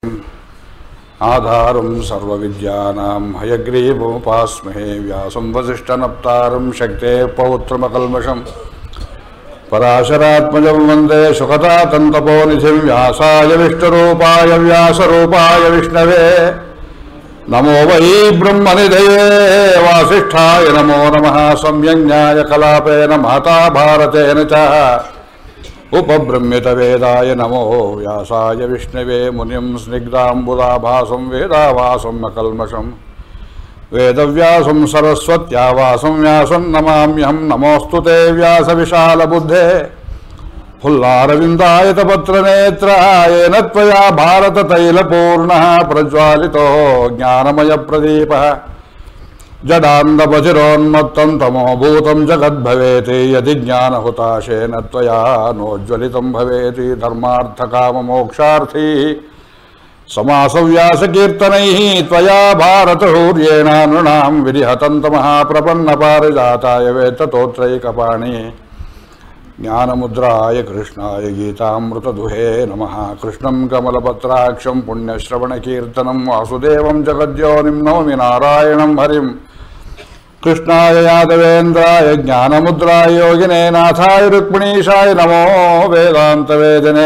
आधारं सर्वविद्यानां हयग्रीवमुपास्महे व्यासं वसिष्ठनप्तारं शक्तेः पौत्रमकल्मषम् पराशरात्मजं वन्दे सुखतातन्तपोनिधिं व्यासाय विष्णुरूपाय व्यासरूपाय विष्णवे नमो वै ब्रह्मनिधये वासिष्ठाय नमो नमः सम्यज्ञाय कलापेन माता भारतेन च उपब्रह्मितवेदाय नमो व्यासाय विष्णवे मुनिं स्निग्धाम्बुदाभासं वेदावासं अकल्मषम् वेदव्यासं सरस्वत्यावासं व्यासं नमाम्यहं नमोऽस्तु ते व्यासविशालबुद्धे फुल्लारविन्दायतपत्रनेत्रायेन त्वया भारततैलपूर्णः प्रज्वालितो ज्ञानमयप्रदीपः जडान्दपचिरोन्मत्तं तमोभूतं जगद्भवेत् यदि ज्ञानहुताशेन त्वया नोज्ज्वलितं भवेत् धर्मार्थकाममोक्षार्थी समासव्यासकीर्तनैः त्वया भारतशौर्येण नृणां विरिहतन्तमहाप्रपन्नपारिजाताय वेत्ततोत्रैकपाणि ज्ञानमुद्राय कृष्णाय गीतामृतदुहे नमः कृष्णं कमलपत्राक्षं पुण्यश्रवणकीर्तनं वासुदेवं जगद्योनिं नौमि नारायणं हरिं कृष्णाय यादवेन्द्राय ज्ञानमुद्राय योगिने नाथाय रुक्मिणीशाय नमो वेदान्तवेदिने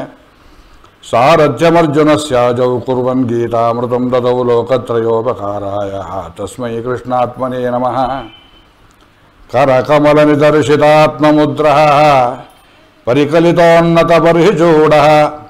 सारथ्यमर्जुनस्याजौ कुर्वन् गीतामृतं ददौ लोकत्रयोपकाराय तस्मै कृष्णात्मने नमः करकमलनिदर्शितात्ममुद्रः परिकलितोन्नतबर्हिचूडः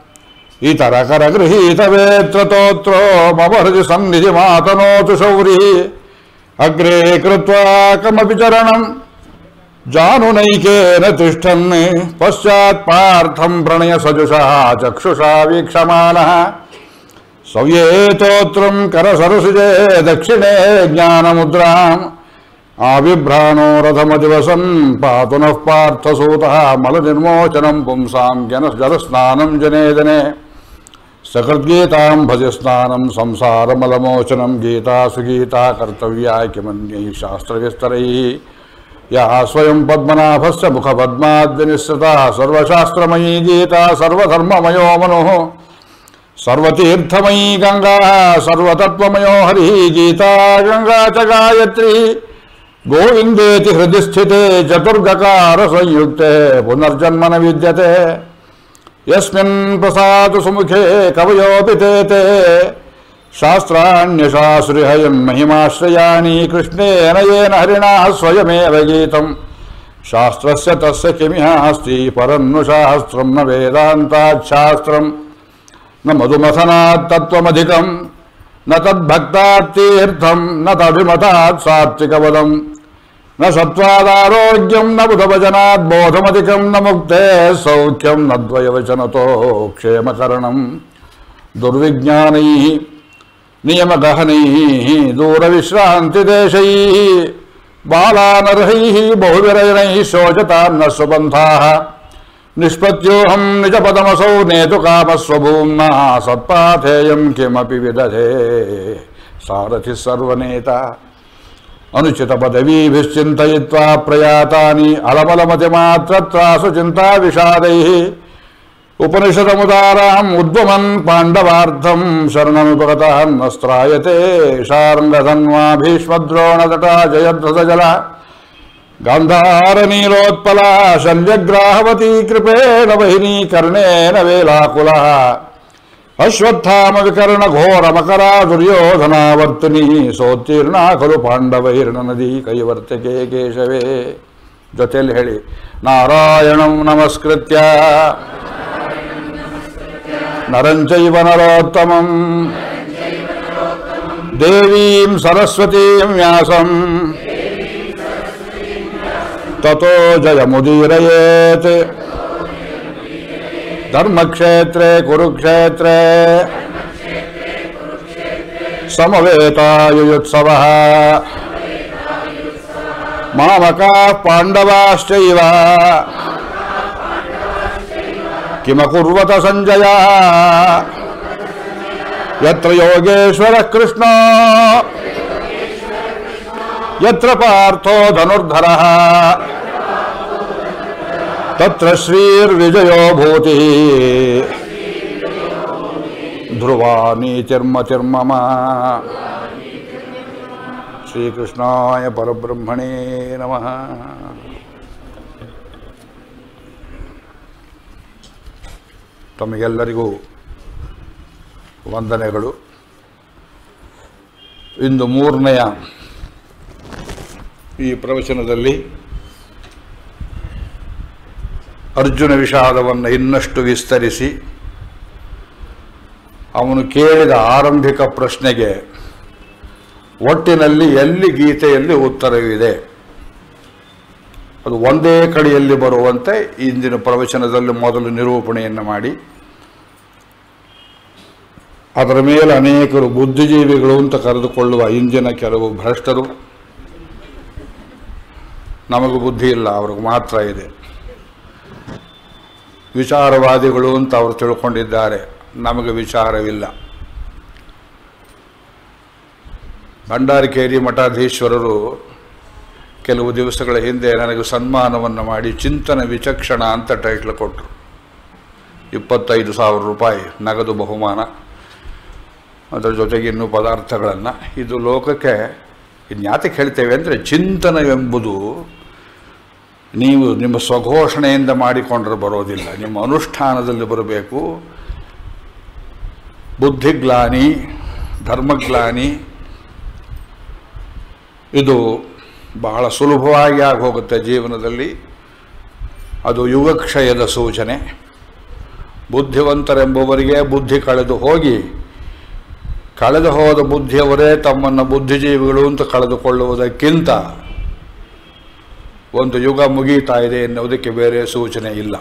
इतरकरगृहीतवेत्रतोत्रो मम हृदि सन्निधिमातनोतु शौरिः अग्रे कृत्वा कमपि चरणम् जानुनैकेन तिष्ठन् पश्चात्पार्थं प्रणयसजुषः चक्षुषा वीक्षमाणः सव्येतोत्रं करसरसिजे दक्षिणे ज्ञानमुद्राम् आविभ्राणो रथमदिवसन् पातु नः पार्थसूतः मलनिर्मोचनं पुंसां जनजलस्नानं जने जने सकृद्गीतां भजस्नानं संसारमलमोचनं गीता सुगीता कर्तव्या किमन्यैः शास्त्रविस्तरैः या स्वयं पद्मनाभस्य मुखपद्माद्विनिःसृता सर्वशास्त्रमयी गीता सर्वधर्ममयो मनुः सर्वतीर्थमयी गङ्गा सर्वतत्त्वमयो हरिः गीता गङ्गा च गायत्री गोविन्देति हृदि स्थिते चतुर्गकारसंयुक्ते पुनर्जन्म न विद्यते यस्मिन् प्रसादु सुमुखे कवयोऽपि ते ते शास्त्राण्यशाश्रिहयन्महिमाश्रयाणि कृष्णेन येन हरिणा स्वयमेव गीतम् शास्त्रस्य तस्य किमिह अस्ति परन्नु शास्त्रं न वेदान्ताच्छास्त्रम् न मधुमथनात् तत्त्वमधिकम् न तद्भक्तात्तीर्थं न तभिमतात् सात्विकपदम् न सत्त्वादारोग्यं न बुधवचनात् बोधमधिकं न मुक्तेः सौख्यं न द्वयवचनतो क्षेमकरणम् दुर्विज्ञानैः नियमगहनैः दूरविश्रान्तिदेशैः बालानर्हैः बहुविरयणैः शोचतान्न सुबन्धाः निष्पत्योऽहं निजपदमसौ नेतु कामस्वभूम्ना सत्पाथेयं किमपि विदधे सारथिः सर्वनेता अनुचितपदवीभिश्चिन्तयित्वा प्रयातानि अलमलमतिमात्रत्रासु चिन्ताविषादैः उपनिषदमुदाराम् उद्वमन् पाण्डवार्थं शरणमुपगतः नस्त्रायते शार्ङ्गधन्वा भीष्मद्रोणतटा जयध्वजला गान्धारनीलोत्पला शल्यग्राहवती कृपेण वहिनी कर्णेन वेलाकुलः अश्वत्थामविकर्णघोरमकरा दुर्योधनावर्तिनी सोत्तीर्णा खलु पाण्डवैर्नदी ಕೈವರ್ತಕೆ ಕೇಶವೇ ಜೊತೆಯಲ್ಲಿ ಹೇಳಿ ನಾರಾಯಣಂ ನಮಸ್ಕೃತ್ಯ ನರಂಚೈವ ನರೋತ್ತಮಂ ದೇವೀಂ ಸರಸ್ವತೀಂ ವ್ಯಾಸಂ ततो जयमुदीरयेत् धर्मक्षेत्रे कुरुक्षेत्रे समवेतायुयुत्सवः मामकाः पाण्डवाश्चैव किमकुर्वत सञ्जयः यत्र योगेश्वरः कृष्णो यत्र पार्थो धनुर्धरः तत्र श्रीर्विजयो भूतिः ಧ್ರುವ ನೀತಿರ್ಮತಿರ್ಮಮ ಶ್ರೀಕೃಷ್ಣಾಯ ಪರಬ್ರಹ್ಮಣೇ ನಮಃ ತಮಗೆಲ್ಲರಿಗೂ ವಂದನೆಗಳು ಇಂದು ಮೂರನೆಯ ಈ ಪ್ರವಚನದಲ್ಲಿ ಅರ್ಜುನ ವಿಷಾದವನ್ನು ಇನ್ನಷ್ಟು ವಿಸ್ತರಿಸಿ ಅವನು ಕೇಳಿದ ಆರಂಭಿಕ ಪ್ರಶ್ನೆಗೆ ಒಟ್ಟಿನಲ್ಲಿ ಎಲ್ಲಿ ಗೀತೆಯಲ್ಲಿ ಉತ್ತರವಿದೆ ಅದು ಒಂದೇ ಕಡೆಯಲ್ಲಿ ಬರುವಂತೆ ಇಂದಿನ ಪ್ರವಚನದಲ್ಲಿ ಮೊದಲು ನಿರೂಪಣೆಯನ್ನು ಮಾಡಿ ಅದರ ಮೇಲೆ ಅನೇಕರು ಬುದ್ಧಿಜೀವಿಗಳು ಅಂತ ಕರೆದುಕೊಳ್ಳುವ ಇಂದಿನ ಕೆಲವು ಭ್ರಷ್ಟರು ನಮಗೂ ಬುದ್ಧಿ ಇಲ್ಲ ಅವ್ರಿಗೆ ಮಾತ್ರ ಇದೆ ವಿಚಾರವಾದಿಗಳು ಅಂತ ಅವರು ತಿಳ್ಕೊಂಡಿದ್ದಾರೆ ನಮಗೆ ವಿಚಾರವಿಲ್ಲ ಭಂಡಾರಿಕೇರಿ ಮಠಾಧೀಶ್ವರರು ಕೆಲವು ದಿವಸಗಳ ಹಿಂದೆ ನನಗೆ ಸನ್ಮಾನವನ್ನು ಮಾಡಿ ಚಿಂತನ ವಿಚಕ್ಷಣ ಅಂತ ಟೈಟ್ಲ್ ಕೊಟ್ಟರು ಇಪ್ಪತ್ತೈದು ಸಾವಿರ ರೂಪಾಯಿ ನಗದು ಬಹುಮಾನ ಅದರ ಜೊತೆಗೆ ಇನ್ನೂ ಪದಾರ್ಥಗಳನ್ನು ಇದು ಲೋಕಕ್ಕೆ ಇನ್ಯಾತಕ್ಕೆ ಹೇಳ್ತೇವೆ ಅಂದರೆ ಚಿಂತನವೆಂಬುದು ನೀವು ನಿಮ್ಮ ಸ್ವಘೋಷಣೆಯಿಂದ ಮಾಡಿಕೊಂಡ್ರೆ ಬರೋದಿಲ್ಲ ನಿಮ್ಮ ಅನುಷ್ಠಾನದಲ್ಲಿ ಬರಬೇಕು ಬುದ್ಧಿಗ್ಲಾನಿ ಧರ್ಮಗ್ಲಾನಿ ಇದು ಬಹಳ ಸುಲಭವಾಗಿ ಆಗಿ ಹೋಗುತ್ತೆ ಜೀವನದಲ್ಲಿ ಅದು ಯುಗಕ್ಷಯದ ಸೂಚನೆ ಬುದ್ಧಿವಂತರೆಂಬುವರಿಗೆ ಬುದ್ಧಿ ಕಳೆದು ಹೋಗಿ ಕಳೆದು ಹೋದ ಬುದ್ಧಿಯವರೇ ತಮ್ಮನ್ನು ಬುದ್ಧಿಜೀವಿಗಳು ಅಂತ ಕಳೆದುಕೊಳ್ಳುವುದಕ್ಕಿಂತ ಒಂದು ಯುಗ ಮುಗೀತಾ ಇದೆ ಎನ್ನುವುದಕ್ಕೆ ಬೇರೆ ಸೂಚನೆ ಇಲ್ಲ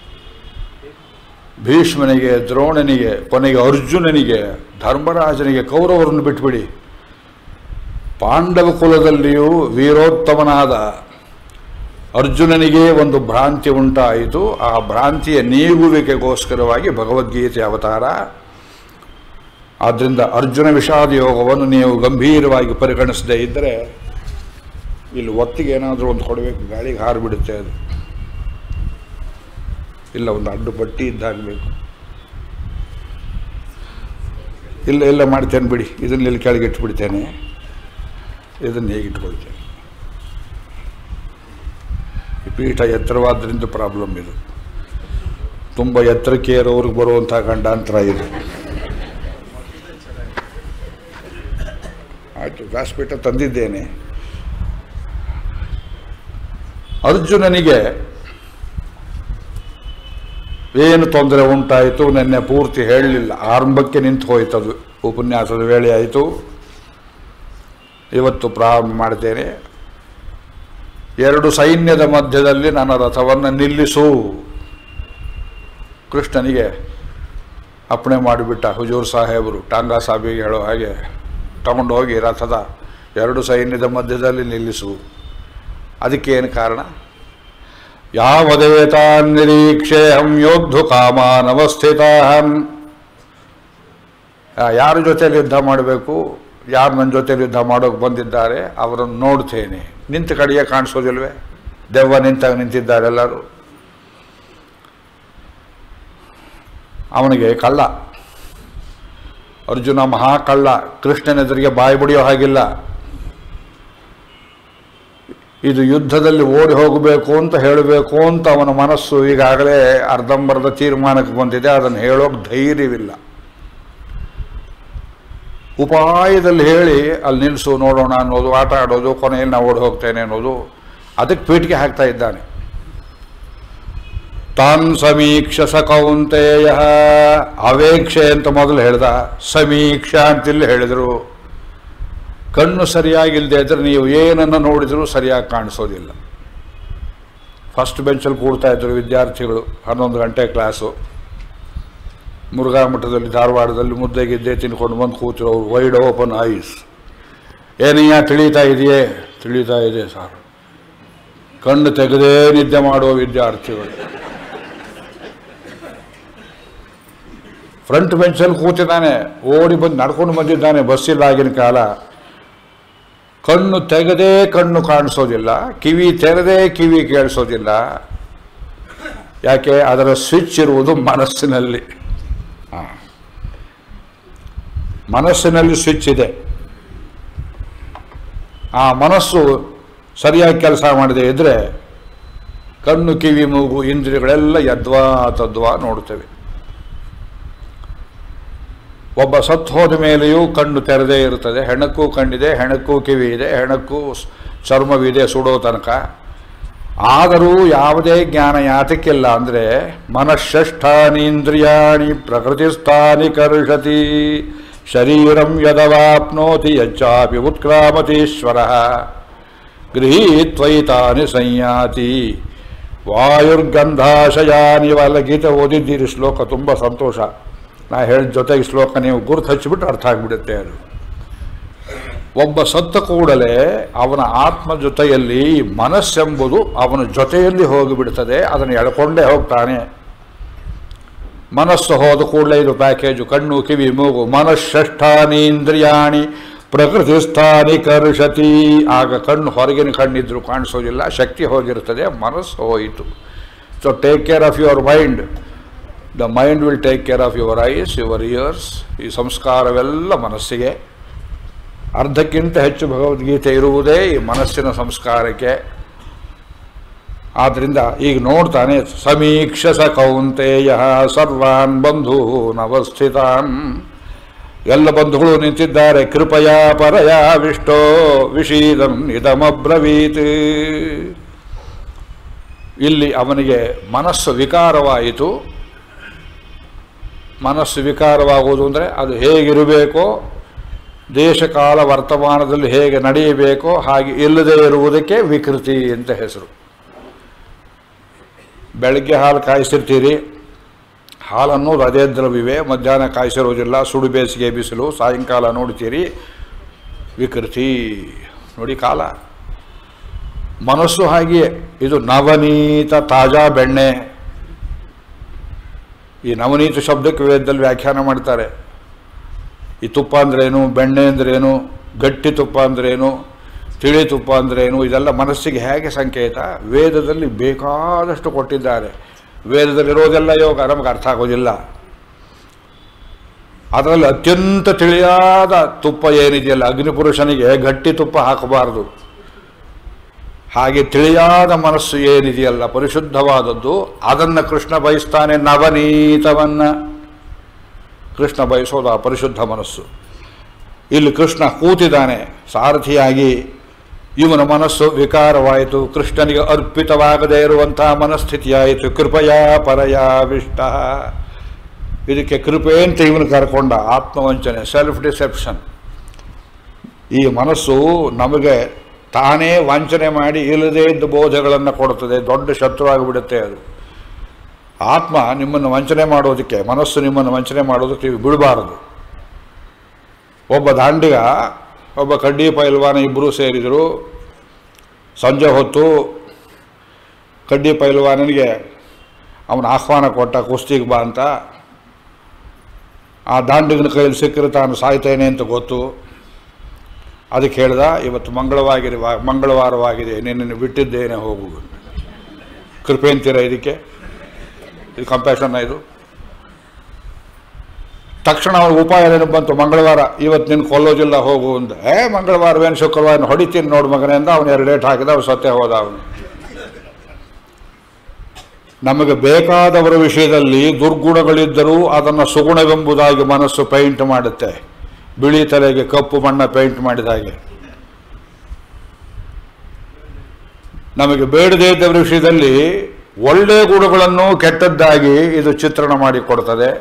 ಭೀಷ್ಮನಿಗೆ ದ್ರೋಣನಿಗೆ ಕೊನೆಗೆ ಅರ್ಜುನನಿಗೆ ಧರ್ಮರಾಜನಿಗೆ ಕೌರವರನ್ನು ಬಿಟ್ಬಿಡಿ ಪಾಂಡವ ಕುಲದಲ್ಲಿಯೂ ವೀರೋತ್ತಮನಾದ ಅರ್ಜುನನಿಗೆ ಒಂದು ಭ್ರಾಂತಿ ಉಂಟಾಯಿತು ಆ ಭ್ರಾಂತಿಯ ನೀಗುವಿಕೆಗೋಸ್ಕರವಾಗಿ ಭಗವದ್ಗೀತೆ ಅವತಾರ ಆದ್ದರಿಂದ ಅರ್ಜುನ ವಿಷಾದ ಯೋಗವನ್ನು ನೀವು ಗಂಭೀರವಾಗಿ ಪರಿಗಣಿಸದೇ ಇದ್ದರೆ ಇಲ್ಲಿ ಒತ್ತಿಗೆ ಏನಾದರೂ ಒಂದು ಕೊಡಬೇಕು ಗಾಳಿಗೆ ಹಾರಿಬಿಡುತ್ತೆ ಅದು ಇಲ್ಲ ಒಂದು ಅಡ್ಡು ಪಟ್ಟಿ ಇದ್ದಾಗಬೇಕು ಇಲ್ಲ ಇಲ್ಲ ಮಾಡ್ತೇನೆ ಬಿಡಿ ಇದನ್ನ ಇಲ್ಲಿ ಕೆಳಗೆ ಇಟ್ಬಿಡ್ತೇನೆ ಇದನ್ನು ಹೇಗೆ ಇಟ್ಕೊಳ್ತೇನೆ ಈ ಪೀಠ ಎತ್ತರವಾದ್ರಿಂದ ಪ್ರಾಬ್ಲಮ್ ಇದು ತುಂಬ ಎತ್ತರಕ್ಕೆ ಏರೋವ್ರಿಗೆ ಬರುವಂಥ ಗಂಡಾಂತರ ಇದು ಆಯಿತು ವ್ಯಾಸಪೀಠ ತಂದಿದ್ದೇನೆ ಅರ್ಜುನನಿಗೆ ಏನು ತೊಂದರೆ ಉಂಟಾಯಿತು ನಿನ್ನೆ ಪೂರ್ತಿ ಹೇಳಲಿಲ್ಲ ಆರಂಭಕ್ಕೆ ನಿಂತು ಹೋಯ್ತದು ಉಪನ್ಯಾಸದ ವೇಳೆ ಆಯಿತು ಇವತ್ತು ಪ್ರಾರಂಭ ಮಾಡ್ತೇನೆ ಎರಡು ಸೈನ್ಯದ ಮಧ್ಯದಲ್ಲಿ ನನ್ನ ರಥವನ್ನು ನಿಲ್ಲಿಸು ಕೃಷ್ಣನಿಗೆ ಅಪ್ಪಣೆ ಮಾಡಿಬಿಟ್ಟ ಹುಜೂರ್ ಸಾಹೇಬರು ಟಾಂಗಾ ಸಾಬಿಗೆ ಹೇಳೋ ಹಾಗೆ ತಗೊಂಡು ಹೋಗಿ ರಥದ ಎರಡು ಸೈನ್ಯದ ಮಧ್ಯದಲ್ಲಿ ನಿಲ್ಲಿಸು ಅದಕ್ಕೇನು ಕಾರಣ ಯಾವದೇತಾನ್ ನಿರೀಕ್ಷೆ ಹಂ ಯೋದ್ಧು ಕಾಮಾನವಸ್ಥಿತಾಹಂ ಯಾರ ಜೊತೆಯಲ್ಲಿ ಯುದ್ಧ ಮಾಡಬೇಕು ಯಾರು ನನ್ನ ಜೊತೆಯಲ್ಲಿ ಯುದ್ಧ ಮಾಡೋಕೆ ಬಂದಿದ್ದಾರೆ ಅವರನ್ನು ನೋಡ್ತೇನೆ ನಿಂತ ಕಡೆಯೇ ಕಾಣಿಸೋದಿಲ್ವೇ ದೆವ್ವ ನಿಂತಾಗ ನಿಂತಿದ್ದಾರೆ ಎಲ್ಲರೂ ಅವನಿಗೆ ಕಳ್ಳ ಅರ್ಜುನ ಮಹಾಕಳ್ಳ ಕೃಷ್ಣನೆದುರಿಗೆ ಬಾಯಿ ಬಿಡಿಯೋ ಹಾಗಿಲ್ಲ ಇದು ಯುದ್ಧದಲ್ಲಿ ಓಡಿ ಹೋಗಬೇಕು ಅಂತ ಹೇಳಬೇಕು ಅಂತ ಅವನ ಮನಸ್ಸು ಈಗಾಗಲೇ ಅರ್ಧಂಬರ್ಧ ತೀರ್ಮಾನಕ್ಕೆ ಬಂದಿದೆ ಅದನ್ನು ಹೇಳೋಕೆ ಧೈರ್ಯವಿಲ್ಲ ಉಪಾಯದಲ್ಲಿ ಹೇಳಿ ಅಲ್ಲಿ ನಿಲ್ಲಿಸು ನೋಡೋಣ ಅನ್ನೋದು ಆಟ ಆಡೋದು ಕೊನೆಯಲ್ಲಿ ನಾವು ಓಡಿ ಹೋಗ್ತೇನೆ ಅನ್ನೋದು ಅದಕ್ಕೆ ಪೀಠಿಗೆ ಹಾಕ್ತಾ ಇದ್ದಾನೆ ತಾನ್ ಸಮೀಕ್ಷ ಸ ಕೌಂತೆಯ ಅವೇಕ್ಷೆ ಅಂತ ಮೊದಲು ಹೇಳ್ದ ಸಮೀಕ್ಷ ಅಂತಿಲ್ಲಿ ಹೇಳಿದರು ಕಣ್ಣು ಸರಿಯಾಗಿಲ್ಲದೆ ಇದ್ರೆ ನೀವು ಏನನ್ನು ನೋಡಿದರೂ ಸರಿಯಾಗಿ ಕಾಣಿಸೋದಿಲ್ಲ ಫಸ್ಟ್ ಬೆಂಚಲ್ಲಿ ಕೂಡ್ತಾ ಇದ್ರು ವಿದ್ಯಾರ್ಥಿಗಳು ಹನ್ನೊಂದು ಗಂಟೆ ಕ್ಲಾಸು ಮುರುಘಾ ಮಠದಲ್ಲಿ ಧಾರವಾಡದಲ್ಲಿ ಮುದ್ದೆ ಗಿದ್ದೆ ತಿನ್ಕೊಂಡು ಬಂದು ಕೂತಿರೋರು ವೈಡ್ ಓಪನ್ ಐಸ್ ಏನಯ್ಯ ತಿಳಿತಾ ಇದೆಯೇ ತಿಳಿತಾ ಇದೆ ಸರ್ ಕಣ್ಣು ತೆಗೆದೇ ನಿದ್ದೆ ಮಾಡುವ ವಿದ್ಯಾರ್ಥಿಗಳು ಫ್ರಂಟ್ ಬೆಂಚಲ್ಲಿ ಕೂತಿದ್ದಾನೆ ಓಡಿ ಬಂದು ನಡ್ಕೊಂಡು ಬಂದಿದ್ದಾನೆ ಬಸ್ಸಿಲ್ಲ ಆಗಿನ ಕಾಲ ಕಣ್ಣು ತೆಗೆದೇ ಕಣ್ಣು ಕಾಣಿಸೋದಿಲ್ಲ ಕಿವಿ ತೆರೆದೇ ಕಿವಿ ಕೇಳಿಸೋದಿಲ್ಲ ಯಾಕೆ ಅದರ ಸ್ವಿಚ್ ಇರುವುದು ಮನಸ್ಸಿನಲ್ಲಿ ಮನಸ್ಸಿನಲ್ಲಿ ಸ್ವಿಚ್ ಇದೆ ಆ ಮನಸ್ಸು ಸರಿಯಾಗಿ ಕೆಲಸ ಮಾಡದೇ ಇದ್ರೆ ಕಣ್ಣು ಕಿವಿ ಮೂಗು ಇಂದ್ರಿಯಗಳೆಲ್ಲ ಯದ್ವಾ ತದ್ವಾ ನೋಡ್ತೇವೆ ಒಬ್ಬ ಸತ್ತು ಹೋದ ಮೇಲೆಯೂ ಕಣ್ಣು ತೆರೆದೇ ಇರುತ್ತದೆ ಹೆಣಕ್ಕೂ ಕಣ್ಣಿದೆ ಹೆಣಕ್ಕೂ ಕಿವಿ ಇದೆ ಹೆಣಕ್ಕೂ ಸ್- ಚರ್ಮವಿದೆ ಸುಡೋ ತನಕ ಆದರೂ ಯಾವುದೇ ಜ್ಞಾನ ಯಾತಕ್ಕಿಲ್ಲ ಅಂದರೆ ಮನಃಷ್ಠಾನೀಂದ್ರಿಯಾಣಿ ಪ್ರಕೃತಿಸ್ಥಾನಿ ಕರ್ಷತಿ ಶರೀರಂ ಯದವಾಪ್ನೋತಿ ಯಚ್ಚಾಪಿ ಉತ್ಕ್ರಾಮತೀಶ್ವರ ಗೃಹೀತ್ವೈತಾನಿ ಸಂಯಾತಿ ವಾಯುರ್ಗಂಧಾಶಯಾನಿ ಇವೆಲ್ಲ ಗೀತೆ ಓದಿದ್ದೀರಿ ಶ್ಲೋಕ ತುಂಬ ಸಂತೋಷ ನಾ ಹೇಳಿದ ಜೊತೆಗೆ ಶ್ಲೋಕ ನೀವು ಗುರುತು ಹಚ್ಚಿಬಿಟ್ಟು ಅರ್ಥ ಆಗಿಬಿಡುತ್ತೆ ಅದು ಒಬ್ಬ ಸತ್ತ ಕೂಡಲೇ ಅವನ ಆತ್ಮ ಜೊತೆಯಲ್ಲಿ ಮನಸ್ಸೆಂಬುದು ಅವನ ಜೊತೆಯಲ್ಲಿ ಹೋಗಿಬಿಡ್ತದೆ ಅದನ್ನು ಎಳ್ಕೊಂಡೇ ಹೋಗ್ತಾನೆ ಮನಸ್ಸು ಹೋದ ಕೂಡಲೇ ಇದು ಪ್ಯಾಕೇಜು ಕಣ್ಣು ಕಿವಿ ಮೂಗು ಮನಃಷ್ಠಾನಿ ಇಂದ್ರಿಯಾಣಿ ಪ್ರಕೃತಿ ಸ್ಥಾನಿ ಕರ್ಷತಿ ಆಗ ಕಣ್ಣು ಹೊರಗಿನ ಕಣ್ಣಿದ್ರು ಕಾಣಿಸೋದಿಲ್ಲ ಶಕ್ತಿ ಹೋಗಿರ್ತದೆ ಮನಸ್ಸು ಹೋಯಿತು so take care of your mind the mind will take care of your eyes your ears ಈ ಸಂಸ್ಕಾರವೆಲ್ಲ ಮನಸ್ಸಿಗೆ ಅರ್ಧಕ್ಕಿಂತ ಹೆಚ್ಚು ಭಗವದ್ಗೀತೆ ಇರುವುದೇ ಈ ಮನಸ್ಸಿನ ಸಂಸ್ಕಾರಕ್ಕೆ ಆದ್ದರಿಂದ ಈಗ ನೋಡ್ತಾನೆ ಸಮೀಕ್ಷಸ ಕೌಂತೆಯ ಸರ್ವಾನ್ ಬಂಧೂನ್ ಅವಸ್ಥಿತಾನ್ ಎಲ್ಲ ಬಂಧುಗಳು ನಿಂತಿದ್ದಾರೆ ಕೃಪಯ ಪರಯ ವಿಷ್ಟೋ ವಿಷೀದಂ ಇದಮಬ್ರವೀತ್ ಇಲ್ಲಿ ಅವನಿಗೆ ಮನಸ್ಸು ವಿಕಾರವಾಯಿತು ಮನಸ್ಸು ವಿಕಾರವಾಗುವುದು ಅಂದರೆ ಅದು ಹೇಗಿರಬೇಕೋ ದೇಶಕಾಲ ವರ್ತಮಾನದಲ್ಲಿ ಹೇಗೆ ನಡೆಯಬೇಕೋ ಹಾಗೆ ಇಲ್ಲದೆ ಇರುವುದಕ್ಕೆ ವಿಕೃತಿ ಅಂತ ಹೆಸರು ಬೆಳಗ್ಗೆ ಹಾಲು ಕಾಯಿಸಿರ್ತೀರಿ ಹಾಲನ್ನೋದು ಅದೇ ದ್ರವ್ಯವೇ ಮಧ್ಯಾಹ್ನ ಕಾಯಿಸಿರೋದಿಲ್ಲ ಸುಡು ಬೇಸಿಗೆ ಬಿಸಿಲು ಸಾಯಂಕಾಲ ನೋಡ್ತೀರಿ ವಿಕೃತಿ ನೋಡಿ ಕಾಲ ಮನಸ್ಸು ಹಾಗೆಯೇ ಇದು ನವನೀತ ತಾಜಾ ಬೆಣ್ಣೆ ಈ ನವನೀತ ಶಬ್ದಕ್ಕೆ ವೇದದಲ್ಲಿ ವ್ಯಾಖ್ಯಾನ ಮಾಡ್ತಾರೆ ಈ ತುಪ್ಪ ಅಂದ್ರೇನು ಬೆಣ್ಣೆ ಅಂದ್ರೇನು ಗಟ್ಟಿ ತುಪ್ಪ ಅಂದ್ರೇನು ತಿಳಿ ತುಪ್ಪ ಅಂದ್ರೇನು ಇದೆಲ್ಲ ಮನಸ್ಸಿಗೆ ಹೇಗೆ ಸಂಕೇತ ವೇದದಲ್ಲಿ ಬೇಕಾದಷ್ಟು ಕೊಟ್ಟಿದ್ದಾರೆ ವೇದದಲ್ಲಿರೋದೆಲ್ಲ ಯೋಗ ನಮಗೆ ಅರ್ಥ ಆಗೋದಿಲ್ಲ ಅದರಲ್ಲಿ ಅತ್ಯಂತ ತಿಳಿಯಾದ ತುಪ್ಪ ಏನಿದೆಯಲ್ಲ ಅಗ್ನಿಪುರುಷನಿಗೆ ಗಟ್ಟಿ ತುಪ್ಪ ಹಾಕಬಾರದು ಹಾಗೆ ತಿಳಿಯಾದ ಮನಸ್ಸು ಏನಿದೆಯಲ್ಲ ಪರಿಶುದ್ಧವಾದದ್ದು ಅದನ್ನು ಕೃಷ್ಣ ಬಯಸ್ತಾನೆ ನವನೀತವನ್ನ ಕೃಷ್ಣ ಬಯಸೋದು ಆ ಪರಿಶುದ್ಧ ಮನಸ್ಸು ಇಲ್ಲಿ ಕೃಷ್ಣ ಕೂತಿದ್ದಾನೆ ಸಾರಥಿಯಾಗಿ ಇವನ ಮನಸ್ಸು ವಿಕಾರವಾಯಿತು ಕೃಷ್ಣನಿಗೆ ಅರ್ಪಿತವಾಗದೇ ಇರುವಂತಹ ಮನಸ್ಥಿತಿಯಾಯಿತು ಕೃಪಯಾ ಪರಯಾವಿಷ್ಟ ಇದಕ್ಕೆ ಕೃಪೆ ಅಂತ ಇವನು ಕರ್ಕೊಂಡ ಆತ್ಮವಂಚನೆ ಸೆಲ್ಫ್ ಡಿಸೆಪ್ಷನ್ ಈ ಮನಸ್ಸು ನಮಗೆ ತಾನೇ ವಂಚನೆ ಮಾಡಿ ಇಲ್ಲದೇ ಇದ್ದ ಬೋಧೆಗಳನ್ನು ಕೊಡುತ್ತದೆ ದೊಡ್ಡ ಶತ್ರುವಾಗಿಬಿಡುತ್ತೆ ಅದು ಆತ್ಮ ನಿಮ್ಮನ್ನು ವಂಚನೆ ಮಾಡೋದಕ್ಕೆ ಮನಸ್ಸು ನಿಮ್ಮನ್ನು ವಂಚನೆ ಮಾಡೋದಕ್ಕೆ ನೀವು ಬಿಡಬಾರದು ಒಬ್ಬ ದಾಂಡಿಗ ಒಬ್ಬ ಕಡ್ಡಿ ಪೈಲ್ವಾನ ಇಬ್ಬರೂ ಸೇರಿದರು ಸಂಜೆ ಹೊತ್ತು ಕಡ್ಡಿ ಪೈಲ್ವಾನನಿಗೆ ಅವನ ಆಹ್ವಾನ ಕೊಟ್ಟ ಕುಸ್ತಿಗೆ ಬಾ ಅಂತ ಆ ದಾಂಡಿಗನ ಕೈಯಲ್ಲಿ ಸಿಕ್ಕರೆ ತಾನು ಸಾಯ್ತೇನೆ ಅಂತ ಗೊತ್ತು ಅದಕ್ಕೆ ಹೇಳ್ದ ಇವತ್ತು ಮಂಗಳವಾಗಿದೆ ಮಂಗಳವಾರವಾಗಿದೆ ನಿನ್ನನ್ನು ಬಿಟ್ಟಿದ್ದೇನೆ ಹೋಗು ಕೃಪೆ ಅಂತೀರ ಇದಕ್ಕೆ ಇದು ಕಂಪ್ಯಾಷನ್ ಇದು ತಕ್ಷಣ ಅವನ ಉಪಾಯ ಏನು ಬಂತು ಮಂಗಳವಾರ ಇವತ್ತು ನಿನ್ನ ಕೊಲ್ಲೋದಿಲ್ಲ ಹೋಗು ಅಂದ ಏ ಮಂಗಳವಾರವೇನು ಶುಕ್ರವಾರ ಹೊಡಿತೀನಿ ನೋಡು ಮಗನೇ ಅಂದ ಅವನು ಎರಡು ಡೇಟ್ ಹಾಕಿದ ಅವ್ನು ಸತ್ಯ ಹೋದ ಅವನು ನಮಗೆ ಬೇಕಾದವರ ವಿಷಯದಲ್ಲಿ ದುರ್ಗುಣಗಳಿದ್ದರೂ ಅದನ್ನು ಸುಗುಣವೆಂಬುದಾಗಿ ಮನಸ್ಸು ಪೇಂಟ್ ಮಾಡುತ್ತೆ ಬಿಳಿ ತಲೆಗೆ ಕಪ್ಪು ಬಣ್ಣ ಪೇಂಟ್ ಮಾಡಿದ ಹಾಗೆ ನಮಗೆ ಬೇಡದೇ ಇದ್ದವರ ವಿಷಯದಲ್ಲಿ ಒಳ್ಳೆ ಗುಣಗಳನ್ನು ಕೆಟ್ಟದ್ದಾಗಿ ಇದು ಚಿತ್ರಣ ಮಾಡಿಕೊಡ್ತದೆ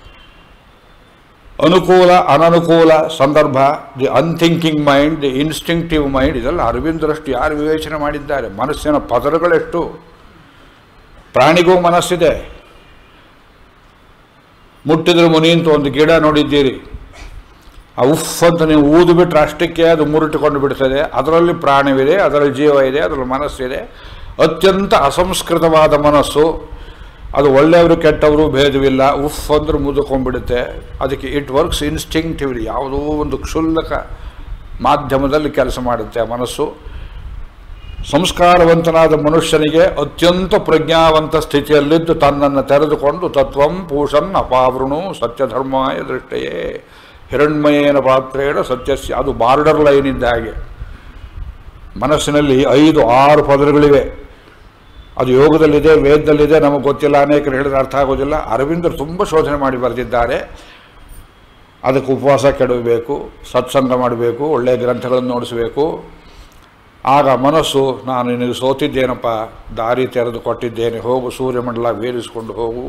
ಅನುಕೂಲ ಅನನುಕೂಲ ಸಂದರ್ಭ the unthinking mind the instinctive mind ಇದೆಲ್ಲ ಅರವಿಂದರಷ್ಟು ಯಾರು ವಿವೇಚನೆ ಮಾಡಿದ್ದಾರೆ ಮನಸ್ಸಿನ ಪದರಗಳೆಷ್ಟು ಪ್ರಾಣಿಗೂ ಮನಸ್ಸಿದೆ ಮುಟ್ಟಿದ್ರೆ ಮುನಿ ಅಂತ ಒಂದು ಗಿಡ ನೋಡಿದ್ದೀರಿ ಆ ಉಫ್ ಅಂತ ನೀವು ಊದು ಬಿಟ್ಟರೆ ಅಷ್ಟಕ್ಕೆ ಅದು ಮುರುಟಿಕೊಂಡು ಬಿಡ್ತದೆ ಅದರಲ್ಲಿ ಪ್ರಾಣವಿದೆ ಅದರಲ್ಲಿ ಜೀವ ಇದೆ ಅದರಲ್ಲಿ ಮನಸ್ಸಿದೆ ಅತ್ಯಂತ ಅಸಂಸ್ಕೃತವಾದ ಮನಸ್ಸು ಅದು ಒಳ್ಳೆಯವರು ಕೆಟ್ಟವರು ಭೇದವಿಲ್ಲ ಉಫ್ ಅಂದ್ರೆ ಮುದುಕೊಂಡ್ಬಿಡುತ್ತೆ ಅದಕ್ಕೆ ಇಟ್ ವರ್ಕ್ಸ್ ಇನ್ಸ್ಟಿಂಕ್ಟಿವ್ಲಿ ಯಾವುದೋ ಒಂದು ಕ್ಷುಲ್ಲಕ ಮಾಧ್ಯಮದಲ್ಲಿ ಕೆಲಸ ಮಾಡುತ್ತೆ ಆ ಮನಸ್ಸು ಸಂಸ್ಕಾರವಂತನಾದ ಮನುಷ್ಯನಿಗೆ ಅತ್ಯಂತ ಪ್ರಜ್ಞಾವಂತ ಸ್ಥಿತಿಯಲ್ಲಿದ್ದು ತನ್ನನ್ನು ತೆರೆದುಕೊಂಡು ತತ್ವಂ ಪೂಷನ್ ಅಪಾವೃಣು ಸತ್ಯಧರ್ಮಾಯ ದೃಷ್ಟಯೇ ಹಿರಣ್ಮಯೇನ ಪಾತ್ರೇಣ ಸತ್ಯಸ್ಯ ಅದು ಬಾರ್ಡರ್ ಲೈನ್ ಇದ್ದ ಹಾಗೆ ಮನಸ್ಸಿನಲ್ಲಿ ಐದು ಆರು ಪದಗಳಿವೆ ಅದು ಯೋಗದಲ್ಲಿದೆ ವೇದದಲ್ಲಿದೆ ನಮಗೆ ಗೊತ್ತಿಲ್ಲ ಅನೇಕರು ಹೇಳಿದ್ರೆ ಅರ್ಥ ಆಗೋದಿಲ್ಲ ಅರವಿಂದರು ತುಂಬ ಶೋಧನೆ ಮಾಡಿ ಬರೆದಿದ್ದಾರೆ ಅದಕ್ಕೆ ಉಪವಾಸ ಕೆಡಬೇಕು ಸತ್ಸಂಗ ಮಾಡಬೇಕು ಒಳ್ಳೆಯ ಗ್ರಂಥಗಳನ್ನು ನೋಡಿಸಬೇಕು ಆಗ ಮನಸ್ಸು ನಾನು ನಿನಗೆ ಸೋತಿದ್ದೇನಪ್ಪ ದಾರಿ ತೆರೆದು ಕೊಟ್ಟಿದ್ದೇನೆ ಹೋಗು ಸೂರ್ಯಮಂಡಲ ವೇರಿಸಿಕೊಂಡು ಹೋಗು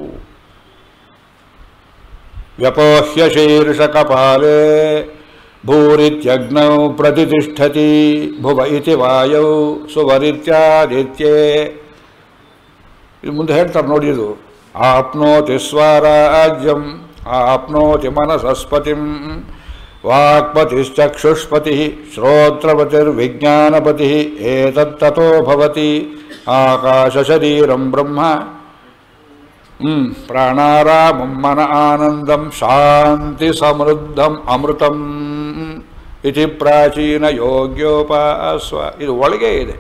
ವ್ಯಪೋಹ್ಯ ಶೀರ್ಷ ಕಪಾಲೆ ಭೂರಿತ್ಯಗ್ನೌ ಪ್ರತಿಷ್ಠತಿ ಭುವ ಇತಿ ವಾಯೌ ಸುವರಿತ್ಯಾದಿತ್ಯೇ ಇದು ಮುಂದೆ ಹೇಳ್ತಾರೆ ನೋಡಿ ಇದು ಆಪ್ನೋತಿ ಸ್ವರಾಜ್ಯಂ ಆಪ್ನೋತಿ ಮನಸಸ್ಪತಿಂ ವಾಕ್ಪತಿಶ್ಚಕ್ಷುಷ್ಪತಿ ಶ್ರೋತ್ರಪತಿರ್ವಿಜ್ಞಾನಪತಿ ಏತತ್ತೋ ಭವತಿ ಆಕಾಶಶರೀರಂ ಬ್ರಹ್ಮ ಹ್ಮ್ ಪ್ರಾಣಾರಾಮಂ ಮನ ಆನಂದಂ ಶಾಂತಿ ಸಮೃದ್ಧಂ ಅಮೃತಂ ಇತಿ ಪ್ರಾಚೀನ ಯೋಗ್ಯೋಪಾಸ್ವ ಇದು ಒಳಗೆ ಇದೆ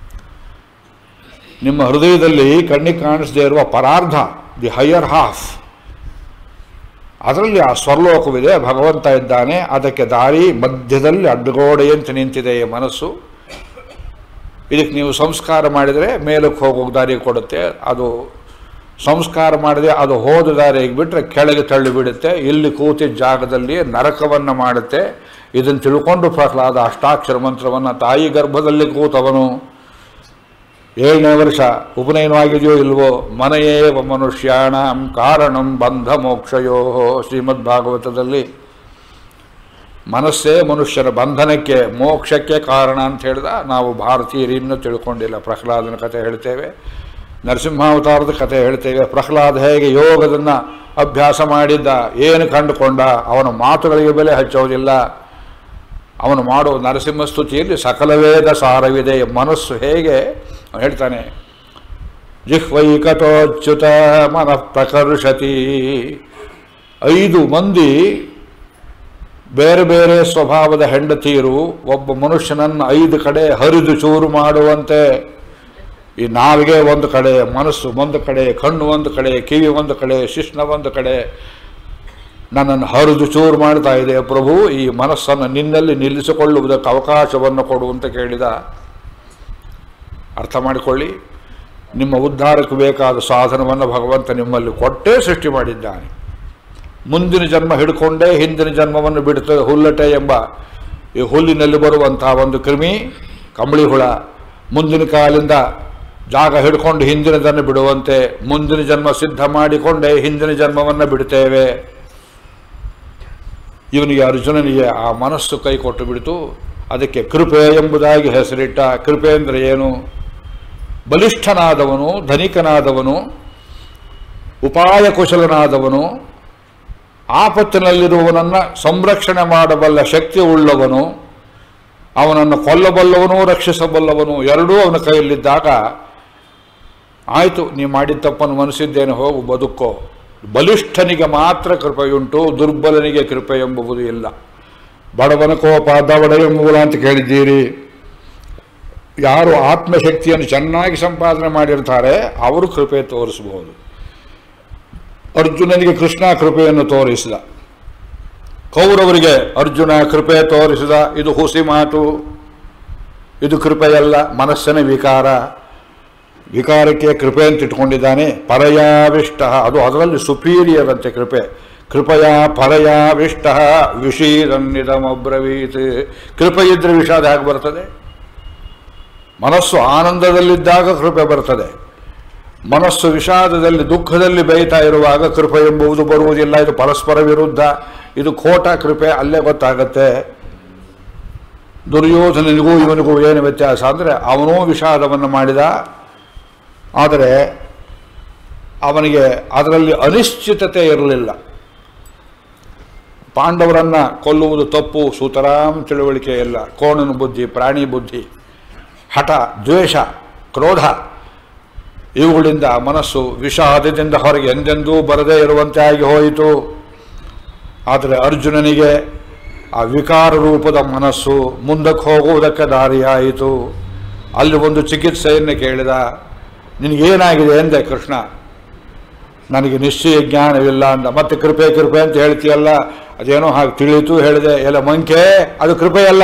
ನಿಮ್ಮ ಹೃದಯದಲ್ಲಿ ಕಣ್ಣಿಗೆ ಕಾಣಿಸದೇ ಇರುವ ಪರಾರ್ಧ ದಿ ಹೈಯರ್ ಹಾಫ್ ಅದರಲ್ಲಿ ಆ ಸ್ವರ್ಲೋಕವಿದೆ ಭಗವಂತ ಇದ್ದಾನೆ ಅದಕ್ಕೆ ದಾರಿ ಮಧ್ಯದಲ್ಲಿ ಅಡ್ಡಗೋಡೆಯಂತೆ ನಿಂತಿದೆ ಈ ಮನಸ್ಸು ಇದಕ್ಕೆ ನೀವು ಸಂಸ್ಕಾರ ಮಾಡಿದರೆ ಮೇಲಕ್ಕೆ ಹೋಗೋಕೆ ದಾರಿ ಕೊಡುತ್ತೆ ಅದು ಸಂಸ್ಕಾರ ಮಾಡಿದೆ ಅದು ಹೋದ ದಾರಿಗೆ ಬಿಟ್ಟರೆ ಕೆಳಗೆ ತಳ್ಳಿ ಬಿಡುತ್ತೆ ಇಲ್ಲಿ ಕೂತಿದ್ದ ಜಾಗದಲ್ಲಿ ನರಕವನ್ನು ಮಾಡುತ್ತೆ ಇದನ್ನು ತಿಳ್ಕೊಂಡು ಪ್ರಹ್ಲಾದ ಅಷ್ಟಾಕ್ಷರ ಮಂತ್ರವನ್ನು ತಾಯಿ ಗರ್ಭದಲ್ಲಿ ಕೂತವನು ಏಳನೇ ವರ್ಷ ಉಪನಯನವಾಗಿದೆಯೋ ಇಲ್ವೋ ಮನೆಯೇವ ಮನುಷ್ಯಾಣ ಕಾರಣಂ ಬಂಧ ಮೋಕ್ಷಯೋ ಶ್ರೀಮದ್ ಭಾಗವತದಲ್ಲಿ ಮನಸ್ಸೇ ಮನುಷ್ಯರ ಬಂಧನಕ್ಕೆ ಮೋಕ್ಷಕ್ಕೆ ಕಾರಣ ಅಂತ ಹೇಳಿದ ನಾವು ಭಾರತೀಯರು ಇನ್ನೂ ತಿಳ್ಕೊಂಡಿಲ್ಲ ಪ್ರಹ್ಲಾದನ ಕಥೆ ಹೇಳ್ತೇವೆ ನರಸಿಂಹಾವತಾರದ ಕಥೆ ಹೇಳ್ತೇವೆ ಪ್ರಹ್ಲಾದ ಹೇಗೆ ಯೋಗದನ್ನು ಅಭ್ಯಾಸ ಮಾಡಿದ್ದ ಏನು ಕಂಡುಕೊಂಡ ಅವನ ಮಾತುಗಳಿಗೆ ಬೆಲೆ ಹಚ್ಚೋದಿಲ್ಲ ಅವನು ಮಾಡುವ ನರಸಿಂಹ ಸ್ತುತಿಯಲ್ಲಿ ಸಕಲವೇದ ಸಾರವಿದೆ ಮನಸ್ಸು ಹೇಗೆ ಅವನು ಹೇಳ್ತಾನೆ ಜಿಹ್ವೈಕಟೋಚ್ಯುತ ಮನಃ ಪ್ರಕರ್ಷತಿ ಐದು ಮಂದಿ ಬೇರೆ ಬೇರೆ ಸ್ವಭಾವದ ಹೆಂಡತಿಯರು ಒಬ್ಬ ಮನುಷ್ಯನನ್ನು ಐದು ಕಡೆ ಹರಿದು ಚೂರು ಮಾಡುವಂತೆ ಈ ನಾವಿಗೆ ಒಂದು ಕಡೆ ಮನಸ್ಸು ಒಂದು ಕಡೆ ಕಣ್ಣು ಒಂದು ಕಡೆ ಕಿವಿ ಒಂದು ಕಡೆ ಶಿಷ್ಣ ಒಂದು ಕಡೆ ನನ್ನನ್ನು ಹರಿದು ಚೂರು ಮಾಡ್ತಾ ಇದೆ ಪ್ರಭು ಈ ಮನಸ್ಸನ್ನು ನಿನ್ನಲ್ಲಿ ನಿಲ್ಲಿಸಿಕೊಳ್ಳುವುದಕ್ಕೆ ಅವಕಾಶವನ್ನು ಕೊಡು ಅಂತ ಕೇಳಿದ ಅರ್ಥ ಮಾಡಿಕೊಳ್ಳಿ ನಿಮ್ಮ ಉದ್ಧಾರಕ್ಕೆ ಬೇಕಾದ ಸಾಧನವನ್ನು ಭಗವಂತ ನಿಮ್ಮಲ್ಲಿ ಕೊಟ್ಟೇ ಸೃಷ್ಟಿ ಮಾಡಿದ್ದಾನೆ ಮುಂದಿನ ಜನ್ಮ ಹಿಡ್ಕೊಂಡೇ ಹಿಂದಿನ ಜನ್ಮವನ್ನು ಬಿಡುತ್ತದೆ ಹುಲ್ಲಟೆ ಎಂಬ ಈ ಹುಲ್ಲಿನಲ್ಲಿ ಬರುವಂತಹ ಒಂದು ಕ್ರಿಮಿ ಕಂಬಳಿ ಹುಳ ಮುಂದಿನ ಕಾಲಿಂದ ಜಾಗ ಹಿಡ್ಕೊಂಡು ಹಿಂದಿನದನ್ನು ಬಿಡುವಂತೆ ಮುಂದಿನ ಜನ್ಮ ಸಿದ್ಧ ಮಾಡಿಕೊಂಡೇ ಹಿಂದಿನ ಜನ್ಮವನ್ನು ಬಿಡುತ್ತೇವೆ ಇವನಿಗೆ ಅರ್ಜುನನಿಗೆ ಆ ಮನಸ್ಸು ಕೈ ಕೊಟ್ಟು ಬಿಡಿತು ಅದಕ್ಕೆ ಕೃಪೆ ಎಂಬುದಾಗಿ ಹೆಸರಿಟ್ಟ ಕೃಪೆ ಅಂದರೆ ಏನು ಬಲಿಷ್ಠನಾದವನು ಧನಿಕನಾದವನು ಉಪಾಯ ಕುಶಲನಾದವನು ಆಪತ್ತಿನಲ್ಲಿರುವವನನ್ನು ಸಂರಕ್ಷಣೆ ಮಾಡಬಲ್ಲ ಶಕ್ತಿ ಉಳ್ಳವನು ಅವನನ್ನು ಕೊಲ್ಲಬಲ್ಲವನು ರಕ್ಷಿಸಬಲ್ಲವನು ಎರಡೂ ಅವನ ಕೈಯಲ್ಲಿದ್ದಾಗ ಆಯಿತು ನೀ ಮಾಡಿದ ತಪ್ಪನ್ನು ಮನಸ್ಸಿದ್ದೇನೆ ಹೋಗು ಬದುಕೋ ಬಲಿಷ್ಠನಿಗೆ ಮಾತ್ರ ಕೃಪೆಯುಂಟು ದುರ್ಬಲನಿಗೆ ಕೃಪೆ ಎಂಬುದು ಇಲ್ಲ ಬಡವನ ಕೋಪ ದವಡ ಎಂಬುವುದ ಅಂತ ಕೇಳಿದ್ದೀರಿ ಯಾರು ಆತ್ಮಶಕ್ತಿಯನ್ನು ಚೆನ್ನಾಗಿ ಸಂಪಾದನೆ ಮಾಡಿರ್ತಾರೆ ಅವರು ಕೃಪೆ ತೋರಿಸಬಹುದು ಅರ್ಜುನನಿಗೆ ಕೃಷ್ಣ ಕೃಪೆಯನ್ನು ತೋರಿಸಿದ ಕೌರವರಿಗೆ ಅರ್ಜುನ ಕೃಪೆ ತೋರಿಸಿದ ಇದು ಹುಸಿ ಮಾತು ಇದು ಕೃಪೆಯಲ್ಲ ಮನಸ್ಸಿನ ವಿಕಾರ ವಿಕಾರಕ್ಕೆ ಕೃಪೆ ಅಂತ ಇಟ್ಕೊಂಡಿದ್ದಾನೆ ಪರಯಾವಿಷ್ಟ ಅದು ಅದರಲ್ಲಿ ಸುಪೀರಿಯರ್ ಅಂತೆ ಕೃಪೆ ಕೃಪಯಾ ಪರಯಾವಿಷ್ಟ ವಿಷೀದನ್ನಿದಮಬ್ರವೀತ್ ಕೃಪೆ ಇದ್ರೆ ವಿಷಾದ ಹೇಗೆ ಬರ್ತದೆ ಮನಸ್ಸು ಆನಂದದಲ್ಲಿದ್ದಾಗ ಕೃಪೆ ಬರ್ತದೆ ಮನಸ್ಸು ವಿಷಾದದಲ್ಲಿ ದುಃಖದಲ್ಲಿ ಬೇಯ್ತಾ ಇರುವಾಗ ಕೃಪೆ ಎಂಬುದು ಬರುವುದಿಲ್ಲ ಇದು ಪರಸ್ಪರ ವಿರುದ್ಧ ಇದು ಖೋಟ ಕೃಪೆ ಅಲ್ಲೇ ಗೊತ್ತಾಗತ್ತೆ ದುರ್ಯೋಧನನಿಗೂ ಇವನಿಗೂ ಏನು ವ್ಯತ್ಯಾಸ ಅಂದರೆ ಅವನೂ ವಿಷಾದವನ್ನು ಮಾಡಿದ ಆದರೆ ಅವನಿಗೆ ಅದರಲ್ಲಿ ಅನಿಶ್ಚಿತತೆ ಇರಲಿಲ್ಲ ಪಾಂಡವರನ್ನ ಕೊಲ್ಲುವುದು ತಪ್ಪು ಸುತರಾಮ್ ತಿಳುವಳಿಕೆ ಇಲ್ಲ ಕೋಣನ ಬುದ್ಧಿ ಪ್ರಾಣಿ ಬುದ್ಧಿ ಹಠ ದ್ವೇಷ ಕ್ರೋಧ ಇವುಗಳಿಂದ ಮನಸ್ಸು ವಿಷಾದದಿಂದ ಹೊರಗೆ ಎಂದೆಂದೂ ಬರದೇ ಇರುವಂತೆ ಆಗಿ ಹೋಯಿತು ಆದರೆ ಅರ್ಜುನನಿಗೆ ಆ ವಿಕಾರ ರೂಪದ ಮನಸ್ಸು ಮುಂದಕ್ಕೆ ಹೋಗುವುದಕ್ಕೆ ದಾರಿಯಾಯಿತು ಅಲ್ಲಿ ಒಂದು ಚಿಕಿತ್ಸೆಯನ್ನು ಕೇಳಿದ ನಿನಗೇನಾಗಿದೆ ಎಂದೆ ಕೃಷ್ಣ ನನಗೆ ನಿಶ್ಚಯ ಜ್ಞಾನವಿಲ್ಲ ಅಂದ ಮತ್ತೆ ಕೃಪೆ ಕೃಪೆ ಅಂತ ಹೇಳ್ತೀಯಲ್ಲ ಅದೇನೋ ಹಾಗೆ ತಿಳಿಯಿತು ಹೇಳಿದೆ ಎಲ್ಲ ಮಂಕೆ ಅದು ಕೃಪೆಯಲ್ಲ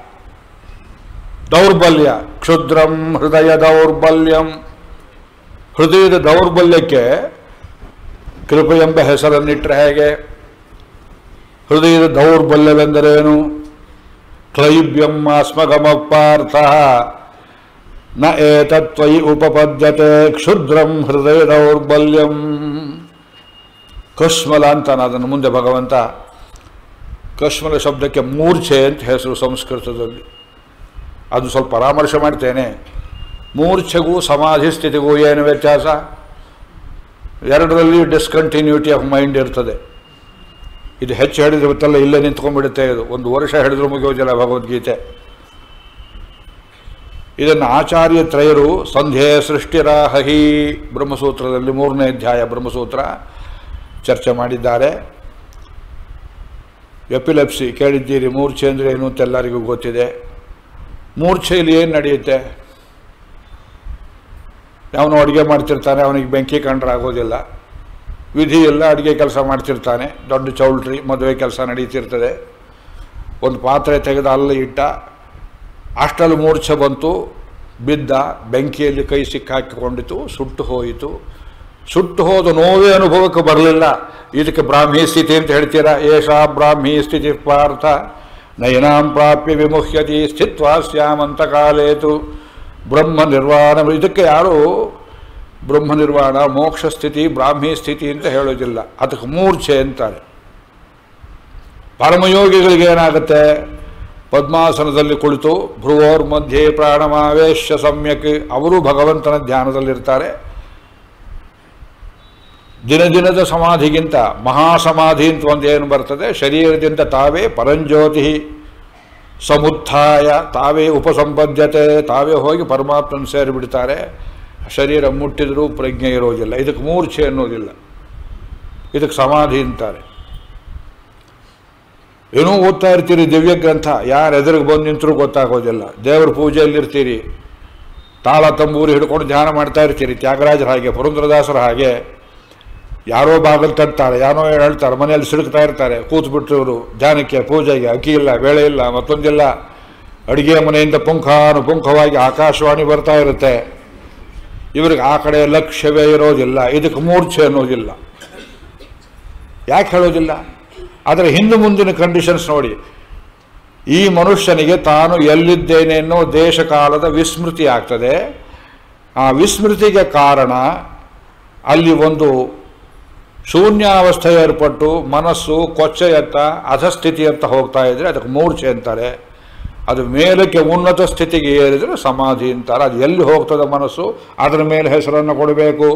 ದೌರ್ಬಲ್ಯ ಕ್ಷುದ್ರಂ ಹೃದಯ ದೌರ್ಬಲ್ಯಂ ಹೃದಯದ ದೌರ್ಬಲ್ಯಕ್ಕೆ ಕೃಪೆ ಎಂಬ ಹೆಸರನ್ನಿಟ್ಟರೆ ಹೇಗೆ ಹೃದಯದ ದೌರ್ಬಲ್ಯವೆಂದರೇನು ಕ್ಲೈಬ್ಯಂ ಅಸ್ಮಗಮ ಪಾರ್ಥ ನ ಏತತ್ವಯಿ ಉಪಪದ್ಯತೆ ಕ್ಷುದ್ರಂ ಹೃದಯ ದೌರ್ಬಲ್ಯಂ ಕಶ್ಮಲ ಅಂತಾನೆ ಅದನ್ನು ಮುಂದೆ ಭಗವಂತ ಕಶ್ಮಲ ಶಬ್ದಕ್ಕೆ ಮೂರ್ಛೆ ಅಂತ ಹೆಸರು ಸಂಸ್ಕೃತದಲ್ಲಿ ಅದು ಸ್ವಲ್ಪ ಪರಾಮರ್ಶೆ ಮಾಡ್ತೇನೆ ಮೂರ್ಛೆಗೂ ಸಮಾಧಿ ಸ್ಥಿತಿಗೂ ಏನು ವ್ಯತ್ಯಾಸ ಎರಡರಲ್ಲಿ ಡಿಸ್ಕಂಟಿನ್ಯೂಟಿ ಆಫ್ ಮೈಂಡ್ ಇರ್ತದೆ ಇದು ಹೆಚ್ಚು ಹೇಳಿದ್ರೆ ಗೊತ್ತಲ್ಲ ಇಲ್ಲೇ ನಿಂತ್ಕೊಂಡ್ಬಿಡುತ್ತೆ ಇದು ಒಂದು ವರ್ಷ ಹೇಳಿದ್ರು ಮುಗಿಯೋದಿಲ್ಲ ಭಗವದ್ಗೀತೆ ಇದನ್ನು ಆಚಾರ್ಯ ತ್ರಯರು ಸಂಧ್ಯೆ ಸೃಷ್ಟಿರಾಹಿ ಬ್ರಹ್ಮಸೂತ್ರದಲ್ಲಿ ಮೂರನೇ ಅಧ್ಯಾಯ ಬ್ರಹ್ಮಸೂತ್ರ ಚರ್ಚೆ ಮಾಡಿದ್ದಾರೆ ಎಪಿಲೆಪ್ಸಿ ಕೇಳಿದ್ದೀರಿ ಮೂರ್ಛೆ ಅಂದರೆ ಏನು ಅಂತ ಎಲ್ಲರಿಗೂ ಗೊತ್ತಿದೆ ಮೂರ್ಛೆಯಲ್ಲಿ ಏನು ನಡೆಯುತ್ತೆ ಅವನು ಅಡುಗೆ ಮಾಡ್ತಿರ್ತಾನೆ ಅವನಿಗೆ ಬೆಂಕಿ ಕಂಡ್ರೆ ಆಗೋದಿಲ್ಲ ವಿಧಿ ಎಲ್ಲ ಅಡುಗೆ ಕೆಲಸ ಮಾಡ್ತಿರ್ತಾನೆ ದೊಡ್ಡ ಚೌಲ್ಟ್ರಿ ಮದುವೆ ಕೆಲಸ ನಡೀತಿರ್ತದೆ ಒಂದು ಪಾತ್ರೆ ತೆಗೆದು ಅಲ್ಲಿ ಇಟ್ಟ ಅಷ್ಟರಲ್ಲಿ ಮೂರ್ಛೆ ಬಂತು ಬಿದ್ದ ಬೆಂಕಿಯಲ್ಲಿ ಕೈ ಸಿಕ್ಕಾಕಿಕೊಂಡಿತು ಸುಟ್ಟು ಹೋಯಿತು ಸುಟ್ಟು ಹೋದ ನೋವೇ ಅನುಭವಕ್ಕೆ ಬರಲಿಲ್ಲ ಇದಕ್ಕೆ ಬ್ರಾಹ್ಮಿ ಸ್ಥಿತಿ ಅಂತ ಹೇಳ್ತೀರಾ ಏಷಾ ಬ್ರಾಹ್ಮಿ ಸ್ಥಿತಿ ಪಾರ್ಥ ನಯನಾಂ ಪ್ರಾಪ್ಯ ವಿಮುಹ್ಯತಿ ಸ್ಥಿತ್ವಾ ಸ್ಯಾಮಂತ ಕಾಲೇತು ಬ್ರಹ್ಮ ನಿರ್ವಾಣ ಇದಕ್ಕೆ ಯಾರು ಬ್ರಹ್ಮ ನಿರ್ವಾಣ ಮೋಕ್ಷ ಸ್ಥಿತಿ ಬ್ರಾಹ್ಮಿ ಸ್ಥಿತಿ ಅಂತ ಹೇಳೋದಿಲ್ಲ ಅದಕ್ಕೆ ಮೂರ್ಛೆ ಅಂತಾರೆ ಪರಮಯೋಗಿಗಳಿಗೆ ಏನಾಗುತ್ತೆ ಪದ್ಮಾಸನದಲ್ಲಿ ಕುಳಿತು ಭ್ರುವೋರ್ ಮಧ್ಯೆ ಪ್ರಾಣಮಾವೇಶ ಸಮ್ಯಕ್ ಅವರು ಭಗವಂತನ ಧ್ಯಾನದಲ್ಲಿರ್ತಾರೆ ದಿನ ದಿನದ ಸಮಾಧಿಗಿಂತ ಮಹಾಸಮಾಧಿ ಅಂತ ಒಂದು ಏನು ಬರ್ತದೆ ಶರೀರದಿಂದ ತಾವೇ ಪರಂಜ್ಯೋತಿ ಸಮುತ್ಥಾಯ ತಾವೇ ಉಪಸಂಬದ್ಧತೆ ತಾವೇ ಹೋಗಿ ಪರಮಾತ್ಮನ ಸೇರಿಬಿಡ್ತಾರೆ ಶರೀರ ಮುಟ್ಟಿದರೂ ಪ್ರಜ್ಞೆ ಇರೋದಿಲ್ಲ ಇದಕ್ಕೆ ಮೂರ್ಛೆ ಅನ್ನೋದಿಲ್ಲ ಇದಕ್ಕೆ ಸಮಾಧಿ ಅಂತಾರೆ ಏನೋ ಓದ್ತಾ ಇರ್ತೀರಿ ದಿವ್ಯ ಗ್ರಂಥ ಯಾರು ಎದುರಿಗೆ ಬಂದು ನಿಂತರೂ ಗೊತ್ತಾಗೋದಿಲ್ಲ ದೇವ್ರ ಪೂಜೆಯಲ್ಲಿರ್ತೀರಿ ತಾಳ ತಂಬೂರಿ ಹಿಡ್ಕೊಂಡು ಧ್ಯಾನ ಮಾಡ್ತಾ ಇರ್ತೀರಿ ತ್ಯಾಗರಾಜರ ಹಾಗೆ ಪುರಂದ್ರದಾಸರ ಹಾಗೆ ಯಾರೋ ಬಾಗಿಲು ತಟ್ತಾರೆ ಯಾರೋ ಹೇಳ್ತಾರೆ ಮನೆಯಲ್ಲಿ ಸಿಡುಕ್ತಾ ಇರ್ತಾರೆ ಕೂತ್ಬಿಟ್ಟು ಇವರು ಧ್ಯಾನಕ್ಕೆ ಪೂಜೆಗೆ ಅಕ್ಕಿ ಇಲ್ಲ ಬೇಳೆ ಇಲ್ಲ ಮತ್ತೊಂದಿಲ್ಲ ಅಡಿಗೆ ಮನೆಯಿಂದ ಪುಂಖಾನುಪುಂಖವಾಗಿ ಆಕಾಶವಾಣಿ ಬರ್ತಾ ಇರುತ್ತೆ ಇವ್ರಿಗೆ ಆ ಕಡೆ ಲಕ್ಷ್ಯವೇ ಇರೋದಿಲ್ಲ ಇದಕ್ಕೆ ಮೂರ್ಛೆ ಅನ್ನೋದಿಲ್ಲ ಯಾಕೆ ಹೇಳೋದಿಲ್ಲ ಆದರೆ ಹಿಂದೆ ಮುಂದಿನ ಕಂಡೀಷನ್ಸ್ ನೋಡಿ ಈ ಮನುಷ್ಯನಿಗೆ ತಾನು ಎಲ್ಲಿದ್ದೇನೆ ಅನ್ನೋ ದೇಶ ಕಾಲದ ವಿಸ್ಮೃತಿ ಆಗ್ತದೆ ಆ ವಿಸ್ಮೃತಿಗೆ ಕಾರಣ ಅಲ್ಲಿ ಒಂದು ಶೂನ್ಯಾವಸ್ಥೆ ಏರ್ಪಟ್ಟು ಮನಸ್ಸು ಕೊಚ್ಚೆಯತ್ತ ಅಧಸ್ಥಿತಿಯತ್ತ ಹೋಗ್ತಾ ಇದ್ರೆ ಅದಕ್ಕೆ ಮೂರ್ಛೆ ಅಂತಾರೆ ಅದು ಮೇಲಕ್ಕೆ ಉನ್ನತ ಸ್ಥಿತಿಗೆ ಏರಿದರೆ ಸಮಾಧಿ ಅಂತಾರೆ ಅದು ಎಲ್ಲಿ ಹೋಗ್ತದೆ ಮನಸ್ಸು ಅದರ ಮೇಲೆ ಹೆಸರನ್ನು ಕೊಡಬೇಕು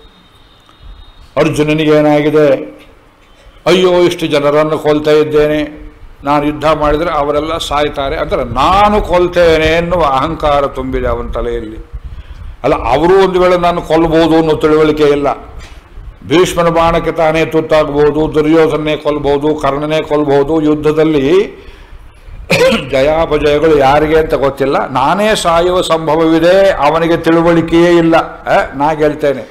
ಅರ್ಜುನನಿಗೆ ಏನಾಗಿದೆ ಅಯ್ಯೋ ಇಷ್ಟು ಜನರನ್ನು ಕೊಲ್ತಾ ಇದ್ದೇನೆ ನಾನು ಯುದ್ಧ ಮಾಡಿದರೆ ಅವರೆಲ್ಲ ಸಾಯ್ತಾರೆ ಅಂದರೆ ನಾನು ಕೊಲ್ತೇನೆ ಎನ್ನುವ ಅಹಂಕಾರ ತುಂಬಿದೆ ಅವನ ತಲೆಯಲ್ಲಿ ಅಲ್ಲ ಅವರು ಒಂದು ವೇಳೆ ನಾನು ಕೊಲ್ಲಬಹುದು ಅನ್ನೋ ತಿಳುವಳಿಕೆ ಇಲ್ಲ ಭೀಷ್ಮನ ಬಾಣಕ್ಕೆ ತಾನೇ ತುತ್ತಾಗಬಹುದು ದುರ್ಯೋಧನೇ ಕೊಲ್ಬಹುದು ಕರ್ಣನೇ ಕೊಲ್ಬಹುದು ಯುದ್ಧದಲ್ಲಿ ಜಯಾಪಜಯಗಳು ಯಾರಿಗೆ ಅಂತ ಗೊತ್ತಿಲ್ಲ ನಾನೇ ಸಾಯುವ ಸಂಭವವಿದೆ ಅವನಿಗೆ ತಿಳುವಳಿಕೆಯೇ ಇಲ್ಲ ಆ, ನಾ ಗೆಲ್ತೇನೆ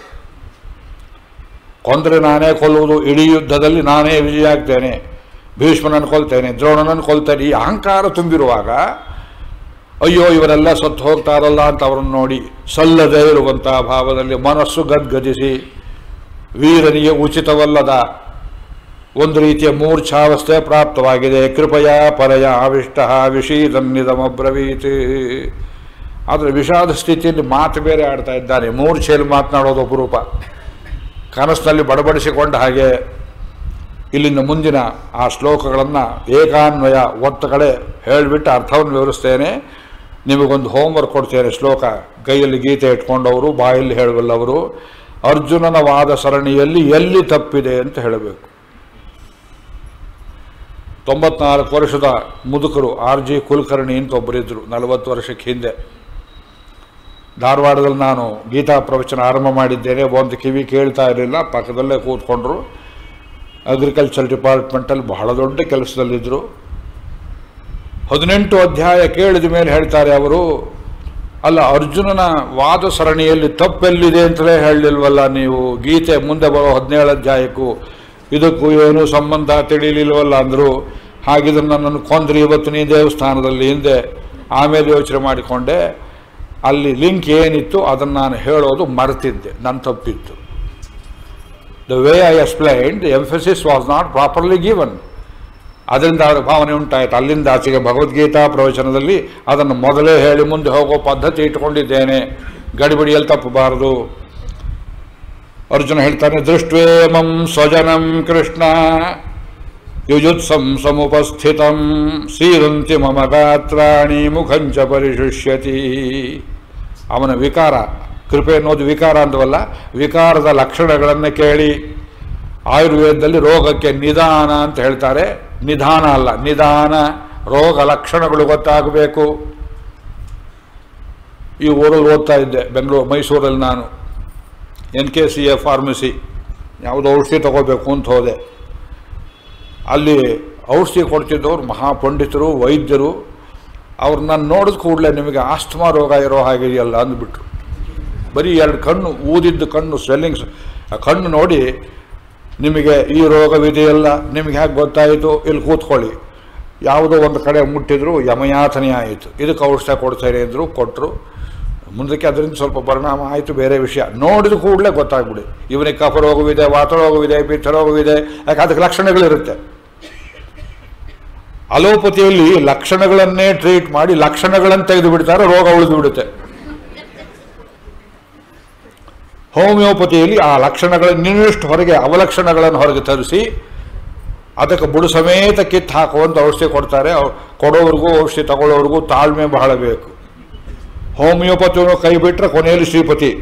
ಕೊಂದರೆ ನಾನೇ ಕೊಲ್ಲುವುದು ಇಡೀ ಯುದ್ಧದಲ್ಲಿ ನಾನೇ ವಿಜಯ ಆಗ್ತೇನೆ ಭೀಷ್ಮನನ್ನು ಕೊಲ್ತೇನೆ ದ್ರೋಣನನ್ನು ಕೊಲ್ತೇನೆ ಈ ಅಹಂಕಾರ ತುಂಬಿರುವಾಗ ಅಯ್ಯೋ ಇವರೆಲ್ಲ ಸತ್ತು ಹೋಗ್ತಾರಲ್ಲ ಅಂತ ಅವರನ್ನು ನೋಡಿ ಸಲ್ಲದೇ ಇರುವಂತಹ ಭಾವದಲ್ಲಿ ಮನಸ್ಸು ಗದ್ಗದಿಸಿ ವೀರನಿಗೆ ಉಚಿತವಲ್ಲದ ಒಂದು ರೀತಿಯ ಮೂರ್ಛಾವಸ್ಥೆ ಪ್ರಾಪ್ತವಾಗಿದೆ ಕೃಪಯ ಪರಯ ಆವಿಷ್ಟ ವಿಷೀದನ್ನಿದಮಬ್ರವೀತ್ ಆದರೆ ವಿಷಾದ ಸ್ಥಿತಿಯಲ್ಲಿ ಮಾತು ಬೇರೆ ಆಡ್ತಾ ಇದ್ದಾನೆ ಮೂರ್ಛೆಯಲ್ಲಿ ಮಾತನಾಡೋದು ಅಪರೂಪ ಕನಸಿನಲ್ಲಿ ಬಡಬಡಿಸಿಕೊಂಡ ಹಾಗೆ ಇಲ್ಲಿಂದ ಮುಂದಿನ ಆ ಶ್ಲೋಕಗಳನ್ನು ಏಕಾನ್ವಯ ಒತ್ತ ಕಡೆ ಹೇಳಿಬಿಟ್ಟು ಅರ್ಥವನ್ನು ವಿವರಿಸ್ತೇನೆ ನಿಮಗೊಂದು ಹೋಮ್ವರ್ಕ್ ಕೊಡ್ತೇನೆ ಶ್ಲೋಕ ಕೈಯಲ್ಲಿ ಗೀತೆ ಇಟ್ಕೊಂಡವರು ಬಾಯಲ್ಲಿ ಹೇಳಬಲ್ಲವರು ಅರ್ಜುನನ ವಾದ ಸರಣಿಯಲ್ಲಿ ಎಲ್ಲಿ ತಪ್ಪಿದೆ ಅಂತ ಹೇಳಬೇಕು ತೊಂಬತ್ನಾಲ್ಕು ವರ್ಷದ ಮುದುಕರು ಆರ್ ಜಿ ಕುಲಕರ್ಣಿ ಅಂತ ಒಬ್ಬರಿದ್ದರು ನಲವತ್ತು ವರ್ಷಕ್ಕೆ ಹಿಂದೆ ಧಾರವಾಡದಲ್ಲಿ ನಾನು ಗೀತಾ ಪ್ರವಚನ ಆರಂಭ ಮಾಡಿದ್ದೇನೆ ಒಂದು ಕಿವಿ ಕೇಳ್ತಾ ಇರಲಿಲ್ಲ ಪಕ್ಕದಲ್ಲೇ ಕೂತ್ಕೊಂಡ್ರು ಅಗ್ರಿಕಲ್ಚರ್ ಡಿಪಾರ್ಟ್ಮೆಂಟಲ್ಲಿ ಬಹಳ ದೊಡ್ಡ ಕೆಲಸದಲ್ಲಿದ್ದರು ಹದಿನೆಂಟು ಅಧ್ಯಾಯ ಕೇಳಿದ ಮೇಲೆ ಹೇಳ್ತಾರೆ ಅವರು ಅಲ್ಲ ಅರ್ಜುನನ ವಾದ ಸರಣಿಯಲ್ಲಿ ತಪ್ಪೆಲ್ಲಿದೆ ಅಂತಲೇ ಹೇಳಲಿಲ್ವಲ್ಲ ನೀವು ಗೀತೆ ಮುಂದೆ ಬರೋ ಹದಿನೇಳು ಅಧ್ಯಾಯಕ್ಕೂ ಇದಕ್ಕೂ ಏನು ಸಂಬಂಧ ತಿಳಿಲಿಲ್ವಲ್ಲ ಅಂದರು ಹಾಗಿದ್ರೆ ನನ್ನನ್ನು ಕೊಂದ್ರಿ ಇವತ್ತು ನೀ ದೇವಸ್ಥಾನದಲ್ಲಿ ಹಿಂದೆ ಆಮೇಲೆ ಯೋಚನೆ ಮಾಡಿಕೊಂಡೆ ಅಲ್ಲಿ ಲಿಂಕ್ ಏನಿತ್ತು ಅದನ್ನು ನಾನು ಹೇಳೋದು ಮರೆತಿದ್ದೆ ನನ್ನ ತಪ್ಪಿತ್ತು the way I explain the emphasis was not properly given ಅದರಿಂದ ಅವರ ಭಾವನೆ ಉಂಟಾಯಿತು ಅಲ್ಲಿಂದ ಆಚೆಗೆ ಭಗವದ್ಗೀತಾ ಪ್ರವಚನದಲ್ಲಿ ಅದನ್ನು ಮೊದಲೇ ಹೇಳಿ ಮುಂದೆ ಹೋಗೋ ಪದ್ಧತಿ ಇಟ್ಕೊಂಡಿದ್ದೇನೆ ಗಡಿಬಿಡಿಯಲ್ಲಿ ತಪ್ಪಬಾರದು ಅರ್ಜುನ ಹೇಳ್ತಾನೆ ದೃಷ್ಟ್ವೇಮಂ ಸ್ವಜನಂ ಕೃಷ್ಣ ಯುಜುತ್ಸಂ ಸಮುಪಸ್ಥಿತಂ ಸೀರಂತಿ ಮಮ ಗಾತ್ರಾಣಿ ಮುಖಂಚ ಪರಿಶುಷ್ಯತಿ ಅವನ ವಿಕಾರ ಕೃಪೆ ಅನ್ನೋದು ವಿಕಾರ ಅಂದವಲ್ಲ ವಿಕಾರದ ಲಕ್ಷಣಗಳನ್ನು ಕೇಳಿ ಆಯುರ್ವೇದದಲ್ಲಿ ರೋಗಕ್ಕೆ ನಿಧಾನ ಅಂತ ಹೇಳ್ತಾರೆ ನಿಧಾನ ಅಲ್ಲ ನಿಧಾನ ರೋಗ ಲಕ್ಷಣಗಳು ಗೊತ್ತಾಗಬೇಕು ಈ ಊರಲ್ಲಿ ಓದ್ತಾ ಇದ್ದೆ ಬೆಂಗಳೂರು ಮೈಸೂರಲ್ಲಿ ನಾನು N K C A pharmacy ಯಾವುದೋ ಔಷಧಿ ತಗೋಬೇಕು ಅಂತ ಹೋದೆ ಅಲ್ಲಿ ಔಷಧಿ ಕೊಡ್ತಿದ್ದವ್ರು ಮಹಾಪಂಡಿತರು ವೈದ್ಯರು ಅವ್ರು ನಾನು ನೋಡಿದ ಕೂಡಲೇ ನಿಮಗೆ ಆಸ್ತಮಾ ರೋಗ ಇರೋ ಹಾಗಿದೆಯಲ್ಲ ಅಂದ್ಬಿಟ್ರು ಬರೀ ಎರಡು ಕಣ್ಣು ಊದಿದ್ದು ಕಣ್ಣು ಸ್ವೆಲ್ಲಿಂಗ್ಸ್ ಆ ಕಣ್ಣು ನೋಡಿ ನಿಮಗೆ ಈ ರೋಗವಿದೆಯಲ್ಲ ನಿಮಗೆ ಹೇಗೆ ಗೊತ್ತಾಯಿತು ಇಲ್ಲಿ ಕೂತ್ಕೊಳ್ಳಿ ಯಾವುದೋ ಒಂದು ಕಡೆ ಮುಟ್ಟಿದ್ರು ಯಮಯಾತನೆ ಆಯಿತು ಇದಕ್ಕೆ ಔಷಧ ಕೊಡ್ತಾರೆ ಅಂದರು ಕೊಟ್ಟರು ಮುಂದಕ್ಕೆ ಅದರಿಂದ ಸ್ವಲ್ಪ ಪರಿಣಾಮ ಆಯಿತು ಬೇರೆ ವಿಷಯ ನೋಡಿದ ಕೂಡಲೇ ಗೊತ್ತಾಗ್ಬಿಡಿ ಇವನಿಗೆ ಕಫ ರೋಗವಿದೆ ವಾತರೋಗವಿದೆ ಪಿತ್ತ ರೋಗವಿದೆ ಯಾಕೆ ಅದಕ್ಕೆ ಲಕ್ಷಣಗಳಿರುತ್ತೆ ಅಲೋಪತಿಯಲ್ಲಿ ಲಕ್ಷಣಗಳನ್ನೇ ಟ್ರೀಟ್ ಮಾಡಿ ಲಕ್ಷಣಗಳನ್ನು ತೆಗೆದು ಬಿಡ್ತಾರೆ ರೋಗ ಉಳಿದು ಬಿಡುತ್ತೆ ಹೋಮಿಯೋಪತಿಯಲ್ಲಿ ಆ ಲಕ್ಷಣಗಳನ್ನು ಇನ್ನಷ್ಟು ಹೊರಗೆ ಅವಲಕ್ಷಣಗಳನ್ನು ಹೊರಗೆ ತರಿಸಿ ಅದಕ್ಕೆ ಬುಡು ಸಮೇತ ಕಿತ್ತು ಹಾಕುವಂತ ಔಷಧಿ ಕೊಡ್ತಾರೆ ಅವ್- ಕೊಡೋವ್ರಿಗೂ ಔಷಧಿ ತಗೊಳ್ಳೋವ್ರಿಗೂ ತಾಳ್ಮೆ ಬಹಳ ಬೇಕು ಹೋಮಿಯೋಪತಿಯನ್ನು ಕೈ ಬಿಟ್ಟರೆ ಕೊನೆಯಲ್ಲಿ ಶ್ರೀಪತಿ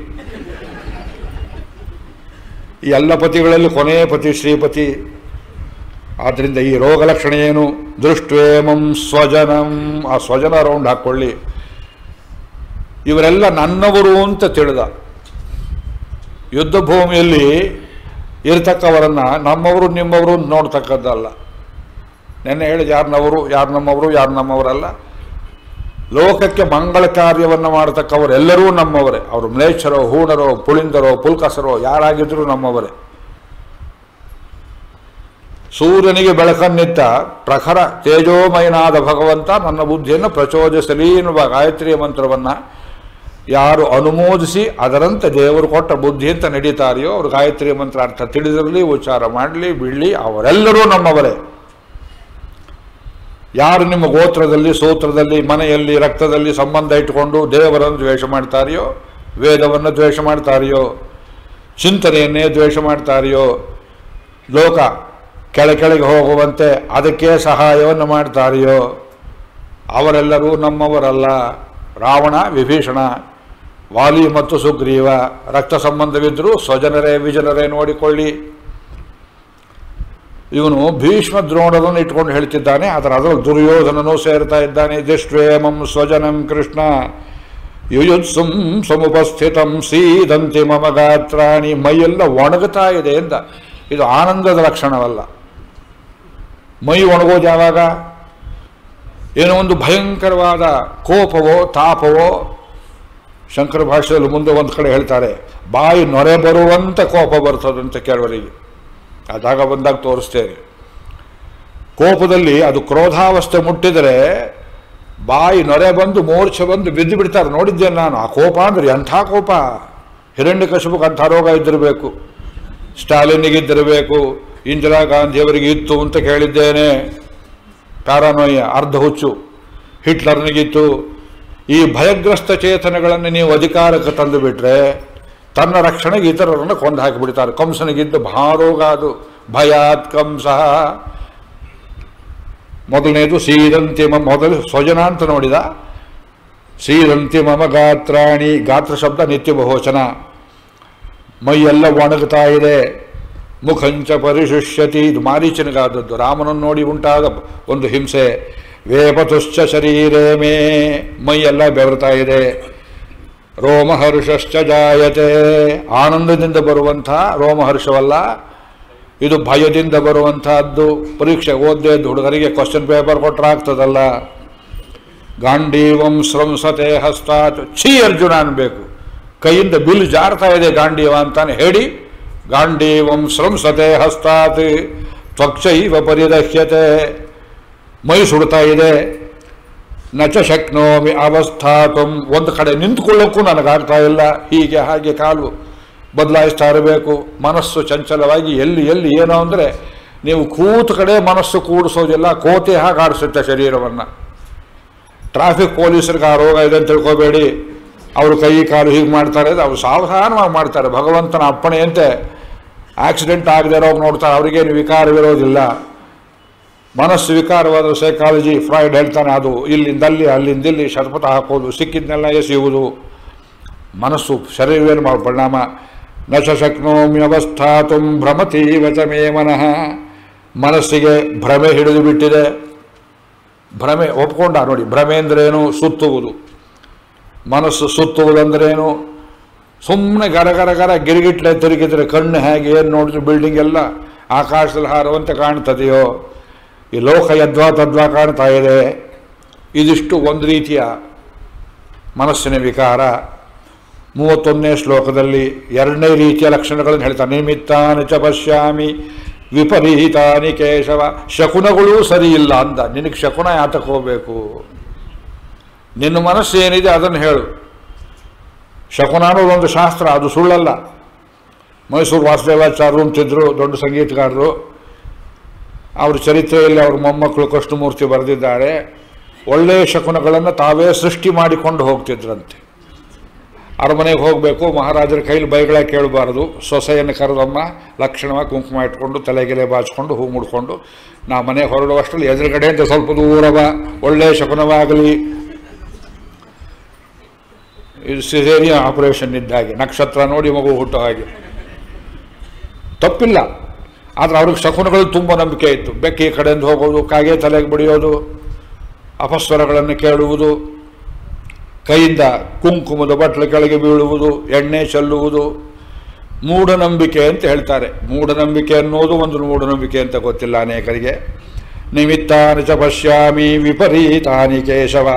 ಈ ಎಲ್ಲ ಪತಿಗಳಲ್ಲಿ ಕೊನೆಯ ಪತಿ ಶ್ರೀಪತಿ ಆದ್ದರಿಂದ ಈ ರೋಗ ಲಕ್ಷಣ ಏನು ದೃಷ್ಟ್ವೇಮಂ ಸ್ವಜನಂ ಆ ಸ್ವಜನ ರೌಂಡ್ ಹಾಕ್ಕೊಳ್ಳಿ ಇವರೆಲ್ಲ ನನ್ನವರು ಅಂತ ತಿಳಿದ ಯುದ್ಧ ಭೂಮಿಯಲ್ಲಿ ಇರ್ತಕ್ಕವರನ್ನ ನಮ್ಮವರು ನಿಮ್ಮವರು ನೋಡ್ತಕ್ಕದ್ದಲ್ಲ ನೆನ್ನೆ ಹೇಳಿದ ಯಾರು ನವರು ಯಾರು ನಮ್ಮವರು ಯಾರು ನಮ್ಮವರಲ್ಲ ಲೋಕಕ್ಕೆ ಮಂಗಳ ಕಾರ್ಯವನ್ನು ಮಾಡತಕ್ಕವರು ಎಲ್ಲರೂ ನಮ್ಮವರೇ ಅವರು ಮ್ಲೇಚ್ಛರೋ ಹೂಣರೋ ಪುಳಿಂದರೋ ಪುಲ್ಕಸರೋ ಯಾರಾಗಿದ್ರೂ ನಮ್ಮವರೇ ಸೂರ್ಯನಿಗೆ ಬೆಳಕನ್ನಿತ್ತ ಪ್ರಖರ ತೇಜೋಮಯನಾದ ಭಗವಂತ ನನ್ನ ಬುದ್ಧಿಯನ್ನು ಪ್ರಚೋದಿಸಲಿ ಎನ್ನುವ ಗಾಯತ್ರಿಯ ಮಂತ್ರವನ್ನು ಯಾರು ಅನುಮೋದಿಸಿ ಅದರಂತೆ ದೇವರು ಕೊಟ್ಟ ಬುದ್ಧಿ ಅಂತ ನಡೀತಾರೆಯೋ ಅವರು ಗಾಯತ್ರಿ ಮಂತ್ರ ಅರ್ಥ ತಿಳಿದಿರಲಿ ಉಚ್ಚಾರ ಮಾಡಲಿ ಬಿಡಲಿ ಅವರೆಲ್ಲರೂ ನಮ್ಮವರೇ ಯಾರು ನಿಮ್ಮ ಗೋತ್ರದಲ್ಲಿ ಸೂತ್ರದಲ್ಲಿ ಮನೆಯಲ್ಲಿ ರಕ್ತದಲ್ಲಿ ಸಂಬಂಧ ಇಟ್ಟುಕೊಂಡು ದೇವರನ್ನು ದ್ವೇಷ ಮಾಡ್ತಾರೆಯೋ ವೇದವನ್ನು ದ್ವೇಷ ಮಾಡ್ತಾರೆಯೋ ಚಿಂತನೆಯನ್ನೇ ದ್ವೇಷ ಮಾಡ್ತಾರೆಯೋ ಲೋಕ ಕೆಳ ಕೆಳಗೆ ಹೋಗುವಂತೆ ಅದಕ್ಕೆ ಸಹಾಯವನ್ನು ಮಾಡ್ತಾರೆಯೋ ಅವರೆಲ್ಲರೂ ನಮ್ಮವರಲ್ಲ ರಾವಣ ವಿಭೀಷಣ ವಾಲಿ ಮತ್ತು ಸುಗ್ರೀವ ರಕ್ತ ಸಂಬಂಧವಿದ್ದರೂ ಸ್ವಜನರೇ ವಿಜನರೇ ನೋಡಿಕೊಳ್ಳಿ ಇವನು ಭೀಷ್ಮ ದ್ರೋಣರನ್ನು ಇಟ್ಕೊಂಡು ಹೇಳ್ತಿದ್ದಾನೆ ಅದರ ಅದರಲ್ಲಿ ದುರ್ಯೋಧನನು ಸೇರ್ತಾ ಇದ್ದಾನೆ ದಿಷ್ಟ್ವೇಮಂ ಸ್ವಜನಂ ಕೃಷ್ಣ ಯುಯುತ್ಸುಂ ಸಮುಪಸ್ಥಿತಂ ಸೀದಂತಿ ಮಮ ಗಾತ್ರಾಣಿ ಮೈಯೆಲ್ಲ ಒಣಗುತ್ತಾ ಇದೆ ಎಂದ ಇದು ಆನಂದದ ಲಕ್ಷಣವಲ್ಲ ಮೈ ಒಣಗೋದು ಯಾವಾಗ ಏನೋ ಒಂದು ಭಯಂಕರವಾದ ಕೋಪವೋ ತಾಪವೋ ಶಂಕರ ಭಾಷೆಯಲ್ಲಿ ಮುಂದೆ ಒಂದು ಕಡೆ ಹೇಳ್ತಾರೆ ಬಾಯಿ ನೊರೆ ಬರುವಂತ ಕೋಪ ಬರ್ತದಂತ ಕೆಲವರಿಗೆ ಅದಾಗ ಬಂದಾಗ ತೋರಿಸ್ತೇನೆ ಕೋಪದಲ್ಲಿ ಅದು ಕ್ರೋಧಾವಸ್ಥೆ ಮುಟ್ಟಿದರೆ ಬಾಯಿ ನೊರೆ ಬಂದು ಮೂರ್ಛೆ ಬಂದು ಬಿದ್ದು ಬಿಡ್ತಾರೆ ನೋಡಿದ್ದೇನೆ ನಾನು ಆ ಕೋಪ ಅಂದ್ರೆ ಎಂಥ ಕೋಪ ಹಿರಣ್ಯ ಕಶುಬಕ್ಕೆ ಅಂಥ ರೋಗ ಇದ್ದಿರಬೇಕು ಸ್ಟಾಲಿನಿಗಿದ್ದಿರಬೇಕು ಇಂದಿರಾ ಗಾಂಧಿಯವರಿಗೆ ಇತ್ತು ಅಂತ ಕೇಳಿದ್ದೇನೆ ಪ್ಯಾರಾನೋಯ ಅರ್ಧ ಹುಚ್ಚು ಹಿಟ್ಲರ್ನಿಗಿತ್ತು ಈ ಭಯಗ್ರಸ್ತ ಚೇತನಗಳನ್ನು ನೀವು ಅಧಿಕಾರಕ್ಕೆ ತಂದು ಬಿಟ್ರೆ ತನ್ನ ರಕ್ಷಣೆಗೆ ಇತರರನ್ನು ಕೊಂದು ಹಾಕಿಬಿಡ್ತಾರೆ ಕಂಸನಿಗಿದ್ದ ಮಹಾರೋಗ ಅದು ಭಯಾತ್ ಕಂಸ ಮೊದಲನೇದು ಸೀದಂತಿ ಮ ಮೊದಲು ಸ್ವಜನ ಅಂತ ನೋಡಿದ ಸೀದಂತಿ ಮಮ ಗಾತ್ರಾಣಿ ಗಾತ್ರ ಶಬ್ದ ನಿತ್ಯ ಬಹುವಚನ ಮೈಯೆಲ್ಲ ಒಣಗುತ್ತಾ ಇದೆ ಮುಖಂಚ ಪರಿಶುಷ್ಯತಿ ಇದು ಮಾರೀಚನಿಗಾದದ್ದು ರಾಮನನ್ನು ನೋಡಿ ಉಂಟಾದ ಒಂದು ಹಿಂಸೆ ವೇಪತುಶ್ಚ ಶರೀರೇ ಮೇ ಮೈಯೆಲ್ಲ ಬೆವರ್ತಾ ಇದೆ ರೋಮಹರ್ಷಶ್ಚ ಜಾಯತೆ ಆನಂದದಿಂದ ಬರುವಂಥ ರೋಮಹರ್ಷವಲ್ಲ ಇದು ಭಯದಿಂದ ಬರುವಂತಹದ್ದು ಪರೀಕ್ಷೆ ಓದ್ದೇ ಇದ್ದು ಹುಡುಗರಿಗೆ ಕ್ವಶನ್ ಪೇಪರ್ ಕೊಟ್ಟರೆ ಆಗ್ತದಲ್ಲ ಗಾಂಡೀವಂ ಸ್ರಂಸತೆ ಹಸ್ತಾತ್ ಛೀ ಅರ್ಜುನ ಅನ್ಬೇಕು ಕೈಯಿಂದ ಬಿಲ್ ಜಾರ್ತಾ ಇದೆ ಗಾಂಡೀವ ಅಂತಾನೆ ಹೇಳಿ ಗಾಂಡೀವಂ ಸ್ರಂಸತೆ ಹಸ್ತಾತ್ ತ್ವಕ್ಷೈವ ಪರಿದಹ್ಯತೆ ಮೈ ಸುಡ್ತಾ ಇದೆ ನಚ ಶಕ್ನೋಮಿ ಅವಸ್ಥಾತಂ ಒಂದು ಕಡೆ ನಿಂತ್ಕೊಳ್ಳೋಕ್ಕೂ ನನಗಾಗ್ತಾ ಇಲ್ಲ ಹೀಗೆ ಹಾಗೆ ಕಾಲು ಬದಲಾಯಿಸ್ತಾ ಇರಬೇಕು ಮನಸ್ಸು ಚಂಚಲವಾಗಿ ಎಲ್ಲಿ ಎಲ್ಲಿ ಏನೋ ಅಂದರೆ ನೀವು ಕೂತ ಕಡೆ ಮನಸ್ಸು ಕೂಡಿಸೋದಿಲ್ಲ ಕೋತೆ ಹಾಗೆ ಆಡಿಸುತ್ತೆ ಶರೀರವನ್ನು ಟ್ರಾಫಿಕ್ ಪೊಲೀಸರಿಗೆ ಆ ರೋಗ ಇದೆ ಅಂತ ತಿಳ್ಕೊಬೇಡಿ ಅವರು ಕೈ ಕಾಲು ಹೀಗೆ ಮಾಡ್ತಾರೆ ಅವ್ರು ಸಾವಧಾನವಾಗಿ ಮಾಡ್ತಾರೆ ಭಗವಂತನ ಅಪ್ಪಣೆಯಂತೆ ಆಕ್ಸಿಡೆಂಟ್ ಆಗದೆ ಇರೋರು ನೋಡ್ತಾರೆ ಅವರಿಗೇನು ವಿಕಾರವಿರೋದಿಲ್ಲ ಮನಸ್ಸು ವಿಕಾರವಾದ ಸೈಕಾಲಜಿ ಫ್ರಾಯ್ಡ್ ಹೇಳ್ತಾನೆ ಅದು ಇಲ್ಲಿಂದ ಅಲ್ಲಿ ಅಲ್ಲಿಂದ ಇಲ್ಲಿ ಶತಪಥ ಹಾಕೋದು ಸಿಕ್ಕಿದ್ನೆಲ್ಲ ಎಸೆಯುವುದು ಮನಸ್ಸು ಶರೀರವೇನು ಮಾಡೋ ಪರಿಣಾಮ ನ ಚ ಶಕ್ನೋಮಿ ಅವಸ್ಥಾತು ಭ್ರಮತೀವ ಚ ಮೇ ಮನಃ ಮನಸ್ಸಿಗೆ ಭ್ರಮೆ ಹಿಡಿದು ಬಿಟ್ಟಿದೆ ಭ್ರಮೆ ಒಪ್ಕೊಂಡ ನೋಡಿ ಭ್ರಮೆ ಅಂದ್ರೇನು ಸುತ್ತುವುದು ಮನಸ್ಸು ಸುತ್ತುವುದಂದ್ರೇನು ಸುಮ್ಮನೆ ಗರ ಗರ ಗರ ಗಿರಿಗಿಟ್ಲೆ ತಿರುಗಿದ್ರೆ ಕಣ್ಣು ಹೇಗೆ ಏನು ನೋಡಿದ್ರು ಬಿಲ್ಡಿಂಗ್ ಎಲ್ಲ ಆಕಾಶದಲ್ಲಿ ಹಾರುವಂತೆ ಕಾಣ್ತದೆಯೋ ಈ ಲೋಕ ಯದ್ವಾ ತದ್ವಾ ಕಾಣ್ತಾ ಇದೆ ಇದಿಷ್ಟು ಒಂದು ರೀತಿಯ ಮನಸ್ಸಿನ ವಿಕಾರ ಮೂವತ್ತೊಂದನೇ ಶ್ಲೋಕದಲ್ಲಿ ಎರಡನೇ ರೀತಿಯ ಲಕ್ಷಣಗಳನ್ನು ಹೇಳ್ತಾನೆ ನಿಮಿತ್ತಾನಿ ಚ ಪಶ್ಯಾಮಿ ವಿಪರೀತಾನಿ ಕೇಶವ ಶಕುನಗಳೂ ಸರಿ ಇಲ್ಲ ಅಂದ ನಿನಗೆ ಶಕುನ ಯಾತಕ್ಕೆ ಹೋಗಬೇಕು ನಿನ್ನ ಮನಸ್ಸು ಏನಿದೆ ಅದನ್ನು ಹೇಳು ಶಕುನ ಅನ್ನೋದು ಒಂದು ಶಾಸ್ತ್ರ ಅದು ಸುಳ್ಳಲ್ಲ ಮೈಸೂರು ವಾಸುದೇವಾಚಾರ್ಯರು ಅಂತಿದ್ರು ದೊಡ್ಡ ಸಂಗೀತಗಾರರು ಅವ್ರ ಚರಿತ್ರೆಯಲ್ಲಿ ಅವ್ರ ಮೊಮ್ಮಕ್ಕಳು ಕೃಷ್ಣಮೂರ್ತಿ ಬರೆದಿದ್ದಾರೆ ಒಳ್ಳೆಯ ಶಕುನಗಳನ್ನು ತಾವೇ ಸೃಷ್ಟಿ ಮಾಡಿಕೊಂಡು ಹೋಗ್ತಿದ್ರಂತೆ ಅರಮನೆಗೆ ಹೋಗಬೇಕು ಮಹಾರಾಜರ ಕೈಲಿ ಬೈಗಳ ಕೇಳಬಾರದು ಸೊಸೆಯನ್ನು ಕರೆದಮ್ಮ ಲಕ್ಷಣವಾಗಿ ಕುಂಕುಮ ಇಟ್ಕೊಂಡು ತಲೆಗೆಲೆ ಬಾಚಿಕೊಂಡು ಹೂ ಮುಡ್ಕೊಂಡು ನಾ ಮನೆ ಹೊರಡುವಷ್ಟರಲ್ಲಿ ಎದುರುಗಡೆಯಿಂದ ಸ್ವಲ್ಪ ದೂರವ ಒಳ್ಳೆಯ ಶಕುನವಾಗಲಿ ಇದು ಸಿಸೇರಿಯನ್ ಆಪರೇಷನ್ ಇದ್ದ ಹಾಗೆ ನಕ್ಷತ್ರ ನೋಡಿ ಮಗು ಹುಟ್ಟೋ ಹಾಗೆ ತಪ್ಪಿಲ್ಲ ಆದರೆ ಅವ್ರಿಗೆ ಶಕುನಗಳು ತುಂಬ ನಂಬಿಕೆ ಇತ್ತು ಬೆಕ್ಕಿ ಕಡೆಯಿಂದ ಹೋಗೋದು ಕಾಗೆ ತಲೆಗೆ ಬಡಿಯೋದು ಅಪಸ್ವರಗಳನ್ನು ಕೇಳುವುದು ಕೈಯಿಂದ ಕುಂಕುಮದ ಬಟ್ಲ ಕೆಳಗೆ ಬೀಳುವುದು ಎಣ್ಣೆ ಚೆಲ್ಲುವುದು ಮೂಢನಂಬಿಕೆ ಅಂತ ಹೇಳ್ತಾರೆ ಮೂಢನಂಬಿಕೆ ಅನ್ನೋದು ಒಂದು ಮೂಢನಂಬಿಕೆ ಅಂತ ಗೊತ್ತಿಲ್ಲ ಅನೇಕರಿಗೆ ನಿಮಿತ್ತಾನಿ ಚ ಪಶ್ಯಾಮಿ ವಿಪರೀತಾನಿ ಕೇಶವ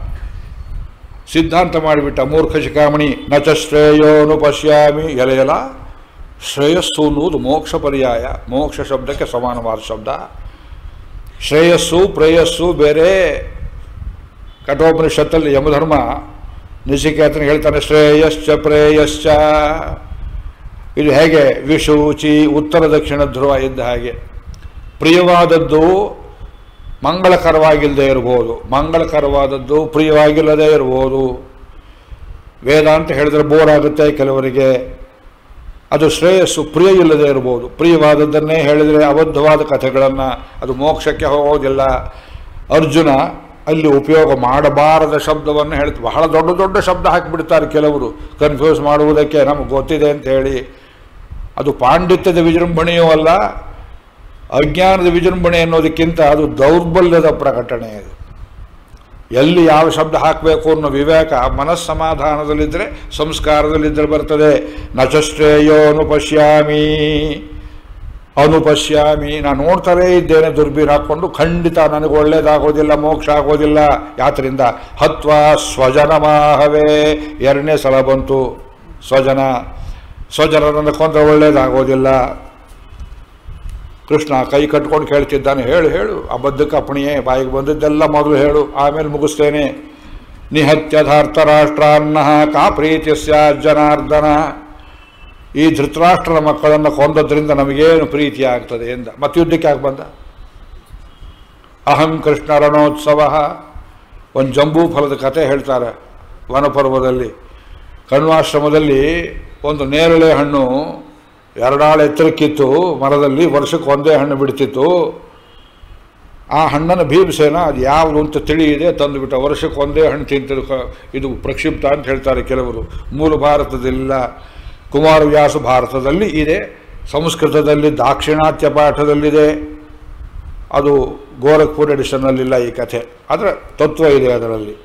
ಸಿದ್ಧಾಂತ ಮಾಡಿಬಿಟ್ಟ ಮೂರ್ಖ ಶಿಖಾಮಣಿ ನ ಚ ಶ್ರೇಯೋನು ಪಶ್ಯಾಮಿ ಎಲೆಯಲ ಶ್ರೇಯಸ್ಸು ಅನ್ನುವುದು ಮೋಕ್ಷ ಪರ್ಯಾಯ ಮೋಕ್ಷ ಶಬ್ದಕ್ಕೆ ಸಮಾನವಾದ ಶಬ್ದ ಶ್ರೇಯಸ್ಸು ಪ್ರೇಯಸ್ಸು ಬೇರೆ ಕಠೋಪನಿಷತ್ತಲ್ಲಿ ಯಮಧರ್ಮ ನಿಶಿಕೇತನ ಹೇಳ್ತಾನೆ ಶ್ರೇಯಶ್ಚ ಪ್ರೇಯಶ್ಚ ಇದು ಹೇಗೆ ವಿಶೂಚಿ ಉತ್ತರ ದಕ್ಷಿಣ ಧ್ರುವ ಇದ್ದ ಹಾಗೆ ಪ್ರಿಯವಾದದ್ದು ಮಂಗಳಕರವಾಗಿಲ್ಲದೆ ಇರ್ಬೋದು ಮಂಗಳಕರವಾದದ್ದು ಪ್ರಿಯವಾಗಿಲ್ಲದೆ ಇರ್ಬೋದು ವೇದ ಅಂತ ಹೇಳಿದ್ರೆ ಬೋರ್ ಆಗುತ್ತೆ ಕೆಲವರಿಗೆ ಅದು ಶ್ರೇಯಸ್ಸು ಪ್ರಿಯ ಇಲ್ಲದೆ ಇರ್ಬೋದು ಪ್ರಿಯವಾದದ್ದನ್ನೇ ಹೇಳಿದರೆ ಅಬದ್ಧವಾದ ಕಥೆಗಳನ್ನು ಅದು ಮೋಕ್ಷಕ್ಕೆ ಹೋಗೋದಿಲ್ಲ ಅರ್ಜುನ ಅಲ್ಲಿ ಉಪಯೋಗ ಮಾಡಬಾರದ ಶಬ್ದವನ್ನು ಹೇಳ್ತು ಬಹಳ ದೊಡ್ಡ ದೊಡ್ಡ ಶಬ್ದ ಹಾಕಿಬಿಡ್ತಾರೆ ಕೆಲವರು ಕನ್ಫ್ಯೂಸ್ ಮಾಡುವುದಕ್ಕೆ ನಮಗೆ ಗೊತ್ತಿದೆ ಅಂತ ಹೇಳಿ ಅದು ಪಾಂಡಿತ್ಯದ ವಿಜೃಂಭಣೆಯೂ ಅಲ್ಲ ಅಜ್ಞಾನದ ವಿಜೃಂಭಣೆ ಅನ್ನೋದಕ್ಕಿಂತ ಅದು ದೌರ್ಬಲ್ಯದ ಪ್ರಕಟಣೆ ಅದು ಎಲ್ಲಿ ಯಾವ ಶಬ್ದ ಹಾಕಬೇಕು ಅನ್ನೋ ವಿವೇಕ ಮನಸ್ಸಮಾಧಾನದಲ್ಲಿದ್ದರೆ ಸಂಸ್ಕಾರದಲ್ಲಿದ್ದರೆ ಬರ್ತದೆ ನಚಶ್ರೇಯೋ ಅನುಪಶ್ಯಾಮಿ ಅನುಪಶ್ಯಾಮಿ ನಾನು ನೋಡ್ತಾನೇ ಇದ್ದೇನೆ ದುರ್ಬೀರ್ ಹಾಕ್ಕೊಂಡು ಖಂಡಿತ ನನಗೆ ಒಳ್ಳೇದಾಗೋದಿಲ್ಲ ಮೋಕ್ಷ ಆಗೋದಿಲ್ಲ ಯಾತ್ರಿಂದ ಹತ್ವಾ ಸ್ವಜನಮಾಹವೇ ಎರಡನೇ ಸಲ ಬಂತು ಸ್ವಜನ ಸ್ವಜನರನ್ನು ಕೊಂದರೆ ಒಳ್ಳೇದಾಗೋದಿಲ್ಲ ಕೃಷ್ಣ ಕೈ ಕಟ್ಕೊಂಡು ಕೇಳ್ತಿದ್ದಾನೆ ಹೇಳು ಹೇಳು ಅಬದ್ಧಕ್ಕೆ ಅಪ್ಪಣಿಯೇ ಬಾಯಿಗೆ ಬಂದಿದ್ದೆಲ್ಲ ಮೊದಲು ಹೇಳು ಆಮೇಲೆ ಮುಗಿಸ್ತೇನೆ ನಿಹತ್ಯಧಾರ್ಥ ರಾಷ್ಟ್ರಾನ್ನ ಕಾ ಪ್ರೀತಿಸ್ಯ ಜನಾರ್ದನ ಈ ಧೃತರಾಷ್ಟ್ರನ ಮಕ್ಕಳನ್ನು ಕೊಂದದ್ರಿಂದ ನಮಗೇನು ಪ್ರೀತಿ ಆಗ್ತದೆ ಎಂದ ಮತ್ತೆ ಯುದ್ಧಕ್ಕೆ ಯಾಕೆ ಬಂದ ಅಹಂ ಕೃಷ್ಣ ರಣೋತ್ಸವ ಒಂದು ಜಂಬೂ ಫಲದ ಕಥೆ ಹೇಳ್ತಾರೆ ವನಪರ್ವದಲ್ಲಿ ಕಣ್ವಾಶ್ರಮದಲ್ಲಿ ಒಂದು ನೇರಳೆ ಹಣ್ಣು ಎರಡಾಳು ಎತ್ತರಕ್ಕಿತ್ತು ಮರದಲ್ಲಿ ವರ್ಷಕ್ಕೆ ಒಂದೇ ಹಣ್ಣು ಬಿಡ್ತಿತ್ತು ಆ ಹಣ್ಣನ್ನು ಭೀಮಸೇನ ಅದು ಯಾವುದು ಅಂತ ತಿಳಿಯದೆ ತಂದುಬಿಟ್ಟ ವರ್ಷಕ್ಕೆ ಒಂದೇ ಹಣ್ಣು ತಿಂತಿದ್ದು ಕ- ಇದು ಪ್ರಕ್ಷಿಪ್ತ ಅಂತ ಹೇಳ್ತಾರೆ ಕೆಲವರು ಮೂಲ ಭಾರತದಲ್ಲಿಲ್ಲ ಕುಮಾರವ್ಯಾಸ ಭಾರತದಲ್ಲಿ ಇದೆ ಸಂಸ್ಕೃತದಲ್ಲಿ ದಾಕ್ಷಿಣಾತ್ಯ ಪಾಠದಲ್ಲಿದೆ ಅದು ಗೋರಖ್ಪುರ್ ಎಡಿಷನ್ನಲ್ಲಿಲ್ಲ ಈ ಕಥೆ ಆದರೆ ತತ್ವ ಇದೆ ಅದರಲ್ಲಿ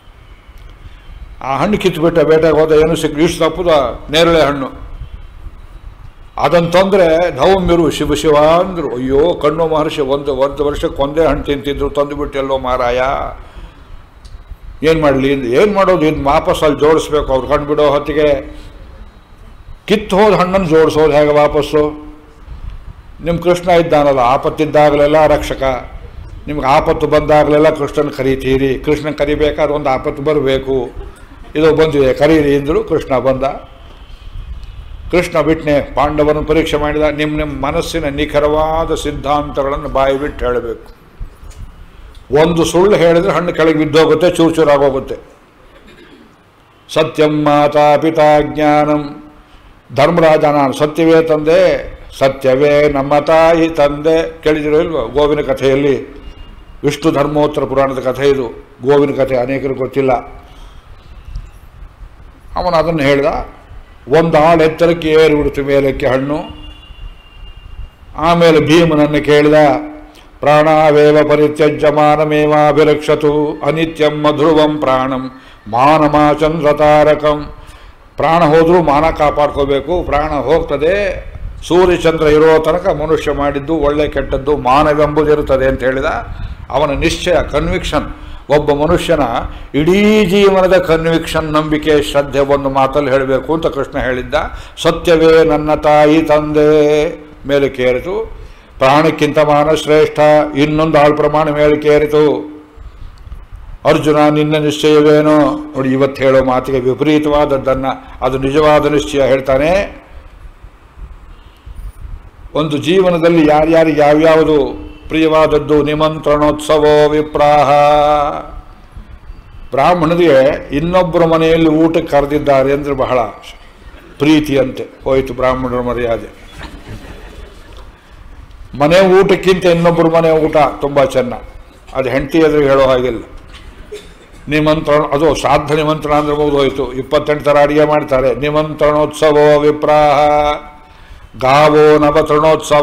ಆ ಹಣ್ಣು ಕಿತ್ತುಬಿಟ್ಟ ಬೇಟೆಗೆ ಹೋದ ಏನು ಸಿಕ್ಕ ಇಷ್ಟು ತಪ್ಪದ ನೇರಳೆ ಹಣ್ಣು ಅದನ್ನು ತಂದರೆ ಧೌಮ್ಯರು ಶಿವ ಶಿವ ಅಂದರು ಅಯ್ಯೋ ಕಣ್ಣು ಮಹರ್ಷಿ ಒಂದು ಒಂದು ವರ್ಷಕ್ಕೆ ಒಂದೇ ಹಣ್ಣು ತಿಂತಿದ್ರು ತಂದುಬಿಟ್ಟು ಎಲ್ಲೋ ಮಾರಾಯ ಏನು ಮಾಡಲಿ ಏನು ಮಾಡೋದು ಇದು ವಾಪಸ್ ಅಲ್ಲಿ ಜೋಡಿಸ್ಬೇಕು ಅವ್ರು ಕಂಡುಬಿಡೋ ಹೊತ್ತಿಗೆ ಕಿತ್ತು ಹೋದ ಹಣ್ಣನ್ನು ಜೋಡಿಸೋದು ಹೇಗೆ ವಾಪಸ್ಸು ನಿಮ್ಮ ಕೃಷ್ಣ ಇದ್ದಾನಲ್ಲ ಆಪತ್ತಿದ್ದಾಗಲೆಲ್ಲ ರಕ್ಷಕ ನಿಮ್ಗೆ ಆಪತ್ತು ಬಂದಾಗಲೆಲ್ಲ ಕೃಷ್ಣನ ಕರೀತೀರಿ ಕೃಷ್ಣನ್ ಕರಿಬೇಕಾದ್ರೆ ಒಂದು ಆಪತ್ತು ಬರಬೇಕು ಇದು ಬಂದಿದೆ ಕರೀರಿ ಎಂದರು ಕೃಷ್ಣ ಬಂದ ಕೃಷ್ಣ ಬಿಟ್ನೆ ಪಾಂಡವರನ್ನು ಪರೀಕ್ಷೆ ಮಾಡಿದ ನಿಮ್ಮ ನಿಮ್ಮ ಮನಸ್ಸಿನ ನಿಖರವಾದ ಸಿದ್ಧಾಂತಗಳನ್ನು ಬಾಯಿ ಬಿಟ್ಟು ಹೇಳಬೇಕು ಒಂದು ಸುಳ್ಳು ಹೇಳಿದ್ರೆ ಹಣ್ಣು ಕೆಳಗೆ ಬಿದ್ದೋಗುತ್ತೆ ಚೂರು ಚೂರಾಗೋಗುತ್ತೆ ಸತ್ಯಂ ಮಾತಾ ಪಿತಾ ಜ್ಞಾನಂ ಧರ್ಮರಾಜ ನಾನು ಸತ್ಯವೇ ತಂದೆ ಸತ್ಯವೇ ನಮ್ಮ ತಾಯಿ ತಂದೆ ಕೇಳಿದಿರೋ ಇಲ್ವೋ ಗೋವಿನ ಕಥೆಯಲ್ಲಿ ವಿಷ್ಣು ಧರ್ಮೋತ್ತರ ಪುರಾಣದ ಕಥೆ ಇದು ಗೋವಿನ ಕಥೆ ಅನೇಕರಿಗೆ ಗೊತ್ತಿಲ್ಲ ಅವನು ಅದನ್ನು ಹೇಳಿದ ಒಂದು ಆಳು ಎತ್ತರಕ್ಕೆ ಏರಿಬಿಡ್ತು ಮೇಲಕ್ಕೆ ಹಣ್ಣು ಆಮೇಲೆ ಭೀಮನನ್ನು ಕೇಳಿದ ಪ್ರಾಣಾವೇವ ಪರಿತ್ಯಜ್ಯ ಮಾನಮೇವಾಭಿರಕ್ಷತು ಅನಿತ್ಯಂ ಮಧುರುವಂ ಪ್ರಾಣಂ ಮಾನಮಾಚಂದ್ರ ತಾರಕಂ ಪ್ರಾಣ ಹೋದರೂ ಮಾನ ಕಾಪಾಡ್ಕೋಬೇಕು ಪ್ರಾಣ ಹೋಗ್ತದೆ ಸೂರ್ಯಚಂದ್ರ ಇರೋ ತನಕ ಮನುಷ್ಯ ಮಾಡಿದ್ದು ಒಳ್ಳೆ ಕೆಟ್ಟದ್ದು ಮಾನವೆಂಬುದಿರುತ್ತದೆ ಅಂತ ಹೇಳಿದ ಅವನ ನಿಶ್ಚಯ ಕನ್ವಿಕ್ಷನ್ ಒಬ್ಬ ಮನುಷ್ಯನ ಇಡೀ ಜೀವನದ ಕನ್ವಿಕ್ಷನ್ ನಂಬಿಕೆ ಶ್ರದ್ಧೆ ಒಂದು ಮಾತಲ್ಲಿ ಹೇಳಬೇಕು ಅಂತ ಕೃಷ್ಣ ಹೇಳಿದ್ದ ಸತ್ಯವೇ ನನ್ನ ತಾಯಿ ತಂದೆ ಮೇಲೆ ಕೇರಿತು ಪ್ರಾಣಕ್ಕಿಂತ ಮಾನ ಶ್ರೇಷ್ಠ ಇನ್ನೊಂದು ಆಳು ಪ್ರಮಾಣ ಮೇಲೆ ಕೇರಿತು ಅರ್ಜುನ ನಿನ್ನ ನಿಶ್ಚಯವೇನೋ ನೋಡಿ ಇವತ್ತು ಹೇಳೋ ಮಾತಿಗೆ ವಿಪರೀತವಾದದ್ದನ್ನು ಅದು ನಿಜವಾದ ನಿಶ್ಚಯ ಹೇಳ್ತಾನೆ ಒಂದು ಜೀವನದಲ್ಲಿ ಯಾರ್ಯಾರಿಗೆ ಯಾವ್ಯಾವುದು ಪ್ರಿಯವಾದದ್ದು ನಿಮಂತ್ರಣೋತ್ಸವೋ ವಿಪ್ರಾಹ ಬ್ರಾಹ್ಮಣರಿಗೆ ಇನ್ನೊಬ್ಬರ ಮನೆಯಲ್ಲಿ ಊಟಕ್ಕೆ ಕರೆದಿದ್ದಾರೆ ಅಂದರೆ ಬಹಳ ಪ್ರೀತಿಯಂತೆ ಹೋಯಿತು ಬ್ರಾಹ್ಮಣರ ಮರ್ಯಾದೆ ಮನೆ ಊಟಕ್ಕಿಂತ ಇನ್ನೊಬ್ಬರ ಮನೆ ಊಟ ತುಂಬ ಚೆನ್ನ ಅದು ಹೆಂಡತಿ ಎದುರು ಹೇಳೋ ಹಾಗಿಲ್ಲ ನಿಮಂತ್ರಣ ಅದು ಶ್ರಾದ್ದ ನಿಮಂತ್ರಣ ಅಂದ್ರೆ ಮುಗಿದೋಯ್ತು ಇಪ್ಪತ್ತೆಂಟು ಥರ ಅಡಿಗೆ ಮಾಡ್ತಾರೆ ನಿಮಂತ್ರಣೋತ್ಸವೋ ವಿಪ್ರಾಹ ಗಾವೋ ನವತೃಣೋತ್ಸವ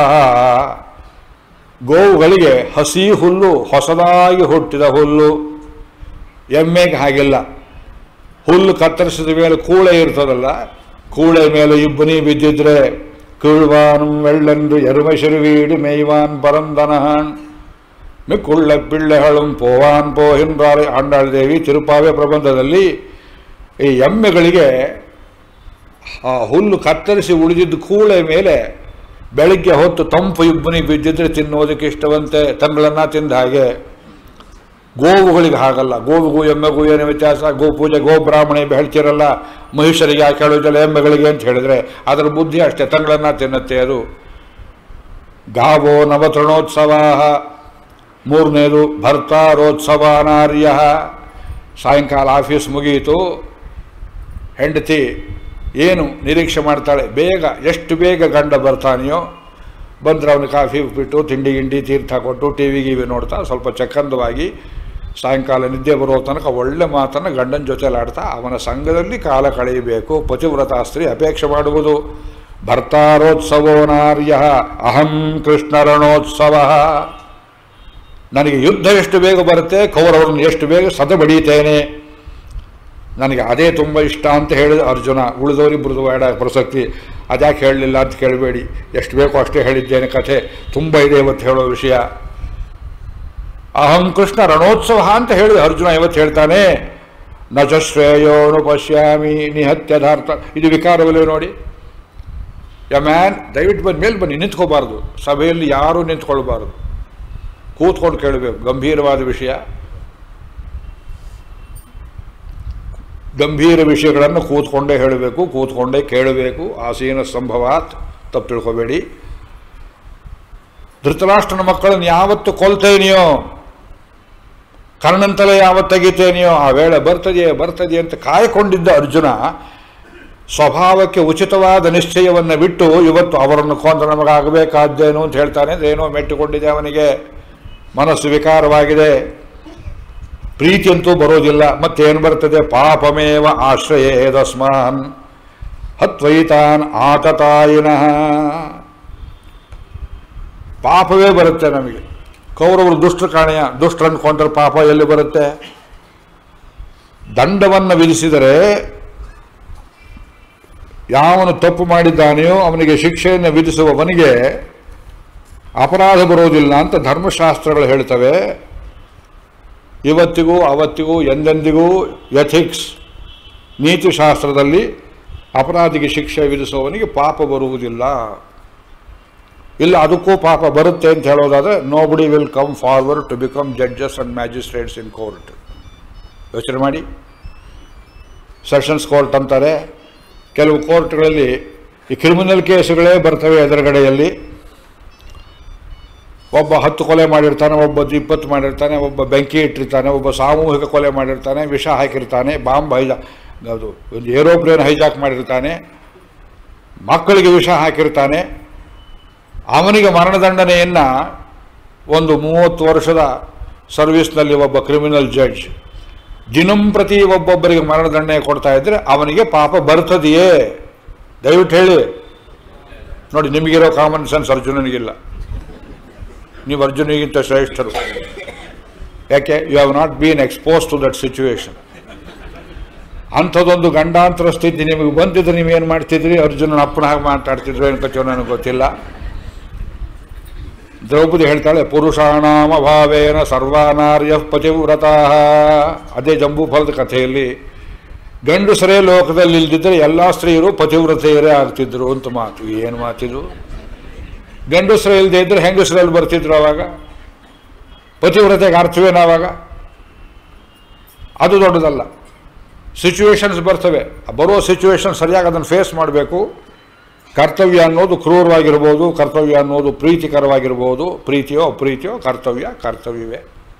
ಗೋವುಗಳಿಗೆ ಹಸಿ ಹುಲ್ಲು ಹೊಸದಾಗಿ ಹುಟ್ಟಿದ ಹುಲ್ಲು ಎಮ್ಮೆಗೆ ಹಾಗಿಲ್ಲ ಹುಲ್ಲು ಕತ್ತರಿಸಿದ ಮೇಲೆ ಕೂಳೆ ಇರ್ತದಲ್ಲ ಕೂಳೆ ಮೇಲೆ ಇಬ್ಬನಿ ಬಿದ್ದಿದ್ರೆ ಕೀಳ್ವಾನ್ வெள்ளென்று எருமை சிறுவீடு மெய்வான் பரந்தனஹான் ಮಿಕ್ಕುಳ್ಳ ಪಿಳ್ಳೆಹಳುಂ ಪೋವಾನ್ ಪೋಹಿನ್ರಾರೆ ಆಂಡಾಳ್ ದೇವಿ ತಿರುಪಾವೆ ಪ್ರಬಂಧದಲ್ಲಿ ಈ ಎಮ್ಮೆಗಳಿಗೆ ಆ ಹುಲ್ಲು ಕತ್ತರಿಸಿ ಉಳಿದಿದ್ದ ಕೂಳೆ ಮೇಲೆ ಬೆಳಿಗ್ಗೆ ಹೊತ್ತು ತಂಪು ಇಬ್ಬನಿ ಬಿದ್ದಿದ್ರೆ ತಿನ್ನೋದಕ್ಕೆ ಇಷ್ಟವಂತೆ ತಂಗಳನ್ನ ತಿಂದ ಹಾಗೆ ಗೋವುಗಳಿಗೆ ಹಾಗಲ್ಲ ಗೋವಿಗೂ ಎಮ್ಮೆಗೂ ಏನು ವ್ಯತ್ಯಾಸ ಗೋ ಪೂಜೆ ಗೋ ಬ್ರಾಹ್ಮಣೆ ಹೇಳ್ತಿರಲ್ಲ ಮಹಿಷರಿಗೆ ಯಾಕೆ ಹೇಳೋದಿಲ್ಲ ಎಮ್ಮೆಗಳಿಗೆ ಅಂತ ಹೇಳಿದ್ರೆ ಅದರ ಬುದ್ಧಿ ಅಷ್ಟೇ ತಂಗಳನ್ನ ತಿನ್ನುತ್ತೆ ಅದು ಗಾವೋ ನವತೃಣೋತ್ಸವ ಮೂರನೇದು ಭರ್ತಾರೋತ್ಸವ ನಾರ್ಯ ಸಾಯಂಕಾಲ ಆಫೀಸ್ ಮುಗಿಯಿತು ಹೆಂಡತಿ ಏನು ನಿರೀಕ್ಷೆ ಮಾಡ್ತಾಳೆ ಬೇಗ ಎಷ್ಟು ಬೇಗ ಗಂಡ ಬರ್ತಾನೆಯೋ ಬಂದ್ರೆ ಅವನು ಕಾಫಿ ಬಿಟ್ಟು ತಿಂಡಿ ಗಿಂಡಿ ತೀರ್ಥ ಕೊಟ್ಟು ಟಿ ವಿ ಗಿವಿ ನೋಡ್ತಾ ಸ್ವಲ್ಪ ಚಕ್ಕಂದವಾಗಿ ಸಾಯಂಕಾಲ ನಿದ್ದೆ ಬರೋ ತನಕ ಒಳ್ಳೆ ಮಾತನ್ನು ಗಂಡನ ಜೊತೆಲಿ ಆಡ್ತಾ ಅವನ ಸಂಘದಲ್ಲಿ ಕಾಲ ಕಳೆಯಬೇಕು ಪತಿವ್ರತ ಸ್ತ್ರೀ ಅಪೇಕ್ಷೆ ಮಾಡುವುದು ಭರ್ತಾರೋತ್ಸವೋ ನಾರ್ಯ ಅಹಂ ಕೃಷ್ಣರಣೋತ್ಸವ ನನಗೆ ಯುದ್ಧ ಎಷ್ಟು ಬೇಗ ಬರುತ್ತೆ ಕೌರವರನ್ನು ಎಷ್ಟು ಬೇಗ ಸದ ಬಡೀತೇನೆ ನನಗೆ ಅದೇ ತುಂಬ ಇಷ್ಟ ಅಂತ ಹೇಳಿದ ಅರ್ಜುನ ಉಳಿದವರಿಬ್ಬರದು ಬೇಡ ಪ್ರಸಕ್ತಿ ಅದ್ಯಾಕೆ ಹೇಳಲಿಲ್ಲ ಅಂತ ಕೇಳಬೇಡಿ ಎಷ್ಟು ಬೇಕೋ ಅಷ್ಟೇ ಹೇಳಿದ್ದೇನೆ ಕಥೆ ತುಂಬ ಇದೆ ಇವತ್ತು ಹೇಳೋ ವಿಷಯ ಅಹಂ ಕೃಷ್ಣ ರಣೋತ್ಸವ ಅಂತ ಹೇಳಿದ ಅರ್ಜುನ ಇವತ್ತು ಹೇಳ್ತಾನೆ ನ ಚ ಶ್ರೇಯೋನು ಪಶ್ಯಾಮಿ ನಿಹತ್ಯದಾರ್ಥ ಇದು ವಿಕಾರವಲ್ಲೇ ನೋಡಿ ಯ ಮ್ಯಾನ್ ದಯವಿಟ್ಟು ಬಂದ ಮೇಲೆ ಬನ್ನಿ ನಿಂತ್ಕೋಬಾರ್ದು ಸಭೆಯಲ್ಲಿ ಯಾರೂ ನಿಂತ್ಕೊಳ್ಬಾರ್ದು ಕೂತ್ಕೊಂಡು ಕೇಳಬೇಕು ಗಂಭೀರವಾದ ವಿಷಯ ಗಂಭೀರ ವಿಷಯಗಳನ್ನು ಕೂತ್ಕೊಂಡೇ ಹೇಳಬೇಕು ಕೂತ್ಕೊಂಡೇ ಕೇಳಬೇಕು ಆಸೀನ ಸಂಭವಾತ್ ತಪ್ಪು ತಿಳ್ಕೊಬೇಡಿ ಧೃತರಾಷ್ಟ್ರನ ಮಕ್ಕಳನ್ನು ಯಾವತ್ತು ಕೊಲ್ತೇನೆಯೋ ಕರ್ಣಂತಲೇ ಯಾವತ್ತು ತೆಗಿತೇನೆಯೋ ಆ ವೇಳೆ ಬರ್ತದೆಯೇ ಬರ್ತದೆ ಅಂತ ಕಾಯ್ಕೊಂಡಿದ್ದ ಅರ್ಜುನ ಸ್ವಭಾವಕ್ಕೆ ಉಚಿತವಾದ ನಿಶ್ಚಯವನ್ನು ಬಿಟ್ಟು ಇವತ್ತು ಅವರನ್ನು ಕೊಂದ ನಮಗಾಗಬೇಕಾದ್ದೇನು ಅಂತ ಹೇಳ್ತಾನೆ ಏನೋ ಮೆಟ್ಟಿಕೊಂಡಿದೆ ಅವನಿಗೆ ಮನಸ್ಸು ವಿಕಾರವಾಗಿದೆ ಪ್ರೀತಿಯಂತೂ ಬರೋದಿಲ್ಲ ಮತ್ತೇನು ಬರ್ತದೆ ಪಾಪಮೇವ ಆಶ್ರಯೇದಸ್ಮಾನ್ ಹತ್ವೈತಾನ್ ಆತತಾಯಿನಃ ಪಾಪವೇ ಬರುತ್ತೆ ನಮಗೆ ಕೌರವರು ದುಷ್ಟರು ಕಾಣೆಯ ದುಷ್ಟರನ್ನು ಕೊಂಡ್ರೆ ಪಾಪ ಎಲ್ಲಿ ಬರುತ್ತೆ ದಂಡವನ್ನು ವಿಧಿಸಿದರೆ ಯಾವನು ತಪ್ಪು ಮಾಡಿದ್ದಾನೆಯೋ ಅವನಿಗೆ ಶಿಕ್ಷೆಯನ್ನು ವಿಧಿಸುವವನಿಗೆ ಅಪರಾಧ ಬರೋದಿಲ್ಲ ಅಂತ ಧರ್ಮಶಾಸ್ತ್ರಗಳು ಹೇಳ್ತವೆ ಇವತ್ತಿಗೂ ಅವತ್ತಿಗೂ ಎಂದೆಂದಿಗೂ ಎಥಿಕ್ಸ್ ನೀತಿಶಾಸ್ತ್ರದಲ್ಲಿ ಅಪರಾಧಿಗೆ ಶಿಕ್ಷೆ ವಿಧಿಸುವವನಿಗೆ ಪಾಪ ಬರುವುದಿಲ್ಲ ಇಲ್ಲ ಅದಕ್ಕೂ ಪಾಪ ಬರುತ್ತೆ ಅಂತ ಹೇಳೋದಾದರೆ nobody will come forward to become judges and magistrates in court ಯೋಚನೆ ಮಾಡಿ ಸೆಷನ್ಸ್ ಕೋರ್ಟ್ ಅಂತಾರೆ ಕೆಲವು ಕೋರ್ಟ್ಗಳಲ್ಲಿ ಈ ಕ್ರಿಮಿನಲ್ ಕೇಸುಗಳೇ ಬರ್ತವೆ ಎದುರುಗಡೆಯಲ್ಲಿ ಒಬ್ಬ ಹತ್ತು ಕೊಲೆ ಮಾಡಿರ್ತಾನೆ ಒಬ್ಬ ಇಪ್ಪತ್ತು ಮಾಡಿರ್ತಾನೆ ಒಬ್ಬ ಬೆಂಕಿ ಇಟ್ಟಿರ್ತಾನೆ ಒಬ್ಬ ಸಾಮೂಹಿಕ ಕೊಲೆ ಮಾಡಿರ್ತಾನೆ ವಿಷ ಹಾಕಿರ್ತಾನೆ ಬಾಂಬ್ ಹೈಜಾ ಅದು ಒಂದು ಏರೋಪ್ಲೇನ್ ಹೈಜಾಕ್ ಮಾಡಿರ್ತಾನೆ ಮಕ್ಕಳಿಗೆ ವಿಷ ಹಾಕಿರ್ತಾನೆ ಅವನಿಗೆ ಮರಣದಂಡನೆಯನ್ನು ಒಂದು ಮೂವತ್ತು ವರ್ಷದ ಸರ್ವಿಸ್ನಲ್ಲಿ ಒಬ್ಬ ಕ್ರಿಮಿನಲ್ ಜಡ್ಜ್ ದಿನಂಪ್ರತಿ ಒಬ್ಬೊಬ್ಬರಿಗೆ ಮರಣದಂಡನೆ ಕೊಡ್ತಾ ಇದ್ರೆ ಅವನಿಗೆ ಪಾಪ ಬರ್ತದೆಯೇ ದಯವಿಟ್ಟು ಹೇಳಿ ನೋಡಿ ನಿಮಗಿರೋ ಕಾಮನ್ ಸೆನ್ಸ್ ಅರ್ಜುನನಿಗಿಲ್ಲ ನೀವು ಅರ್ಜುನಿಗಿಂತ ಶ್ರೇಷ್ಠರು ಯಾಕೆ you have not been expose to that situation ಅಂಥದ್ದೊಂದು ಗಂಡಾಂತರ ಸ್ಥಿತಿ ನಿಮಗೆ ಬಂದಿದ್ರೆ ನೀವೇನು ಮಾಡ್ತಿದ್ರಿ ಅರ್ಜುನನ ಅಪ್ಪನ ಹಾಗೆ ಮಾತಾಡ್ತಿದ್ರು ಏನು ಕಥೆಯೋ ನನಗೆ ಗೊತ್ತಿಲ್ಲ ದ್ರೌಪದಿ ಹೇಳ್ತಾಳೆ ಪುರುಷಾಣಾಮ ಭಾವೇನ ಸರ್ವಾನಾರ್ಯ ಪತಿವ್ರತಾ ಅದೇ ಜಂಬೂಫಲದ ಕಥೆಯಲ್ಲಿ ಗಂಡಸರೇ ಲೋಕದಲ್ಲಿ ಇಲ್ದಿದ್ದರೆ ಎಲ್ಲ ಸ್ತ್ರೀಯರು ಪತಿವ್ರತೆಯರೇ ಆಗ್ತಿದ್ರು ಅಂತ ಮಾತು ಏನು ಮಾತಿದು ಗಂಡಸರು ಇಲ್ಲದೆ ಇದ್ದರೆ ಹೆಂಗಸರಲ್ಲಿ ಬರ್ತಿದ್ರು ಅವಾಗ ಪತಿವ್ರತೆಗೆ ಅರ್ಥವೇನು ಆವಾಗ ಅದು ದೊಡ್ಡದಲ್ಲ ಸಿಚುವೇಶನ್ಸ್ ಬರ್ತವೆ ಆ ಬರೋ ಸಿಚುವೇಶನ್ ಸರಿಯಾಗಿ ಅದನ್ನು ಫೇಸ್ ಮಾಡಬೇಕು ಕರ್ತವ್ಯ ಅನ್ನೋದು ಕ್ರೂರವಾಗಿರ್ಬೋದು ಕರ್ತವ್ಯ ಅನ್ನೋದು ಪ್ರೀತಿಕರವಾಗಿರ್ಬೋದು ಪ್ರೀತಿಯೋ ಅಪ್ರೀತಿಯೋ ಕರ್ತವ್ಯ ಕರ್ತವ್ಯವೇ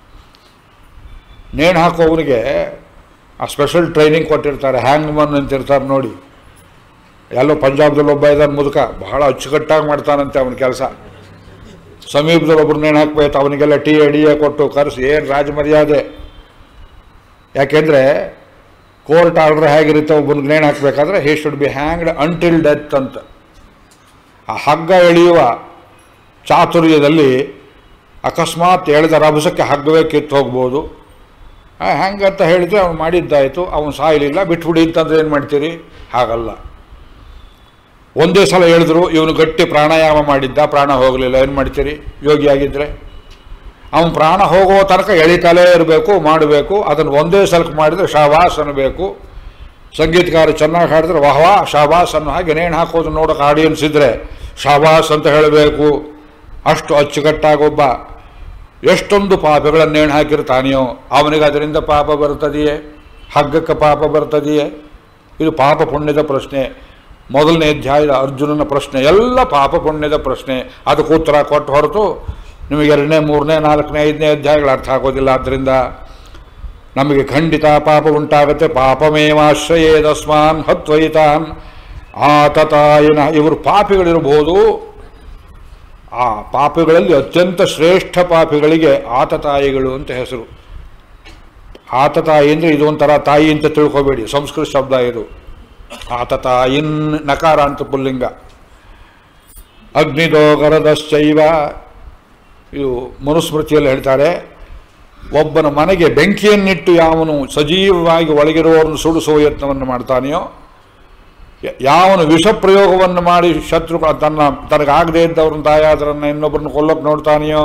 ನೇಣು ಹಾಕೋವನಿಗೆ ಆ ಸ್ಪೆಷಲ್ ಟ್ರೈನಿಂಗ್ ಕೊಟ್ಟಿರ್ತಾರೆ ಹ್ಯಾಂಗ್ ಮನ್ ಅಂತಿರ್ತಾರೆ ನೋಡಿ ಎಲ್ಲೋ ಪಂಜಾಬ್ದಲ್ಲಿ ಒಬ್ಬ ಇದ್ದಾನೆ ಮುದುಕ ಬಹಳ ಅಚ್ಚುಕಟ್ಟಾಗಿ ಮಾಡ್ತಾನಂತೆ ಅವನ ಕೆಲಸ ಸಮೀಪದಲ್ಲಿ ಒಬ್ರು ನೇಣು ಹಾಕ್ಬೇಕು ಅವನಿಗೆಲ್ಲ ಟೀ ಎಡಿಯೇ ಕೊಟ್ಟು ಕರೆಸಿ ಏನು ರಾಜಮರ್ಯಾದೆ ಯಾಕೆಂದರೆ ಕೋರ್ಟ್ ಆರ್ಡರ್ ಹೇಗಿರುತ್ತೆ ಒಬ್ಬನಿಗೆ ನೇಣು ಹಾಕಬೇಕಾದ್ರೆ he should be hanged until death ಅಂತ ಆ ಹಗ್ಗ ಎಳೆಯುವ ಚಾತುರ್ಯದಲ್ಲಿ ಅಕಸ್ಮಾತ್ ಎಳೆದ ರಭಸಕ್ಕೆ ಹಗ್ಗವೇ ಕಿತ್ತು ಹೋಗ್ಬೋದು ಆ, ಹೆಂಗಂತ ಹೇಳಿದ್ರೆ ಅವ್ನು ಮಾಡಿದ್ದಾಯಿತು ಅವನು ಸಾಯಲಿಲ್ಲ ಬಿಟ್ಬಿಡಿ ಅಂತಂದ್ರೆ ಏನು ಮಾಡ್ತೀರಿ ಹಾಗಲ್ಲ ಒಂದೇ ಸಲ ಹೇಳಿದ್ರು ಇವನು ಗಟ್ಟಿ ಪ್ರಾಣಾಯಾಮ ಮಾಡಿದ್ದ ಪ್ರಾಣ ಹೋಗಲಿಲ್ಲ ಏನು ಮಾಡ್ತೀರಿ ಯೋಗಿಯಾಗಿದ್ದರೆ ಅವನು ಪ್ರಾಣ ಹೋಗೋ ತನಕ ಎಳಿತಲೇ ಇರಬೇಕು ಮಾಡಬೇಕು ಅದನ್ನು ಒಂದೇ ಸಲಕ್ಕೆ ಮಾಡಿದರೆ ಶಾಬಾಸ್ ಅನ್ನಬೇಕು ಸಂಗೀತಗಾರ ಚೆನ್ನಾಗಿ ಹಾಡಿದ್ರೆ ವಾಹ್ ವಾಹ್ ಶಾಬಾಸ್ ಅನ್ನೋ ಹಾಗೆ ನೇಣು ಹಾಕೋದು ನೋಡೋಕೆ ಆಡಿಯನ್ಸ್ ಇದ್ದರೆ ಶಾಬಾಸ್ ಅಂತ ಹೇಳಬೇಕು ಅಷ್ಟು ಅಚ್ಚುಕಟ್ಟಾಗೊಬ್ಬ ಎಷ್ಟೊಂದು ಪಾಪಗಳನ್ನು ನೇಣು ಹಾಕಿರ್ತಾನೆಯೋ ಅವನಿಗೆ ಅದರಿಂದ ಪಾಪ ಬರ್ತದೆಯೇ ಹಗ್ಗಕ್ಕೆ ಪಾಪ ಬರ್ತದೆಯೇ ಇದು ಪಾಪ ಪುಣ್ಯದ ಪ್ರಶ್ನೆ ಮೊದಲನೇ ಅಧ್ಯಾಯದ ಅರ್ಜುನನ ಪ್ರಶ್ನೆ ಎಲ್ಲ ಪಾಪ ಪುಣ್ಯದ ಪ್ರಶ್ನೆ ಅದಕ್ಕೆ ಉತ್ತರ ಕೊಟ್ಟು ಹೊರತು ನಿಮಗೆ ಎರಡನೇ ಮೂರನೇ ನಾಲ್ಕನೇ ಐದನೇ ಅಧ್ಯಾಯಗಳು ಅರ್ಥ ಆಗೋದಿಲ್ಲ ಆದ್ದರಿಂದ ನಮಗೆ ಖಂಡಿತ ಪಾಪ ಉಂಟಾಗುತ್ತೆ ಪಾಪಮೇವಾಶ್ರಯೇದಸ್ಮಾನ್ ಹತ್ವಯಿತಾನ್ ಆತತಾಯಿನ ಇವರು ಪಾಪಿಗಳಿರಬಹುದು ಆ ಪಾಪಿಗಳಲ್ಲಿ ಅತ್ಯಂತ ಶ್ರೇಷ್ಠ ಪಾಪಿಗಳಿಗೆ ಆತತಾಯಿಗಳು ಅಂತ ಹೆಸರು ಆತತಾಯಿ ಅಂದರೆ ಇದು ಒಂಥರ ತಾಯಿ ಅಂತ ತಿಳ್ಕೊಬೇಡಿ ಸಂಸ್ಕೃತ ಶಬ್ದ ಇದು ಆತತಾಯಿನ್ ನಕಾರ ಅಂತ ಪುಲ್ಲಿಂಗ ಅಗ್ನಿದೋಗರದಶ್ಚೈವ ಇದು ಮನುಸ್ಮೃತಿಯಲ್ಲಿ ಹೇಳ್ತಾರೆ ಒಬ್ಬನ ಮನೆಗೆ ಬೆಂಕಿಯನ್ನಿಟ್ಟು ಯಾವನು ಸಜೀವವಾಗಿ ಒಳಗಿರುವವರನ್ನು ಸುಡಿಸುವ ಯತ್ನವನ್ನು ಮಾಡ್ತಾನೆಯೋ ಯ- ಯಾವನು ವಿಷ ಪ್ರಯೋಗವನ್ನು ಮಾಡಿ ಶತ್ರು ತನ್ನ ತನಗಾಗದೇ ಇದ್ದವ್ರನ್ನ ತಾಯಾದರನ್ನು ಇನ್ನೊಬ್ಬರನ್ನು ಕೊಲ್ಲಕ್ಕೆ ನೋಡ್ತಾನೆಯೋ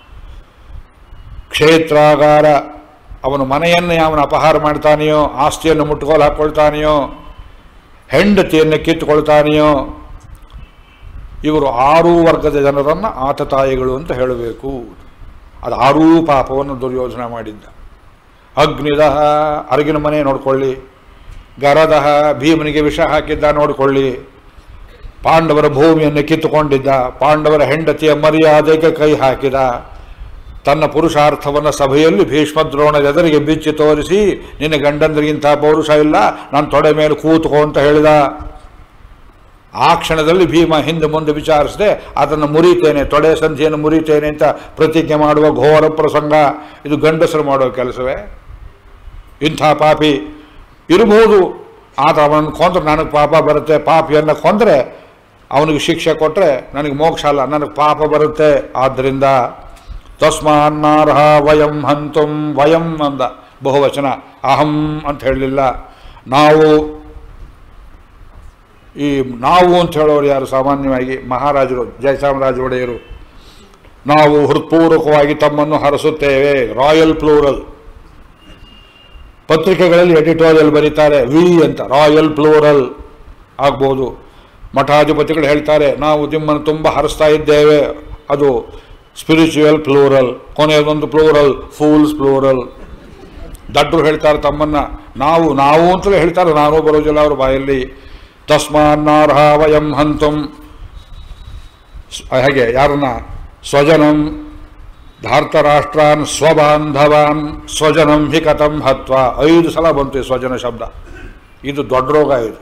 ಕ್ಷೇತ್ರಾಗಾರ ಅವನ ಮನೆಯನ್ನು ಯಾವನು ಅಪಹಾರ ಮಾಡ್ತಾನೆಯೋ ಆಸ್ತಿಯನ್ನು ಮುಟ್ಟುಗೋಲು ಹಾಕ್ಕೊಳ್ತಾನೆಯೋ ಹೆಂಡತಿಯನ್ನು ಕಿತ್ತುಕೊಳ್ತಾನೆಯೋ ಇವರು ಆರೂ ವರ್ಗದ ಜನರನ್ನು ಆತತಾಯಿಗಳು ಅಂತ ಹೇಳಬೇಕು ಅದು ಆರೂ ಪಾಪವನ್ನು ದುರ್ಯೋಧನ ಮಾಡಿದ್ದ ಅಗ್ನಿದಹ ಅರಗಿನ ಮನೆ ನೋಡ್ಕೊಳ್ಳಿ ಗರದಹ ಭೀಮನಿಗೆ ವಿಷ ಹಾಕಿದ್ದ ನೋಡಿಕೊಳ್ಳಿ ಪಾಂಡವರ ಭೂಮಿಯನ್ನು ಕಿತ್ತುಕೊಂಡಿದ್ದ ಪಾಂಡವರ ಹೆಂಡತಿಯ ಮರ್ಯಾದೆಗೆ ಕೈ ಹಾಕಿದ ತನ್ನ ಪುರುಷಾರ್ಥವನ್ನು ಸಭೆಯಲ್ಲಿ ಭೀಷ್ಮದ್ರೋಣ ಎದುರಿಗೆ ಬಿಚ್ಚಿ ತೋರಿಸಿ ನಿನ್ನ ಗಂಡಂದ್ರಿಗಿಂತ ಪೌರುಷ ಇಲ್ಲ ನಾನು ತೊಡೆ ಮೇಲೆ ಕೂತ್ಕೋ ಅಂತ ಹೇಳಿದ ಆ ಕ್ಷಣದಲ್ಲಿ ಭೀಮ ಹಿಂದೆ ಮುಂದೆ ವಿಚಾರಿಸದೆ ಅದನ್ನು ಮುರಿತೇನೆ ತೊಡೆ ಸಂಧಿಯನ್ನು ಮುರಿತೇನೆ ಅಂತ ಪ್ರತಿಜ್ಞೆ ಮಾಡುವ ಘೋರ ಪ್ರಸಂಗ ಇದು ಗಂಡಸರು ಮಾಡುವ ಕೆಲಸವೇ ಇಂಥ ಪಾಪಿ ಇರಬಹುದು ಆದರೆ ಅವನನ್ನು ಕೊಂದ್ರೆ ನನಗೆ ಪಾಪ ಬರುತ್ತೆ ಪಾಪಿಯನ್ನು ಕೊಂದರೆ ಅವನಿಗೆ ಶಿಕ್ಷೆ ಕೊಟ್ಟರೆ ನನಗೆ ಮೋಕ್ಷ ಅಲ್ಲ ನನಗೆ ಪಾಪ ಬರುತ್ತೆ ಆದ್ದರಿಂದ ತಸ್ಮಾನ್ನಾರ್ಹ ವಯಂ ಹಂತುಂ ವಯಂ ಅಂದ ಬಹುವಚನ ಅಹಂ ಅಂತ ಹೇಳಲಿಲ್ಲ ನಾವು ಈ ನಾವು ಅಂತ ಹೇಳೋರು ಯಾರು ಸಾಮಾನ್ಯವಾಗಿ ಮಹಾರಾಜರು ಜಯಚಾಮರಾಜ ಒಡೆಯರು ನಾವು ಹೃತ್ಪೂರ್ವಕವಾಗಿ ತಮ್ಮನ್ನು ಹರಸುತ್ತೇವೆ ರಾಯಲ್ ಪ್ಲೂರಲ್ ಪತ್ರಿಕೆಗಳಲ್ಲಿ ಎಡಿಟೋರಿಯಲ್ ಬರೀತಾರೆ ವಿ ಅಂತ ರಾಯಲ್ ಪ್ಲೂರಲ್ ಆಗ್ಬೋದು ಮಠಾಧಿಪತಿಗಳು ಹೇಳ್ತಾರೆ ನಾವು ನಿಮ್ಮನ್ನು ತುಂಬ ಹರಿಸ್ತಾ ಇದ್ದೇವೆ ಅದು ಸ್ಪಿರಿಚುವಲ್ ಪ್ಲೂರಲ್ ಕೊನೆಯದೊಂದು ಪ್ಲೂರಲ್ ಫೂಲ್ಸ್ ಪ್ಲೂರಲ್ ದಡ್ಡರು ಹೇಳ್ತಾರೆ ತಮ್ಮನ್ನ ನಾವು ನಾವು ಅಂತಲೇ ಹೇಳ್ತಾರೆ ನಾನು ಬರೋದಿಲ್ಲ ಅವ್ರ ಬಾಯಲ್ಲಿ ತಸ್ಮಾನ್ನಾರ್ಹ ವಯಂ ಹಂತಂ ಸ್- ಹಾಗೆ ಯಾರನ್ನ ಸ್ವಜನಂ ಧಾರ್ತರಾಷ್ಟ್ರಾನ್ ಸ್ವಬಾಂಧವಾನ್ ಸ್ವಜನಂ ಹಿ ಕಥಂ ಹತ್ವ ಐದು ಸಲ ಬಂತು ಈ ಸ್ವಜನ ಶಬ್ದ ಇದು ದೊಡ್ಡ ರೋಗ ಇದು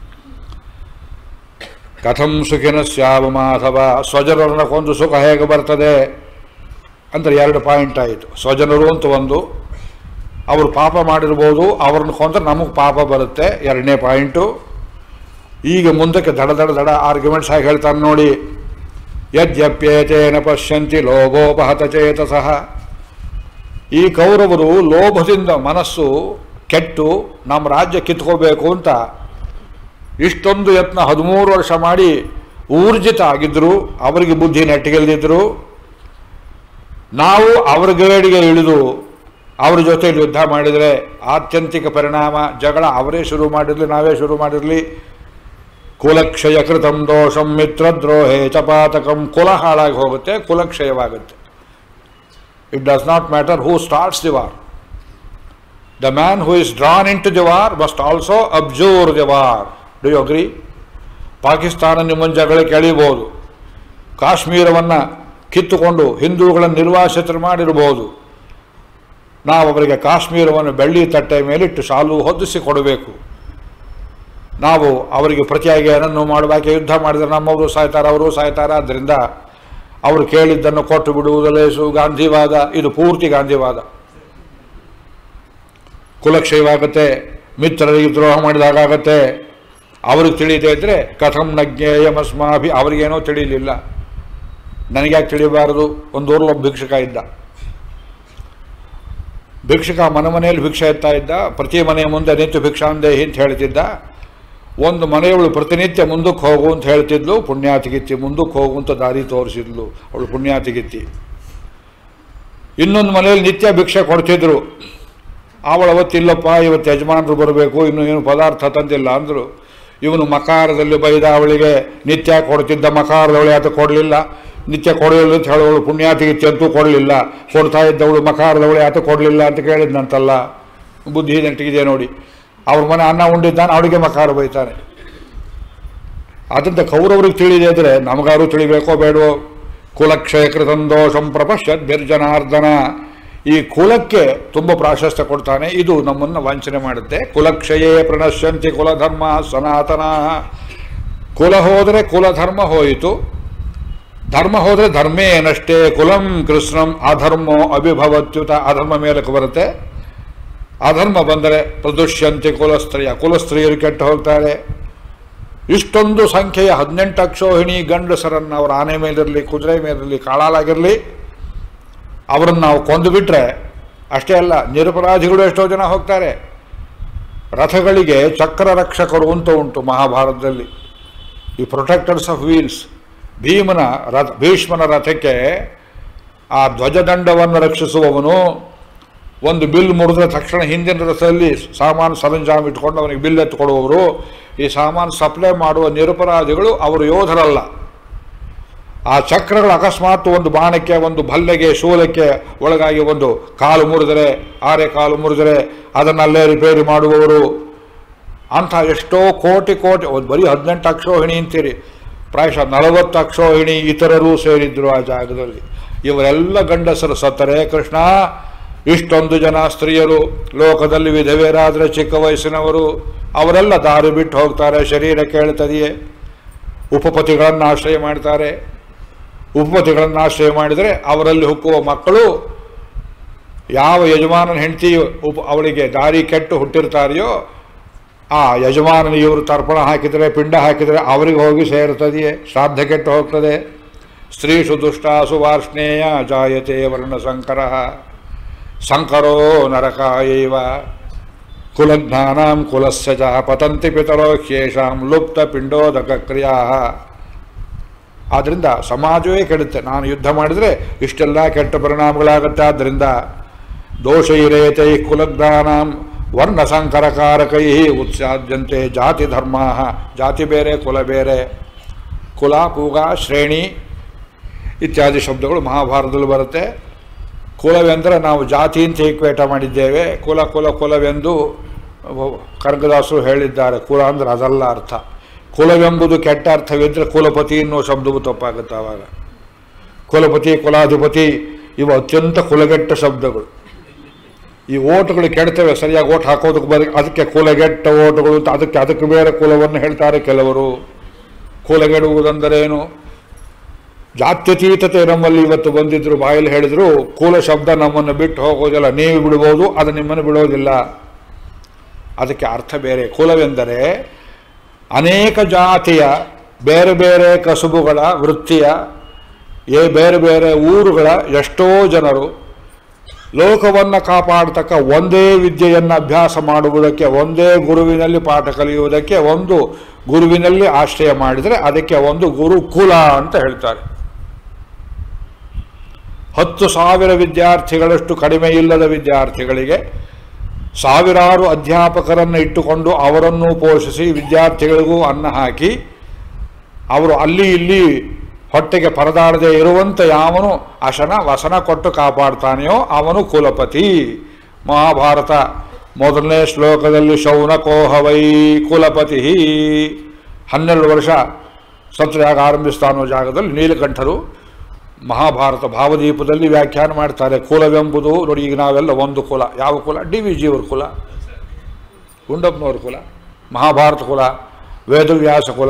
ಕಥಂ ಸುಖಿನ ಸ್ಯಾವ ಮಾಧವ ಸ್ವಜನರನ್ನ ಕೊಂದು ಸುಖ ಹೇಗೆ ಬರ್ತದೆ ಅಂದ್ರೆ ಎರಡು ಪಾಯಿಂಟ್ ಆಯಿತು ಸ್ವಜನರು ಅಂತ ಒಂದು ಅವರು ಪಾಪ ಮಾಡಿರ್ಬೋದು ಅವ್ರನ್ನ ಕೊಂದ್ರೆ ನಮಗೆ ಪಾಪ ಬರುತ್ತೆ ಎರಡನೇ ಪಾಯಿಂಟು ಈಗ ಮುಂದಕ್ಕೆ ದಡ ದಡ ದಡ ಆರ್ಗ್ಯುಮೆಂಟ್ಸ್ ಆಗಿ ಹೇಳ್ತಾನೆ ನೋಡಿ ಯದ್ಯಪ್ಯೇತೇನ ಪಶ್ಯಂತಿ ಲೋಭೋಪಹತ ಚೇತಸಃ ಈ ಕೌರವರು ಲೋಭದಿಂದ ಮನಸ್ಸು ಕೆಟ್ಟು ನಮ್ಮ ರಾಜ್ಯ ಕಿತ್ಕೋಬೇಕು ಅಂತ ಇಷ್ಟೊಂದು ಯತ್ನ ಹದಿಮೂರು ವರ್ಷ ಮಾಡಿ ಊರ್ಜಿತ ಆಗಿದ್ರು ಅವರಿಗೆ ಬುದ್ಧಿ ನೆಟ್ಟಿಗೆಲ್ದಿದ್ರು ನಾವು ಅವ್ರ ಗೇಡಿಗೆ ಇಳಿದು ಅವ್ರ ಜೊತೆ ಯುದ್ಧ ಮಾಡಿದರೆ ಆತ್ಯಂತಿಕ ಪರಿಣಾಮ ಜಗಳ ಅವರೇ ಶುರು ಮಾಡಿರಲಿ ನಾವೇ ಶುರು ಮಾಡಿರಲಿ ಕುಲಕ್ಷಯ ಕೃತಂ ದೋಷಂ ಮಿತ್ರದ್ರೋಹೇ ಚಪಾತಕಂ ಕುಲ ಹಾಳಾಗಿ ಹೋಗುತ್ತೆ ಕುಲಕ್ಷಯವಾಗುತ್ತೆ it does not matter who starts the war the man who is drawn into the war must also observe the war do you agree Pakistan ನಿಮ್ಮನ್ನು ಜಗಳಕ್ಕೆ ಎಳಿಬೋದು ಕಾಶ್ಮೀರವನ್ನು ಕಿತ್ತುಕೊಂಡು ಹಿಂದೂಗಳನ್ನು ನಿರ್ವಾಸಿತರು ಮಾಡಿರಬಹುದು ನಾವು ಅವರಿಗೆ ಕಾಶ್ಮೀರವನ್ನು ಬೆಳ್ಳಿ ತಟ್ಟೆ ಮೇಲಿಟ್ಟು ಶಾಲು ಹೊದಿಸಿ ಕೊಡಬೇಕು ನಾವು ಅವರಿಗೆ ಪ್ರತಿಯಾಗಿ ಏನನ್ನು ಮಾಡಬೇಕೆ ಯುದ್ಧ ಮಾಡಿದರೆ ನಮ್ಮವರು ಸಾಯ್ತಾರೆ ಅವರು ಸಾಯ್ತಾರೆ ಆದ್ದರಿಂದ ಅವರು ಕೇಳಿದ್ದನ್ನು ಕೊಟ್ಟು ಬಿಡುವುದು ಲೇಸು ಗಾಂಧಿವಾದ ಇದು ಪೂರ್ತಿ ಗಾಂಧಿವಾದ ಕುಲಕ್ಷಯವಾಗುತ್ತೆ ಮಿತ್ರರಿಗೆ ದ್ರೋಹ ಮಾಡಿದಾಗತ್ತೆ ಅವ್ರಿಗೆ ತಿಳಿದೇ ಇದ್ರೆ ಕಥಂ ನಜ್ಞೇಯಮಸ್ಮಾಭಿ ಅವರಿಗೇನೋ ತಿಳಿಲಿಲ್ಲ ನನಗ್ಯಾಕೆ ತಿಳಿಬಾರದು ಒಂದು ಊರಲ್ಲೊಬ್ಬ ಭಿಕ್ಷುಕ ಇದ್ದ ಭಿಕ್ಷುಕ ಮನೆ ಮನೆಯಲ್ಲಿ ಭಿಕ್ಷೆ ಎತ್ತಾ ಇದ್ದ ಪ್ರತಿ ಮನೆಯ ಮುಂದೆ ನಿಂತು ಭಿಕ್ಷಾಂದೇಹಿ ಅಂತ ಹೇಳ್ತಿದ್ದ ಒಂದು ಮನೆಯವಳು ಪ್ರತಿನಿತ್ಯ ಮುಂದಕ್ಕೆ ಹೋಗು ಅಂತ ಹೇಳ್ತಿದ್ಲು ಪುಣ್ಯಾತಿಗಿತ್ತಿ ಮುಂದಕ್ಕೆ ಹೋಗು ಅಂತ ದಾರಿ ತೋರಿಸಿದ್ಲು ಅವಳು ಪುಣ್ಯಾತಿಗಿತ್ತಿ ಇನ್ನೊಂದು ಮನೆಯಲ್ಲಿ ನಿತ್ಯ ಭಿಕ್ಷೆ ಕೊಡ್ತಿದ್ರು ಅವಳು ಅವತ್ತಿಲ್ಲಪ್ಪ ಇವತ್ತು ಯಜಮಾನರು ಬರಬೇಕು ಇನ್ನು ಏನು ಪದಾರ್ಥ ತಂದಿಲ್ಲ ಅಂದರು ಇವನು ಮಕಾರದಲ್ಲಿ ಬೈದ ಅವಳಿಗೆ ನಿತ್ಯ ಕೊಡ್ತಿದ್ದ ಮಕಾರದವಳು ಯಾತ ಕೊಡಲಿಲ್ಲ ನಿತ್ಯ ಕೊಡಲಿಲ್ಲ ಅಂತ ಹೇಳೋಳು ಪುಣ್ಯಾತಿಗಿತ್ತಿ ಅಂತೂ ಕೊಡಲಿಲ್ಲ ಕೊಡ್ತಾ ಇದ್ದವಳು ಮಕಾರದವಳು ಯಾತ ಕೊಡಲಿಲ್ಲ ಅಂತ ಕೇಳಿದ್ನಂತಲ್ಲ ಬುದ್ಧಿ ನೆಟ್ಟಿಗಿದೆ ನೋಡಿ ಅವ್ರ ಮನೆ ಅನ್ನ ಉಂಡಿದ್ದಾನೆ ಅವಳಿಗೆ ಮಕಾರ ಬೈತಾನೆ ಅದರಿಂದ ಕೌರವರಿಗೆ ತಿಳಿದೇ ಇದ್ರೆ ನಮಗಾರು ತಿಳಿಬೇಕೋ ಬೇಡವೋ ಕುಲಕ್ಷಯ ಕೃತಂದೋಷಂ ಪ್ರಪಶ್ಯದ್ ಬಿರ್ಜನಾರ್ದನ ಈ ಕುಲಕ್ಕೆ ತುಂಬ ಪ್ರಾಶಸ್ತ್ಯ ಕೊಡ್ತಾನೆ ಇದು ನಮ್ಮನ್ನು ವಂಚನೆ ಮಾಡುತ್ತೆ ಕುಲಕ್ಷಯೇ ಪ್ರಣಶ್ಯಂತಿ ಕುಲಧರ್ಮ ಸನಾತನ ಕುಲ ಹೋದರೆ ಕುಲಧರ್ಮ ಹೋಯಿತು ಧರ್ಮ ಹೋದರೆ ಧರ್ಮೇನಷ್ಟೇ ಕುಲಂ ಕೃಷ್ಣಂ ಅಧರ್ಮೋ ಅಭಿಭವತ್ಯುತ ಅಧರ್ಮ ಮೇಲಕ್ಕೆ ಬರುತ್ತೆ ಅಧರ್ಮ ಬಂದರೆ ಪ್ರದುಷ್ಯಂತಿ ಕುಲಸ್ತ್ರೀಯ ಕುಲಸ್ತ್ರೀಯರು ಕೆಟ್ಟು ಹೋಗ್ತಾರೆ ಇಷ್ಟೊಂದು ಸಂಖ್ಯೆಯ ಹದಿನೆಂಟು ಅಕ್ಷೋಹಿಣಿ ಗಂಡಸರನ್ನು ಅವರ ಆನೆ ಮೇಲಿರಲಿ ಕುದುರೆ ಮೇಲಿರಲಿ ಕಾಳಾಲಾಗಿರಲಿ ಅವರನ್ನು ನಾವು ಕೊಂದು ಬಿಟ್ರೆ ಅಷ್ಟೇ ಅಲ್ಲ ನಿರಪರಾಧಿಗಳು ಎಷ್ಟೋ ಜನ ಹೋಗ್ತಾರೆ ರಥಗಳಿಗೆ ಚಕ್ರ ರಕ್ಷಕರು ಅಂತ ಉಂಟು ಮಹಾಭಾರತದಲ್ಲಿ ಈ ಪ್ರೊಟೆಕ್ಟರ್ಸ್ ಆಫ್ ವೀಲ್ಸ್ ಭೀಮನ ರಥ ಭೀಷ್ಮನ ರಥಕ್ಕೆ ಆ ಧ್ವಜದಂಡವನ್ನು ರಕ್ಷಿಸುವವನು ಒಂದು ಬಿಲ್ ಮುರಿದ್ರೆ ತಕ್ಷಣ ಹಿಂದಿನ ರಥದಲ್ಲಿ ಸಾಮಾನು ಸರಂಜಾಮ್ ಇಟ್ಕೊಂಡು ಅವನಿಗೆ ಬಿಲ್ ಎತ್ಕೊಡುವವರು ಈ ಸಾಮಾನು ಸಪ್ಲೈ ಮಾಡುವ ನಿರಪರಾಧಿಗಳು ಅವರು ಯೋಧರಲ್ಲ ಆ ಚಕ್ರಗಳು ಅಕಸ್ಮಾತ್ ಒಂದು ಬಾಣಕ್ಕೆ ಒಂದು ಭಲ್ಲೆಗೆ ಶೂಲಕ್ಕೆ ಒಳಗಾಗಿ ಒಂದು ಕಾಲು ಮುರಿದರೆ ಆರೆ ಕಾಲು ಮುರಿದರೆ ಅದನ್ನಲ್ಲೇ ರಿಪೇರಿ ಮಾಡುವವರು ಅಂಥ ಎಷ್ಟೋ ಕೋಟಿ ಕೋಟಿ ಒಂದು ಬರೀ ಹದಿನೆಂಟು ಅಕ್ಷೋಹಿಣಿ ಅಂತೀರಿ ಪ್ರಾಯಶಃ ನಲವತ್ತು ಅಕ್ಷೋಹಿಣಿ ಇತರರು ಸೇರಿದ್ರು ಆ ಜಾಗದಲ್ಲಿ ಇವರೆಲ್ಲ ಗಂಡಸರು ಸತ್ತರೆ ಕೃಷ್ಣ ಇಷ್ಟೊಂದು ಜನ ಸ್ತ್ರೀಯರು ಲೋಕದಲ್ಲಿ ವಿಧವೆಯರಾದರೆ ಚಿಕ್ಕ ವಯಸ್ಸಿನವರು ಅವರೆಲ್ಲ ದಾರಿ ಬಿಟ್ಟು ಹೋಗ್ತಾರೆ ಶರೀರ ಕೇಳ್ತದೆಯೇ ಉಪಪತಿಗಳನ್ನು ಆಶ್ರಯ ಮಾಡ್ತಾರೆ ಉಪಪತಿಗಳನ್ನು ಆಶ್ರಯ ಮಾಡಿದರೆ ಅವರಲ್ಲಿ ಹುಕ್ಕುವ ಮಕ್ಕಳು ಯಾವ ಯಜಮಾನನ ಹೆಂಡತಿ ಉಪ ಅವಳಿಗೆ ದಾರಿ ಕೆಟ್ಟು ಹುಟ್ಟಿರ್ತಾರೆಯೋ ಆ ಯಜಮಾನನ ಇವರು ತರ್ಪಣ ಹಾಕಿದರೆ ಪಿಂಡ ಹಾಕಿದರೆ ಅವರಿಗೆ ಹೋಗಿ ಸೇರ್ತದೆಯೇ ಶ್ರಾದ್ದ ಕೆಟ್ಟು ಹೋಗ್ತದೆ ಸ್ತ್ರೀಷು ದುಷ್ಟಾಸು ವಾರ್ಷ್ಣೇಯ ಜಾಯತೆ ವರ್ಣಸಂಕರ ಸಂಕರೋ ನರಕಾಯೈವ ಕುಲಜ್ಞಾನಾಂ ಕುಲಸ್ಯ ಚ ಪತಂತಿ ಪಿತರೋ ಹ್ಯೇಷಾಂ ಲುಪ್ತ ಪಿಂಡೋದಕ ಕ್ರಿಯಾ ಆದ್ದರಿಂದ ಸಮಾಜವೇ ಕೆಡುತ್ತೆ ನಾನು ಯುದ್ಧ ಮಾಡಿದರೆ ಇಷ್ಟೆಲ್ಲ ಕೆಟ್ಟ ಪರಿಣಾಮಗಳಾಗುತ್ತೆ ಆದ್ದರಿಂದ ದೋಷ ಇರೇತೈ ಕುಲಜ್ಞಾನಾಂ ವರ್ಣ ಸಂಕರಕಾರಕೈ ಉತ್ಸಾದ್ಯಂತೆ ಜಾತಿ ಧರ್ಮ ಜಾತಿ ಬೇರೆ ಕುಲ ಬೇರೆ ಕುಲ ಪೂಗ ಶ್ರೇಣಿ ಇತ್ಯಾದಿ ಶಬ್ದಗಳು ಮಹಾಭಾರತದಲ್ಲಿ ಬರುತ್ತೆ ಕುಲವೆಂದರೆ ನಾವು ಜಾತಿ ಅಂತ ಈಕ್ವೇಟ ಮಾಡಿದ್ದೇವೆ ಕುಲ ಕುಲ ಕುಲವೆಂದು ಕನಕದಾಸರು ಹೇಳಿದ್ದಾರೆ ಕುಲ ಅಂದ್ರೆ ಅದಲ್ಲ ಅರ್ಥ ಕುಲವೆಂಬುದು ಕೆಟ್ಟ ಅರ್ಥವಿದ್ದರೆ ಕುಲಪತಿ ಅನ್ನೋ ಶಬ್ದವು ತಪ್ಪಾಗುತ್ತೆ ಆವಾಗ ಕುಲಪತಿ ಕುಲಾಧಿಪತಿ ಇವು ಅತ್ಯಂತ ಕುಲಗೆಟ್ಟ ಶಬ್ದಗಳು ಈ ಓಟುಗಳು ಕೆಡ್ತವೆ ಸರಿಯಾಗಿ ಓಟ್ ಹಾಕೋದಕ್ಕೆ ಬರ ಅದಕ್ಕೆ ಕುಲಗೆಟ್ಟ ಓಟುಗಳು ಅಂತ ಅದಕ್ಕೆ ಅದಕ್ಕೆ ಬೇರೆ ಕುಲವನ್ನು ಹೇಳ್ತಾರೆ ಕೆಲವರು ಕುಲಗೆಡುವುದೆಂದರೇನು ಜಾತ್ಯತೀತತೆ ನಮ್ಮಲ್ಲಿ ಇವತ್ತು ಬಂದಿದ್ರು ಬಾಯಲ್ಲಿ ಹೇಳಿದ್ರು ಕುಲ ಶಬ್ದ ನಮ್ಮನ್ನು ಬಿಟ್ಟು ಹೋಗೋದಿಲ್ಲ ನೀವು ಬಿಡ್ಬೋದು ಅದು ನಿಮ್ಮನ್ನು ಬಿಡೋದಿಲ್ಲ ಅದಕ್ಕೆ ಅರ್ಥ ಬೇರೆ ಕುಲವೆಂದರೆ ಅನೇಕ ಜಾತಿಯ ಬೇರೆ ಬೇರೆ ಕಸುಬುಗಳ ವೃತ್ತಿಯ ಏ ಬೇರೆ ಬೇರೆ ಊರುಗಳ ಎಷ್ಟೋ ಜನರು ಲೋಕವನ್ನು ಕಾಪಾಡತಕ್ಕ ಒಂದೇ ವಿದ್ಯೆಯನ್ನು ಅಭ್ಯಾಸ ಮಾಡುವುದಕ್ಕೆ ಒಂದೇ ಗುರುವಿನಲ್ಲಿ ಪಾಠ ಕಲಿಯುವುದಕ್ಕೆ ಒಂದು ಗುರುವಿನಲ್ಲಿ ಆಶ್ರಯ ಮಾಡಿದರೆ ಅದಕ್ಕೆ ಒಂದು ಗುರುಕುಲ ಅಂತ ಹೇಳ್ತಾರೆ ಹತ್ತು ಸಾವಿರ ವಿದ್ಯಾರ್ಥಿಗಳಷ್ಟು ಕಡಿಮೆ ಇಲ್ಲದ ವಿದ್ಯಾರ್ಥಿಗಳಿಗೆ ಸಾವಿರಾರು ಅಧ್ಯಾಪಕರನ್ನು ಇಟ್ಟುಕೊಂಡು ಅವರನ್ನು ಪೋಷಿಸಿ ವಿದ್ಯಾರ್ಥಿಗಳಿಗೂ ಅನ್ನ ಹಾಕಿ ಅವರು ಅಲ್ಲಿ ಇಲ್ಲಿ ಹೊಟ್ಟೆಗೆ ಪರದಾಡದೆ ಇರುವಂತೆ ಯಾವನು ಅಶನ ವಸನ ಕೊಟ್ಟು ಕಾಪಾಡ್ತಾನೆಯೋ ಅವನು ಕುಲಪತಿ ಮಹಾಭಾರತ ಮೊದಲನೇ ಶ್ಲೋಕದಲ್ಲಿ ಶೌನಕೋಹವೈ ಕುಲಪತಿ ಹನ್ನೆರಡು ವರ್ಷ ಸತ್ಯಾಗ ಆರಂಭಿಸ್ತಾನೋ ಜಾಗದಲ್ಲಿ ನೀಲಕಂಠರು ಮಹಾಭಾರತ ಭಾವದೀಪದಲ್ಲಿ ವ್ಯಾಖ್ಯಾನ ಮಾಡ್ತಾರೆ ಕುಲವೆಂಬುದು ನೋಡಿ ಈಗ ನಾವೆಲ್ಲ ಒಂದು ಕುಲ ಯಾವ ಕುಲ ಡಿ ವಿ ಜಿಯವ್ರ ಕುಲ ಗುಂಡಪ್ಪನವ್ರ ಕುಲ ಮಹಾಭಾರತ ಕುಲ ವೇದವ್ಯಾಸ ಕುಲ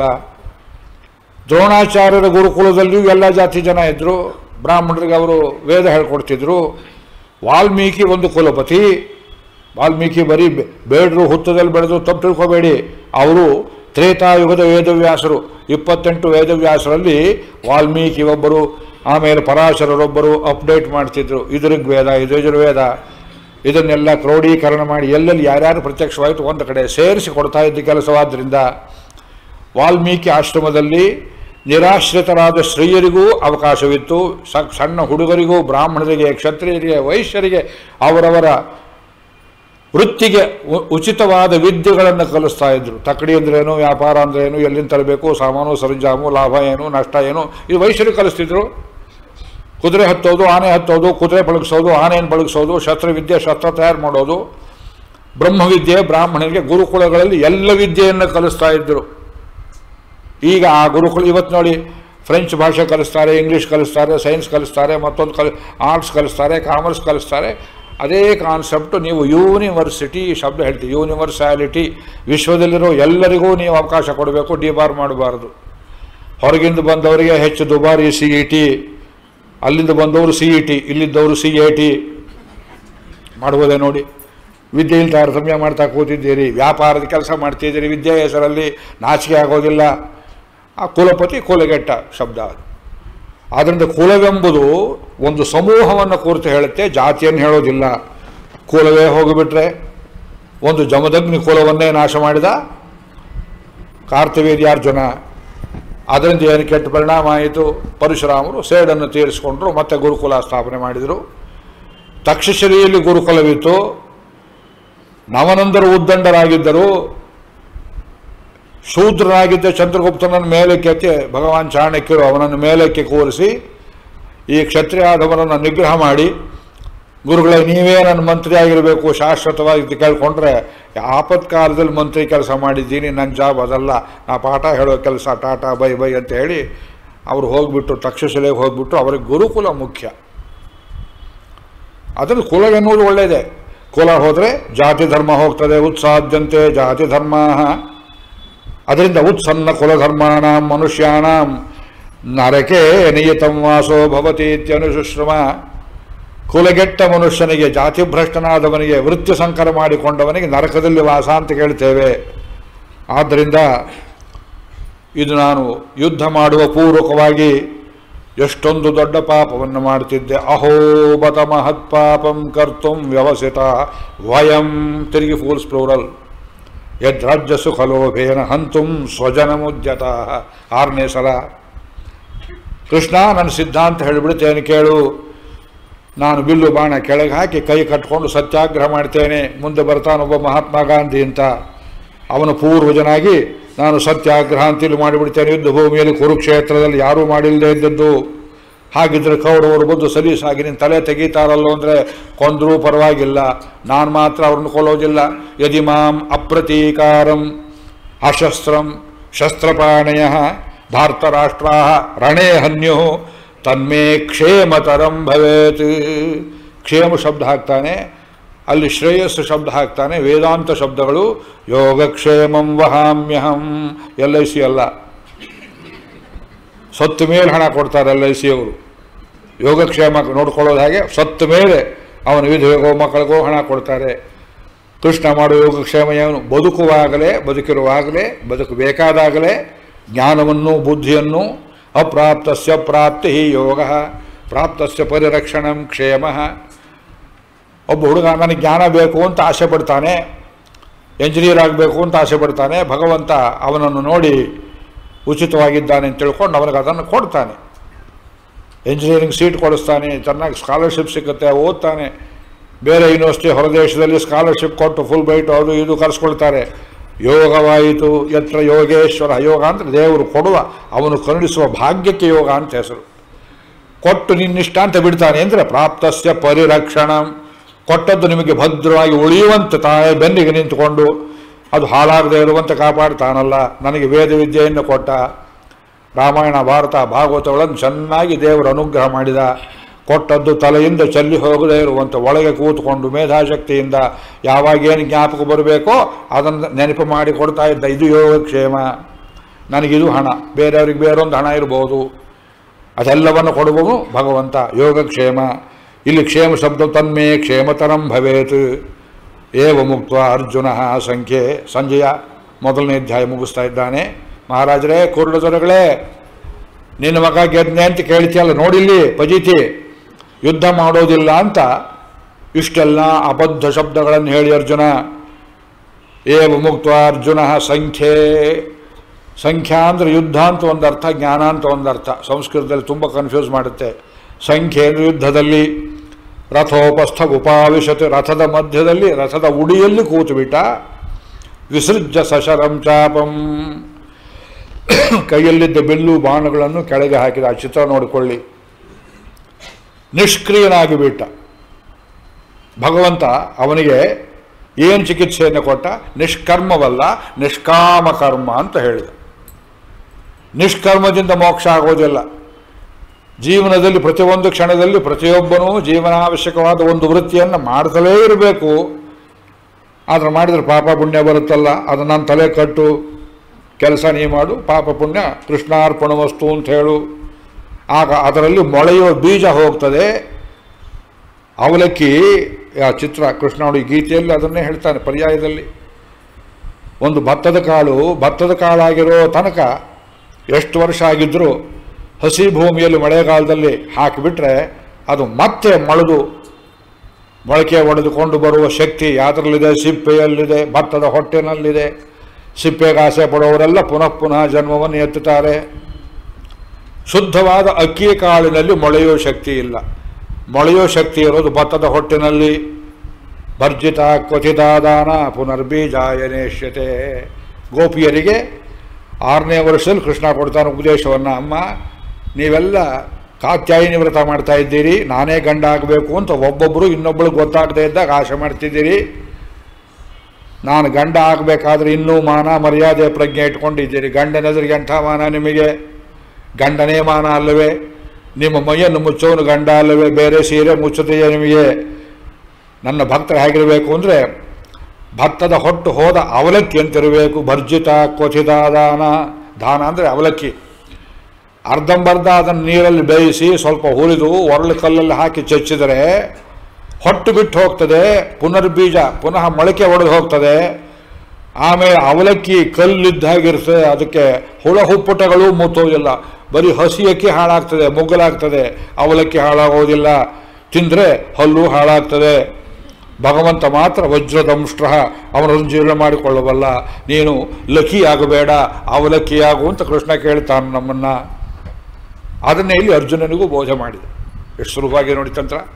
ದ್ರೋಣಾಚಾರ್ಯರ ಗುರುಕುಲದಲ್ಲಿಯೂ ಎಲ್ಲ ಜಾತಿ ಜನ ಇದ್ದರು ಬ್ರಾಹ್ಮಣರಿಗೆ ಅವರು ವೇದ ಹೇಳ್ಕೊಡ್ತಿದ್ರು ವಾಲ್ಮೀಕಿ ಒಂದು ಕುಲಪತಿ ವಾಲ್ಮೀಕಿ ಬರೀ ಬೆ- ಬೇಡರು ಹುತ್ತದಲ್ಲಿ ಬೆಳೆದು ತಪ್ಪು ತಿಳ್ಕೊಬೇಡಿ ಅವರು ತ್ರೇತಾಯುಗದ ವೇದವ್ಯಾಸರು ಇಪ್ಪತ್ತೆಂಟು ವೇದವ್ಯಾಸರಲ್ಲಿ ವಾಲ್ಮೀಕಿ ಒಬ್ಬರು ಆಮೇಲೆ ಪರಾಶರರೊಬ್ಬರು ಅಪ್ಡೇಟ್ ಮಾಡ್ತಿದ್ರು ಇದು ಋಗ್ವೇದ ಇದು ಯಜುರ್ವೇದ ಇದನ್ನೆಲ್ಲ ಕ್ರೋಢೀಕರಣ ಮಾಡಿ ಎಲ್ಲೆಲ್ಲಿ ಯಾರ್ಯಾರು ಪ್ರತ್ಯಕ್ಷವಾಯಿತು ಒಂದು ಕಡೆ ಸೇರಿಸಿ ಕೊಡ್ತಾ ಇದ್ದ ಕೆಲಸವಾದ್ದರಿಂದ ವಾಲ್ಮೀಕಿ ಆಶ್ರಮದಲ್ಲಿ ನಿರಾಶ್ರಿತರಾದ ಸ್ತ್ರೀಯರಿಗೂ ಅವಕಾಶವಿತ್ತು ಸ- ಸಣ್ಣ ಹುಡುಗರಿಗೂ ಬ್ರಾಹ್ಮಣರಿಗೆ ಕ್ಷತ್ರಿಯರಿಗೆ ವೈಶ್ಯರಿಗೆ ಅವರವರ ವೃತ್ತಿಗೆ ಉ- ಉಚಿತವಾದ ವಿದ್ಯೆಗಳನ್ನು ಕಲಿಸ್ತಾ ಇದ್ರು ತಕ್ಕಡಿ ಅಂದ್ರೇನು ವ್ಯಾಪಾರ ಅಂದ್ರೇನು ಎಲ್ಲಿಂದ ತರಬೇಕು ಸಾಮಾನು ಸರಂಜಾಮು ಲಾಭ ಏನು ನಷ್ಟ ಏನು ಇದು ವೈಶ್ಯರು ಕಲಿಸ್ತಿದ್ರು ಕುದುರೆ ಹತ್ತೋದು ಆನೆ ಹತ್ತೋದು ಕುದುರೆ ಬಳಗಿಸೋದು ಆನೆಯನ್ನು ಬಳಗಿಸೋದು ಶಸ್ತ್ರವಿದ್ಯೆ ಶಸ್ತ್ರ ತಯಾರು ಮಾಡೋದು ಬ್ರಹ್ಮವಿದ್ಯೆ ಬ್ರಾಹ್ಮಣರಿಗೆ ಗುರುಕುಲಗಳಲ್ಲಿ ಎಲ್ಲ ವಿದ್ಯೆಯನ್ನು ಕಲಿಸ್ತಾ ಇದ್ದರು ಈಗ ಆ ಗುರುಕುಲ ಇವತ್ತು ನೋಡಿ ಫ್ರೆಂಚ್ ಭಾಷೆ ಕಲಿಸ್ತಾರೆ ಇಂಗ್ಲೀಷ್ ಕಲಿಸ್ತಾರೆ ಸೈನ್ಸ್ ಕಲಿಸ್ತಾರೆ ಮತ್ತೊಂದು ಕಲಿ ಆರ್ಟ್ಸ್ ಕಲಿಸ್ತಾರೆ ಕಾಮರ್ಸ್ ಕಲಿಸ್ತಾರೆ ಅದೇ ಕಾನ್ಸೆಪ್ಟು ನೀವು ಯೂನಿವರ್ಸಿಟಿ ಶಬ್ದ ಹೇಳ್ತೀವಿ ಯೂನಿವರ್ಸಾಲಿಟಿ ವಿಶ್ವದಲ್ಲಿರೋ ಎಲ್ಲರಿಗೂ ನೀವು ಅವಕಾಶ ಕೊಡಬೇಕು ಡಿಬಾರ್ ಮಾಡಬಾರ್ದು ಹೊರಗಿಂದ ಬಂದವರಿಗೆ ಹೆಚ್ಚು ದುಬಾರಿ ಸಿ ಇ ಟಿ ಅಲ್ಲಿಂದ ಬಂದವರು ಸಿ ಇ ಟಿ ಇಲ್ಲಿದ್ದವರು ಸಿ ಎ ಟಿ ಮಾಡುವುದೇ ನೋಡಿ ವಿದ್ಯೆಯಲ್ಲಿ ತಾರತಮ್ಯ ಮಾಡ್ತಾ ಕೂತಿದ್ದೀರಿ ವ್ಯಾಪಾರದ ಕೆಲಸ ಮಾಡ್ತಿದ್ದೀರಿ ವಿದ್ಯೆ ಹೆಸರಲ್ಲಿ ನಾಚಿಕೆ ಆಗೋದಿಲ್ಲ ಆ ಕುಲಪತಿ ಕುಲಗೆಟ್ಟ ಶಬ್ದ ಅದು ಆದ್ದರಿಂದ ಕುಲವೆಂಬುದು ಒಂದು ಸಮೂಹವನ್ನು ಕುರಿತು ಹೇಳುತ್ತೆ ಜಾತಿಯನ್ನು ಹೇಳೋದಿಲ್ಲ ಕುಲವೇ ಹೋಗಿಬಿಟ್ರೆ ಒಂದು ಜಮದಗ್ನಿ ಕುಲವನ್ನೇ ನಾಶ ಮಾಡಿದ ಕಾರ್ತವೀರ್ಯಾರ್ಜುನ ಅದರಿಂದ ಏನು ಕೆಟ್ಟ ಪರಿಣಾಮ ಆಯಿತು ಪರಶುರಾಮರು ಸೇಡನ್ನು ತೀರಿಸಿಕೊಂಡ್ರು ಮತ್ತೆ ಗುರುಕುಲ ಸ್ಥಾಪನೆ ಮಾಡಿದರು ತಕ್ಷಶಿಲೆಯಲ್ಲಿ ಗುರುಕುಲವಿತ್ತು ನವನಂದರು ಉದ್ದಂಡರಾಗಿದ್ದರು ಶೂದ್ರನಾಗಿದ್ದ ಚಂದ್ರಗುಪ್ತನನ್ನು ಮೇಲಕ್ಕೆ ಎತ್ತಿ ಭಗವಾನ್ ಚಾಣಕ್ಯರು ಅವನನ್ನು ಮೇಲಕ್ಕೆ ಕೂರಿಸಿ ಈ ಕ್ಷತ್ರಿಯಾದವರನ್ನು ನಿಗ್ರಹ ಮಾಡಿ ಗುರುಗಳೇ ನೀವೇ ನನ್ನ ಮಂತ್ರಿ ಆಗಿರಬೇಕು ಶಾಶ್ವತವಾಗಿ ಅಂತ ಕೇಳ್ಕೊಂಡ್ರೆ ಆಪತ್ಕಾಲದಲ್ಲಿ ಮಂತ್ರಿ ಕೆಲಸ ಮಾಡಿದ್ದೀನಿ ನನ್ನ ಜಾಬ್ ಅದಲ್ಲ ನಾ ಪಾಠ ಹೇಳೋ ಕೆಲಸ ಟಾಟಾ ಬೈ ಬೈ ಅಂತ ಹೇಳಿ ಅವರು ಹೋಗ್ಬಿಟ್ಟು ತಕ್ಷಶಿಲೆಗೆ ಹೋಗ್ಬಿಟ್ಟು ಅವರಿಗೆ ಗುರುಕುಲ ಮುಖ್ಯ ಅದನ್ನು ಕುಲವೆನ್ನುವುದು ಒಳ್ಳೆಯದೇ ಕುಲ ಹೋದರೆ ಜಾತಿ ಧರ್ಮ ಹೋಗ್ತದೆ ಉತ್ಸಾದ್ಯಂತೆ ಜಾತಿ ಧರ್ಮ ಅದರಿಂದ ಉತ್ಸನ್ನ ಕುಲಧರ್ಮಾಣ ಮನುಷ್ಯಾಣಂ ನರಕೆ ನಿಯತಂ ವಾಸೋ ಭವತಿ ಇತ್ಯನುಶುಶ್ರಮ ಕುಲಗೆಟ್ಟ ಮನುಷ್ಯನಿಗೆ ಜಾತಿಭ್ರಷ್ಟನಾದವನಿಗೆ ವೃತ್ತಿ ಸಂಕರ ಮಾಡಿಕೊಂಡವನಿಗೆ ನರಕದಲ್ಲಿ ವಾಸ ಅಂತ ಕೇಳ್ತೇವೆ ಆದ್ದರಿಂದ ಇದು ನಾನು ಯುದ್ಧ ಮಾಡುವ ಪೂರ್ವಕವಾಗಿ ಎಷ್ಟೊಂದು ದೊಡ್ಡ ಪಾಪವನ್ನು ಮಾಡ್ತಿದ್ದೆ ಅಹೋ ಬತ ಮಹತ್ ಪಾಪಂ ಕರ್ತುಂ ವ್ಯವಸಿತ ವಯಂ ತಿರುಗಿ ಫೂಲ್ಸ್ ಪ್ಲೂರಲ್ ಯದ್ರಾಜ್ಯ ಸುಖಲೋಭೇನ ಹಂತುಂ ಸ್ವಜನಮುದ್ಯತ ಆರನೇ ಸಲ ಕೃಷ್ಣ ನನ್ನ ಸಿದ್ಧಾಂತ ಹೇಳಿಬಿಡ್ತೇನೆ ಕೇಳು ನಾನು ಬಿಲ್ಲು ಬಾಣ ಕೆಳಗೆ ಹಾಕಿ ಕೈ ಕಟ್ಕೊಂಡು ಸತ್ಯಾಗ್ರಹ ಮಾಡ್ತೇನೆ ಮುಂದೆ ಬರ್ತಾನೊಬ್ಬ ಮಹಾತ್ಮ ಗಾಂಧಿ ಅಂತ ಅವನ ಪೂರ್ವಜನಾಗಿ ನಾನು ಸತ್ಯಾಗ್ರಹ ಅಂತೇಳಿ ಮಾಡಿಬಿಡ್ತೇನೆ ಯುದ್ಧ ಭೂಮಿಯಲ್ಲಿ ಕುರುಕ್ಷೇತ್ರದಲ್ಲಿ ಯಾರೂ ಮಾಡಿಲ್ಲದೆ ಇದ್ದದ್ದು ಹಾಗಿದ್ರೆ ಕೌರವರು ಬಂದು ಸಲೀಸಾಗಿ ನಿನ್ನ ತಲೆ ತೆಗೀತಾರಲ್ಲೋ ಅಂದರೆ ಕೊಂದರೂ ಪರವಾಗಿಲ್ಲ ನಾನು ಮಾತ್ರ ಅವ್ರನ್ನ ಕೊಲ್ಲೋದಿಲ್ಲ ಯದಿ ಮಾಂ ಅಪ್ರತೀಕಾರಂ ಅಶಸ್ತ್ರಂ ಶಸ್ತ್ರಪಾಣಯ ಭಾರತರಾಷ್ಟ್ರಾ ರಣೇ ಹನ್ಯು ತನ್ಮೇ ಕ್ಷೇಮತರಂ ಭವೇತ್ ಕ್ಷೇಮ ಶಬ್ದ ಹಾಕ್ತಾನೆ ಅಲ್ಲಿ ಶ್ರೇಯಸ್ಸು ಶಬ್ದ ಹಾಕ್ತಾನೆ ವೇದಾಂತ ಶಬ್ದಗಳು ಯೋಗಕ್ಷೇಮಂ ವಹಾಮ್ಯಹಂ ಎಲ್ ಐ ಸಿ ಅಲ್ಲ ಸತ್ತು ಮೇಲೆ ಹಣ ಕೊಡ್ತಾರೆ ಎಲ್ ಐ ಸಿ ಅವರು ಯೋಗಕ್ಷೇಮ ನೋಡ್ಕೊಳ್ಳೋದು ಹಾಗೆ ಸತ್ತ ಮೇಲೆ ಅವನ ವಿಧವೆಗೋ ಮಕ್ಕಳಿಗೋ ಹಣ ಕೊಡ್ತಾರೆ ಕೃಷ್ಣ ಮಾಡುವ ಯೋಗಕ್ಷೇಮ ಏನು ಬದುಕುವಾಗಲೇ ಬದುಕಿರುವಾಗಲೇ ಬದುಕಬೇಕಾದಾಗಲೇ ಜ್ಞಾನವನ್ನು ಬುದ್ಧಿಯನ್ನು ಅಪ್ರಾಪ್ತಸ್ಯ ಪ್ರಾಪ್ತಿ ಯೋಗ ಪ್ರಾಪ್ತಸ್ಯ ಪರಿರಕ್ಷಣಂ ಕ್ಷೇಮ ಒಬ್ಬ ಹುಡುಗ ನನಗೆ ಜ್ಞಾನ ಬೇಕು ಅಂತ ಆಸೆ ಪಡ್ತಾನೆ ಎಂಜಿನಿಯರ್ ಆಗಬೇಕು ಅಂತ ಆಸೆ ಪಡ್ತಾನೆ ಭಗವಂತ ಅವನನ್ನು ನೋಡಿ ಉಚಿತವಾಗಿದ್ದಾನೆ ಅಂತ ತಿಳ್ಕೊಂಡು ಅವನಿಗೆ ಅದನ್ನು ಕೊಡ್ತಾನೆ ಎಂಜಿನಿಯರಿಂಗ್ ಸೀಟ್ ಕೊಡಿಸ್ತಾನೆ ಚೆನ್ನಾಗಿ ಸ್ಕಾಲರ್ಶಿಪ್ ಸಿಗುತ್ತೆ ಓದ್ತಾನೆ ಬೇರೆ ಯೂನಿವರ್ಸಿಟಿ ಹೊರದೇಶದಲ್ಲಿ ಸ್ಕಾಲರ್ಶಿಪ್ ಕೊಟ್ಟು ಫುಲ್ ಬೈಟು ಅದು ಇದು ಕರೆಸ್ಕೊಳ್ತಾರೆ ಯೋಗವಾಯಿತು ಯತ್ರ ಯೋಗೇಶ್ವರ ಯೋಗ ಅಂದರೆ ದೇವರು ಕೊಡುವ ಅವನು ಕರುಣಿಸುವ ಭಾಗ್ಯಕ್ಕೆ ಯೋಗ ಅಂತ ಹೆಸರು ಕೊಟ್ಟು ನಿನ್ನಿಷ್ಟ ಅಂತ ಬಿಡ್ತಾನೆ ಅಂದರೆ ಪ್ರಾಪ್ತಸ್ಯ ಪರಿರಕ್ಷಣ ಕೊಟ್ಟದ್ದು ನಿಮಗೆ ಭದ್ರವಾಗಿ ಉಳಿಯುವಂತೆ ತಾನೇ ಬೆನ್ನಿಗೆ ನಿಂತುಕೊಂಡು ಅದು ಹಾಳಾಗದೇ ಇರುವಂತೆ ಕಾಪಾಡ್ತಾನಲ್ಲ ನನಗೆ ವೇದ ವಿದ್ಯೆಯನ್ನು ಕೊಟ್ಟ ರಾಮಾಯಣ ಭಾರತ ಭಾಗವತಗಳನ್ನು ಚೆನ್ನಾಗಿ ದೇವರು ಅನುಗ್ರಹ ಮಾಡಿದ ಕೊಟ್ಟದ್ದು ತಲೆಯಿಂದ ಚೆಲ್ಲಿ ಹೋಗದೇ ಇರುವಂತೆ ಒಳಗೆ ಕೂತ್ಕೊಂಡು ಮೇಧಾಶಕ್ತಿಯಿಂದ ಯಾವಾಗೇನು ಜ್ಞಾಪಕ ಬರಬೇಕೋ ಅದನ್ನು ನೆನಪು ಮಾಡಿ ಕೊಡ್ತಾ ಇದ್ದ ಇದು ಯೋಗಕ್ಷೇಮ ನನಗಿದು ಹಣ ಬೇರೆಯವ್ರಿಗೆ ಬೇರೊಂದು ಹಣ ಇರ್ಬೋದು ಅದೆಲ್ಲವನ್ನು ಕೊಡುವನು ಭಗವಂತ ಯೋಗಕ್ಷೇಮ ಇಲ್ಲಿ ಕ್ಷೇಮ ಶಬ್ದ ತನ್ಮೇ ಕ್ಷೇಮತರಂ ಭವೇತ್ ಏವ ಮುಕ್ತ ಅರ್ಜುನ ಸಂಖ್ಯೆ ಸಂಜಯ ಮೊದಲನೇ ಅಧ್ಯಾಯ ಮುಗಿಸ್ತಾ ಇದ್ದಾನೆ ಮಹಾರಾಜರೇ ಕುರುಡ ದೊರೆಗಳೇ ನಿನ್ನ ಮಗ ಗೆದ್ನೆ ಅಂತ ಕೇಳ್ತಿಯಲ್ಲ ನೋಡಿಲ್ಲಿ ಪಜಿತಿ ಯುದ್ಧ ಮಾಡೋದಿಲ್ಲ ಅಂತ ಇಷ್ಟೆಲ್ಲ ಅಬದ್ಧ ಶಬ್ದಗಳನ್ನು ಹೇಳಿ ಅರ್ಜುನ ಏವ ಮುಕ್ತ ಅರ್ಜುನ ಸಂಖ್ಯೆ ಸಂಖ್ಯಾ ಅಂದರೆ ಯುದ್ಧ ಅಂತ ಒಂದು ಅರ್ಥ ಜ್ಞಾನ ಅಂತ ಒಂದು ಅರ್ಥ ಸಂಸ್ಕೃತದಲ್ಲಿ ತುಂಬ ಕನ್ಫ್ಯೂಸ್ ಮಾಡುತ್ತೆ ಸಂಖ್ಯೆ ಅಂದರೆ ಯುದ್ಧದಲ್ಲಿ ರಥೋಪಸ್ಥ ಉಪಾವಿಶತೆ ರಥದ ಮಧ್ಯದಲ್ಲಿ ರಥದ ಉಡಿಯಲ್ಲಿ ಕೂತುಬಿಟ್ಟ ವಿಸೃಜ್ಯ ಸಶರಂ ಚಾಪಂ ಕೈಯಲ್ಲಿದ್ದ ಬಿಲ್ಲು ಬಾಣಗಳನ್ನು ಕೆಳಗೆ ಹಾಕಿದ ಆ ಚಿತ್ರ ನೋಡಿಕೊಳ್ಳಿ ನಿಷ್ಕ್ರಿಯನಾಗಿ ಬಿಟ್ಟ ಭಗವಂತ ಅವನಿಗೆ ಏನು ಚಿಕಿತ್ಸೆಯನ್ನು ಕೊಟ್ಟ ನಿಷ್ಕರ್ಮವಲ್ಲ ನಿಷ್ಕಾಮ ಕರ್ಮ ಅಂತ ಹೇಳಿದ ನಿಷ್ಕರ್ಮದಿಂದ ಮೋಕ್ಷ ಆಗೋದಿಲ್ಲ ಜೀವನದಲ್ಲಿ ಪ್ರತಿಯೊಂದು ಕ್ಷಣದಲ್ಲಿ ಪ್ರತಿಯೊಬ್ಬನೂ ಜೀವನಾವಶ್ಯಕವಾದ ಒಂದು ವೃತ್ತಿಯನ್ನು ಮಾಡ್ತಲೇ ಇರಬೇಕು ಆದರೆ ಮಾಡಿದ್ರೆ ಪಾಪ ಪುಣ್ಯ ಬರುತ್ತಲ್ಲ ಅದನ್ನು ನನ್ನ ತಲೆ ಕಟ್ಟು ಕೆಲಸ ನೀ ಮಾಡು ಪಾಪ ಪುಣ್ಯ ಕೃಷ್ಣಾರ್ಪಣ ವಸ್ತು ಅಂತ ಹೇಳು ಆಗ ಅದರಲ್ಲಿ ಮೊಳೆಯುವ ಬೀಜ ಹೋಗ್ತದೆ ಅವಲಕ್ಕಿ ಆ ಚಿತ್ರ ಕೃಷ್ಣನುಡಿ ಗೀತೆಯಲ್ಲಿ ಅದನ್ನೇ ಹೇಳ್ತಾನೆ ಪರ್ಯಾಯದಲ್ಲಿ ಒಂದು ಭತ್ತದ ಕಾಳು ಭತ್ತದ ಕಾಳಾಗಿರೋ ತನಕ ಎಷ್ಟು ವರ್ಷ ಆಗಿದ್ದರೂ ಹಸಿ ಭೂಮಿಯಲ್ಲಿ ಮಳೆಗಾಲದಲ್ಲಿ ಹಾಕಿಬಿಟ್ರೆ ಅದು ಮತ್ತೆ ಮೊಳೆದು ಮೊಳಕೆ ಒಡೆದುಕೊಂಡು ಬರುವ ಶಕ್ತಿ ಯಾವುದ್ರಲ್ಲಿದೆ ಸಿಪ್ಪೆಯಲ್ಲಿದೆ ಭತ್ತದ ಹೊಟ್ಟೆನಲ್ಲಿದೆ ಸಿಪ್ಪೆಗೆ ಆಸೆ ಪಡುವವರೆಲ್ಲ ಪುನಃ ಪುನಃ ಜನ್ಮವನ್ನು ಎತ್ತುತ್ತಾರೆ ಶುದ್ಧವಾದ ಅಕ್ಕಿ ಕಾಳಿನಲ್ಲಿ ಮೊಳೆಯೋ ಶಕ್ತಿ ಇಲ್ಲ ಮೊಳೆಯೋ ಶಕ್ತಿ ಇರೋದು ಭತ್ತದ ಹೊಟ್ಟಿನಲ್ಲಿ ಭರ್ಜಿತ ಕ್ವಥಿತಾದಾನ ಪುನರ್ಬೀಜಾಯನೇಶ್ಯತೆ ಗೋಪಿಯರಿಗೆ ಆರನೇ ವರ್ಷದಲ್ಲಿ ಕೃಷ್ಣ ಕೊಡ್ತಾನೆ ಉಪದೇಶವನ್ನು ಅಮ್ಮ ನೀವೆಲ್ಲ ಕಾತ್ಯಾಯಿನಿ ವ್ರತ ಮಾಡ್ತಾ ಇದ್ದೀರಿ ನಾನೇ ಗಂಡ ಆಗಬೇಕು ಅಂತ ಒಬ್ಬೊಬ್ಬರು ಇನ್ನೊಬ್ಬಳು ಗೊತ್ತಾಗದೇ ಇದ್ದಾಗ ಆಸೆ ಮಾಡ್ತಿದ್ದೀರಿ ನಾನು ಗಂಡ ಆಗಬೇಕಾದ್ರೆ ಇನ್ನೂ ಮಾನ ಮರ್ಯಾದೆ ಪ್ರಜ್ಞೆ ಇಟ್ಕೊಂಡಿದ್ದೀರಿ ಗಂಡನೆದುರಿಗೆ ಎಂಥ ಮಾನ ನಿಮಗೆ ಗಂಡನೇ ಮಾನ ಅಲ್ಲವೇ ನಿಮ್ಮ ಮೈಯನ್ನು ಮುಚ್ಚೋನು ಗಂಡ ಅಲ್ಲವೇ ಬೇರೆ ಸೀರೆ ಮುಚ್ಚುತ್ತೆಯೇ ನಿಮಗೆ ನನ್ನ ಭಕ್ತರು ಹೇಗಿರಬೇಕು ಅಂದರೆ ಭತ್ತದ ಹೊಟ್ಟು ಹೋದ ಅವಲಕ್ಕಿ ಅಂತಿರಬೇಕು ಭರ್ಜಿತ ಕ್ವಥಿತ ದಾನ ದಾನ ಅಂದರೆ ಅವಲಕ್ಕಿ ಅರ್ಧಂಬರ್ಧ ಅದನ್ನು ನೀರಲ್ಲಿ ಬೇಯಿಸಿ ಸ್ವಲ್ಪ ಹುರಿದು ಒರಳು ಕಲ್ಲಲ್ಲಿ ಹಾಕಿ ಚಚ್ಚಿದರೆ ಹೊಟ್ಟು ಬಿಟ್ಟು ಹೋಗ್ತದೆ ಪುನರ್ಬೀಜ ಪುನಃ ಮೊಳಕೆ ಒಡೆದು ಹೋಗ್ತದೆ ಆಮೇಲೆ ಅವಲಕ್ಕಿ ಕಲ್ಲಿದ್ದಾಗಿರ್ತದೆ ಅದಕ್ಕೆ ಹುಳ ಹುಪ್ಪಟಗಳು ಮುತ್ತೋದಿಲ್ಲ ಬರೀ ಹಸಿ ಅಕ್ಕಿ ಹಾಳಾಗ್ತದೆ ಮುಗ್ಗಲಾಗ್ತದೆ ಅವಲಕ್ಕಿ ಹಾಳಾಗೋದಿಲ್ಲ ತಿಂದರೆ ಹಲ್ಲು ಹಾಳಾಗ್ತದೆ ಭಗವಂತ ಮಾತ್ರ ವಜ್ರದಂಷ್ಟ್ರ ಅವನನ್ನು ಜೀರ್ಣ ಮಾಡಿಕೊಳ್ಳಬಲ್ಲ ನೀನು ಲಕ್ಕಿ ಆಗಬೇಡ ಅವಲಕ್ಕಿಯಾಗು ಅಂತ ಕೃಷ್ಣ ಕೇಳ್ತಾನೆ ನಮ್ಮನ್ನು ಅದನ್ನೇ ಇಲ್ಲಿ ಅರ್ಜುನನಿಗೂ ಬೋಧೆ ಮಾಡಿದೆ ಎಷ್ಟು ಸುಲಭವಾಗಿ ನೋಡಿ ತಂತ್ರ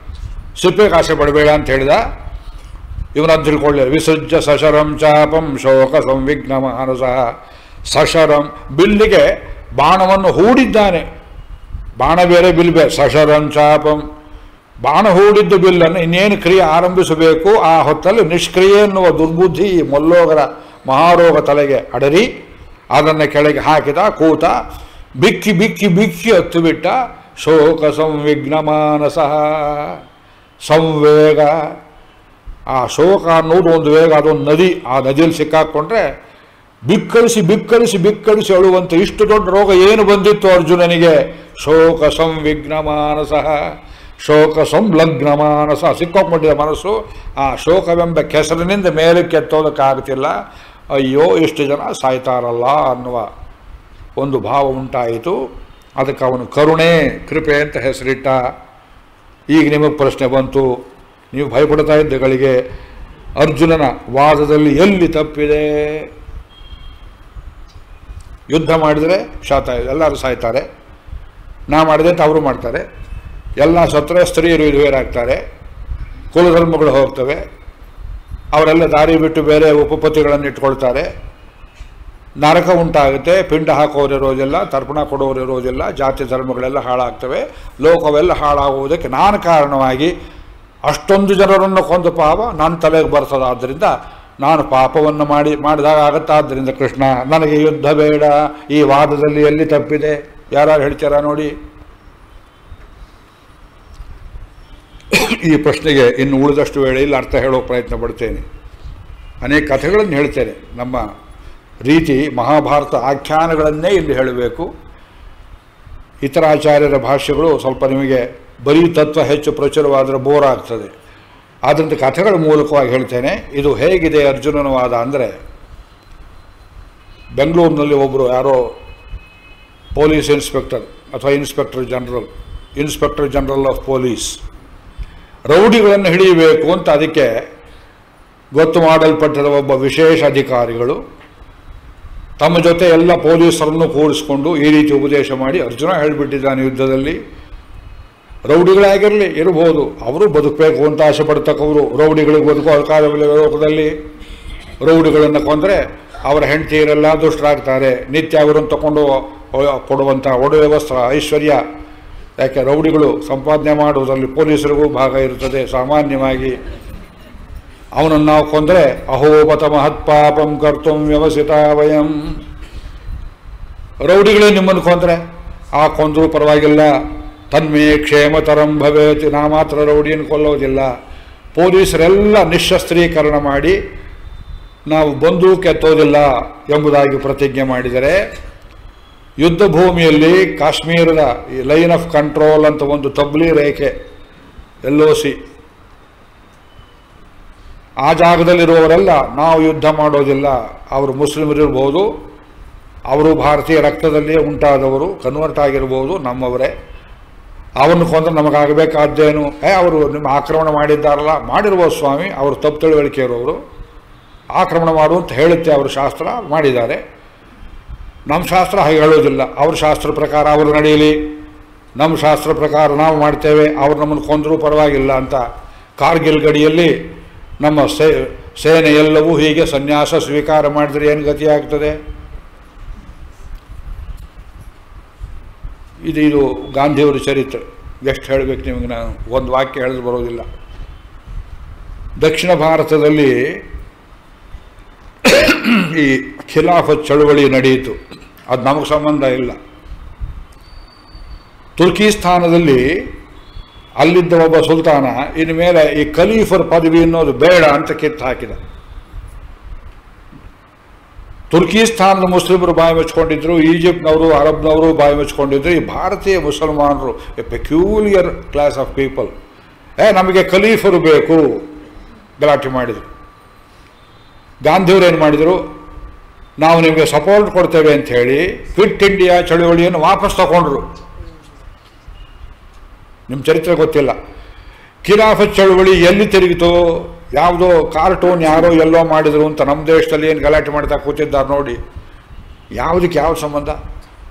ಸಿಪ್ಪೆಗೆ ಆಸೆ ಪಡಬೇಡ ಅಂತ ಹೇಳಿದ ಇವನದ್ದು ತಿಳ್ಕೊಳ್ಳಿ ವಿಸೃಜ್ಯ ಸಶರಂ ಚಾಪಂ ಶೋಕ ಸಂವಿಘ್ನ ಮಾನಸ ಸಶರಂ ಬಿಲ್ಲಿಗೆ ಬಾಣವನ್ನು ಹೂಡಿದ್ದಾನೆ ಬಾಣ ಬೇರೆ ಬಿಲ್ ಬೇರೆ ಸಶರಂ ಚಾಪಂ ಬಾಣ ಹೂಡಿದ್ದು ಬಿಲ್ಲನ್ನು ಇನ್ನೇನು ಕ್ರಿಯೆ ಆರಂಭಿಸಬೇಕು ಆ ಹೊತ್ತಲ್ಲಿ ನಿಷ್ಕ್ರಿಯೆ ಎನ್ನುವ ದುರ್ಬುದ್ಧಿ ಈ ಮಲ್ಲೋಗರ ಮಹಾರೋಗ ತಲೆಗೆ ಅಡರಿ ಅದನ್ನು ಕೆಳಗೆ ಹಾಕಿದ ಕೂತ ಬಿಕ್ಕಿ ಬಿಕ್ಕಿ ಬಿಕ್ಕಿ ಹತ್ತು ಬಿಟ್ಟ ಶೋಕ ಸಂವಿಘ್ನ ಮಾನಸ ಸಂವೇಗ ಆ ಶೋಕ ಅನ್ನೋದು ಒಂದು ವೇಗ ಅದೊಂದು ನದಿ ಆ ನದಿಯಲ್ಲಿ ಸಿಕ್ಕಾಕೊಂಡ್ರೆ ಬಿಕ್ಕಳಿಸಿ ಬಿಕ್ಕಳಿಸಿ ಬಿಕ್ಕಳಿಸಿ ಅಳುವಂತೆ ಇಷ್ಟು ದೊಡ್ಡ ರೋಗ ಏನು ಬಂದಿತ್ತು ಅರ್ಜುನನಿಗೆ ಶೋಕ ಸಂವಿಘ್ನ ಮಾನಸ ಶೋಕ ಸಂಲಗ್ನ ಮಾನಸ ಸಿಕ್ಕಾಕೊಂಡಿದ್ದ ಮನಸ್ಸು ಆ ಶೋಕವೆಂಬ ಕೆಸರಿನಿಂದ ಮೇಲಕ್ಕೆ ಎತ್ತೋದಕ್ಕಾಗ್ತಿಲ್ಲ ಅಯ್ಯೋ ಇಷ್ಟು ಜನ ಸಾಯ್ತಾರಲ್ಲ ಅನ್ನುವ ಒಂದು ಭಾವ ಉಂಟಾಯಿತು ಅದಕ್ಕೆ ಅವನು ಕರುಣೆ ಕೃಪೆ ಅಂತ ಹೆಸರಿಟ್ಟ ಈಗ ನಿಮಗೆ ಪ್ರಶ್ನೆ ಬಂತು ನೀವು ಭಯಪಡ್ತಾ ಇದ್ದಗಳಿಗೆ ಅರ್ಜುನನ ವಾದದಲ್ಲಿ ಎಲ್ಲಿ ತಪ್ಪಿದೆ ಯುದ್ಧ ಮಾಡಿದರೆ ಶಾತ ಎಲ್ಲರೂ ಸಾಯ್ತಾರೆ ನಾ ಮಾಡಿದೆ ಅಂತ ಅವರು ಮಾಡ್ತಾರೆ ಎಲ್ಲ ಸತ್ರ ಸ್ತ್ರೀಯರು ವಿಧವೆಯರಾಗ್ತಾರೆ ಕುಲಧರ್ಮಗಳು ಹೋಗ್ತವೆ ಅವರೆಲ್ಲ ದಾರಿ ಬಿಟ್ಟು ಬೇರೆ ಉಪಪತಿಗಳನ್ನು ಇಟ್ಕೊಳ್ತಾರೆ ನರಕ ಉಂಟಾಗುತ್ತೆ ಪಿಂಡ ಹಾಕೋರು ಇರೋದಿಲ್ಲ ತರ್ಪಣ ಕೊಡೋರು ಇರೋದಿಲ್ಲ ಜಾತಿ ಧರ್ಮಗಳೆಲ್ಲ ಹಾಳಾಗ್ತವೆ ಲೋಕವೆಲ್ಲ ಹಾಳಾಗುವುದಕ್ಕೆ ನಾನು ಕಾರಣವಾಗಿ ಅಷ್ಟೊಂದು ಜನರನ್ನು ಕೊಂದ ಪಾಪ ನನ್ನ ತಲೆಗೆ ಬರ್ತದ ಆದ್ದರಿಂದ ನಾನು ಪಾಪವನ್ನು ಮಾಡಿ ಮಾಡಿದಾಗ ಆಗುತ್ತಾದ್ದರಿಂದ ಕೃಷ್ಣ ನನಗೆ ಯುದ್ಧ ಬೇಡ ಈ ವಾದದಲ್ಲಿ ಎಲ್ಲಿ ತಪ್ಪಿದೆ ಯಾರು ಹೇಳ್ತೀರಾ ನೋಡಿ ಈ ಪ್ರಶ್ನೆಗೆ ಇನ್ನು ಉಳಿದಷ್ಟು ವೇಳೆಯಲ್ಲಿ ಅರ್ಥ ಹೇಳೋ ಪ್ರಯತ್ನ ಪಡ್ತೇನೆ ಅನೇಕ ಕಥೆಗಳನ್ನು ಹೇಳ್ತೇನೆ ನಮ್ಮ ರೀತಿ ಮಹಾಭಾರತ ಆಖ್ಯಾನಗಳನ್ನೇ ಇಲ್ಲಿ ಹೇಳಬೇಕು ಇತರ ಆಚಾರ್ಯರ ಭಾಷ್ಯಗಳು ಸ್ವಲ್ಪ ನಿಮಗೆ ಬರೀ ತತ್ವ ಹೆಚ್ಚು ಪ್ರಚುರವಾದರೆ ಬೋರ್ ಆಗ್ತದೆ ಆದ್ದರಿಂದ ಕಥೆಗಳ ಮೂಲಕವಾಗಿ ಹೇಳ್ತೇನೆ ಇದು ಹೇಗಿದೆ ಅರ್ಜುನನ ವಾದ ಅಂದರೆ ಬೆಂಗಳೂರಿನಲ್ಲಿ ಒಬ್ಬರು ಯಾರೋ ಪೊಲೀಸ್ ಇನ್ಸ್ಪೆಕ್ಟರ್ ಅಥವಾ inspector general inspector general of police ರೌಡಿಗಳನ್ನು ಹಿಡಿಯಬೇಕು ಅಂತ ಅದಕ್ಕೆ ಗೊತ್ತು ಮಾಡಲ್ಪಟ್ಟಿರುವ ಒಬ್ಬ ವಿಶೇಷ ಅಧಿಕಾರಿಗಳು ತಮ್ಮ ಜೊತೆ ಎಲ್ಲ ಪೊಲೀಸರನ್ನು ಕೂರಿಸ್ಕೊಂಡು ಈ ರೀತಿ ಉಪದೇಶ ಮಾಡಿ ಅರ್ಜುನ ಹೇಳಿಬಿಟ್ಟಿದ್ದಾನೆ ಯುದ್ಧದಲ್ಲಿ ರೌಡಿಗಳಾಗಿರಲಿ ಇರಬಹುದು ಅವರು ಬದುಕಬೇಕು ಅಂತ ಆಸೆ ಪಡ್ತಕ್ಕವರು ರೌಡಿಗಳಿಗೆ ಬದುಕೋ ಅಧಿಕಾರವಿಲ್ಲ ಲೋಕದಲ್ಲಿ ರೌಡಿಗಳನ್ನು ಕೊಂದರೆ ಅವರ ಹೆಂಡತಿಯರೆಲ್ಲ ದುಷ್ಟರಾಗ್ತಾರೆ ನಿತ್ಯ ಅವರನ್ನು ತಗೊಂಡು ಒ- ಕೊಡುವಂಥ ಒಡವೆ ವಸ್ತ್ರ ಐಶ್ವರ್ಯ ಯಾಕೆ ರೌಡಿಗಳು ಸಂಪಾದನೆ ಮಾಡುವುದರಲ್ಲಿ ಪೊಲೀಸರಿಗೂ ಭಾಗ ಇರುತ್ತದೆ ಸಾಮಾನ್ಯವಾಗಿ ಅವನನ್ನು ನಾವು ಕೊಂದರೆ ಅಹೋಪತ ಮಹತ್ಪಾಪಂ ಕರ್ತುಂ ವ್ಯವಸಿತ ವಯಂ ರೌಡಿಗಳೇ ನಿಮ್ಮನ್ನು ಕೊಂದರೆ ಆ ಕೊಂದರೂ ಪರವಾಗಿಲ್ಲ ತನ್ಮೇ ಕ್ಷೇಮತರಂ ಭವೇತಿ ನಾ ಮಾತ್ರ ರೌಡಿಯನ್ನು ಕೊಲ್ಲೋದಿಲ್ಲ ಪೊಲೀಸರೆಲ್ಲ ನಿಶಸ್ತ್ರೀಕರಣ ಮಾಡಿ ನಾವು ಬಂದೂಕು ಎತ್ತೋದಿಲ್ಲ ಎಂಬುದಾಗಿ ಪ್ರತಿಜ್ಞೆ ಮಾಡಿದರೆ ಯುದ್ಧ ಭೂಮಿಯಲ್ಲಿ ಕಾಶ್ಮೀರದ ಲೈನ್ ಆಫ್ ಕಂಟ್ರೋಲ್ ಅಂತ ಒಂದು ತಬ್ಲಿ ರೇಖೆ ಎಲ್ ಒ ಸಿ ಆ ಜಾಗದಲ್ಲಿರುವವರೆಲ್ಲ ನಾವು ಯುದ್ಧ ಮಾಡೋದಿಲ್ಲ ಅವರು ಮುಸ್ಲಿಮರಿರ್ಬೋದು ಅವರು ಭಾರತೀಯ ರಕ್ತದಲ್ಲಿ ಉಂಟಾದವರು ಕನ್ವರ್ಟ್ ಆಗಿರ್ಬೋದು ನಮ್ಮವರೇ ಅವನ್ನು ಕೊಂದ್ರೆ ನಮಗಾಗಬೇಕಾದ್ದೇನು ಏ ಅವರು ನಿಮ್ಮ ಆಕ್ರಮಣ ಮಾಡಿದ್ದಾರಲ್ಲ ಮಾಡಿರ್ಬೋದು ಸ್ವಾಮಿ ಅವರು ತಪ್ಪು ತಿಳುವಳಿಕೆ ಇರೋರು ಆಕ್ರಮಣ ಮಾಡು ಅಂತ ಹೇಳುತ್ತೆ ಅವ್ರ ಶಾಸ್ತ್ರ ಮಾಡಿದ್ದಾರೆ ನಮ್ಮ ಶಾಸ್ತ್ರ ಹಾಗೆ ಹೇಳೋದಿಲ್ಲ ಅವ್ರ ಶಾಸ್ತ್ರ ಪ್ರಕಾರ ಅವರು ನಡೆಯಲಿ ನಮ್ಮ ಶಾಸ್ತ್ರ ಪ್ರಕಾರ ನಾವು ಮಾಡ್ತೇವೆ ಅವ್ರು ನಮ್ಮನ್ನು ಕೊಂದರೂ ಪರವಾಗಿಲ್ಲ ಅಂತ ಕಾರ್ಗಿಲ್ ಗಡಿಯಲ್ಲಿ ನಮ್ಮ ಸೇ ಸೇನೆ ಎಲ್ಲವೂ ಹೀಗೆ ಸನ್ಯಾಸ ಸ್ವೀಕಾರ ಮಾಡಿದ್ರೆ ಏನು ಗತಿ ಆಗ್ತದೆ ಇದು ಇದು ಗಾಂಧಿಯವರ ಚರಿತ್ರೆ ಎಷ್ಟು ಹೇಳಬೇಕು ನಿಮಗೆ ನಾನು ಒಂದು ವಾಕ್ಯ ಹೇಳಿದ್ರೆ ಬರೋದಿಲ್ಲ ದಕ್ಷಿಣ ಭಾರತದಲ್ಲಿ ಈ ಖಿಲಾಫತ್ ಚಳುವಳಿ ನಡೆಯಿತು ಅದು ನಮಗೆ ಸಂಬಂಧ ಇಲ್ಲ ತುರ್ಕಿಸ್ತಾನದಲ್ಲಿ ಅಲ್ಲಿದ್ದ ಒಬ್ಬ ಸುಲ್ತಾನ ಇನ್ನು ಮೇಲೆ ಈ ಖಲೀಫರ್ ಪದವಿ ಅನ್ನೋದು ಬೇಡ ಅಂತ ಕಿತ್ತು ಹಾಕಿದ ತುರ್ಕಿಸ್ತಾನದ ಮುಸ್ಲಿಮರು ಬಾಯಿ ಮುಚ್ಕೊಂಡಿದ್ರು ಈಜಿಪ್ಟ್ನವರು ಅರಬ್ನವರು ಬಾಯಿ ಮುಚ್ಕೊಂಡಿದ್ರು ಈ ಭಾರತೀಯ ಮುಸಲ್ಮಾನರು a peculiar class of people ಏ ನಮಗೆ ಖಲೀಫರು ಬೇಕು ಗಲಾಟೆ ಮಾಡಿದರು ಗಾಂಧಿಯವರು ಏನು ಮಾಡಿದರು ನಾವು ನಿಮಗೆ ಸಪೋರ್ಟ್ ಕೊಡ್ತೇವೆ ಅಂತ ಹೇಳಿ ಕ್ವಿಟ್ ಇಂಡಿಯಾ ಚಳುವಳಿಯನ್ನು ವಾಪಸ್ ತಗೊಂಡ್ರು ನಿಮ್ಮ ಚರಿತ್ರೆ ಗೊತ್ತಿಲ್ಲ ಖಿಲಾಫತ್ ಚಳುವಳಿ ಎಲ್ಲಿ ತಿರುಗಿತು ಯಾವುದೋ ಕಾರ್ಟೂನ್ ಯಾರೋ ಎಲ್ಲೋ ಮಾಡಿದ್ರು ಅಂತ ನಮ್ಮ ದೇಶದಲ್ಲಿ ಏನು ಗಲಾಟೆ ಮಾಡ್ತಾ ಕೂತಿದ್ದಾರೆ ನೋಡಿ ಯಾವುದಕ್ಕೆ ಯಾವ ಸಂಬಂಧ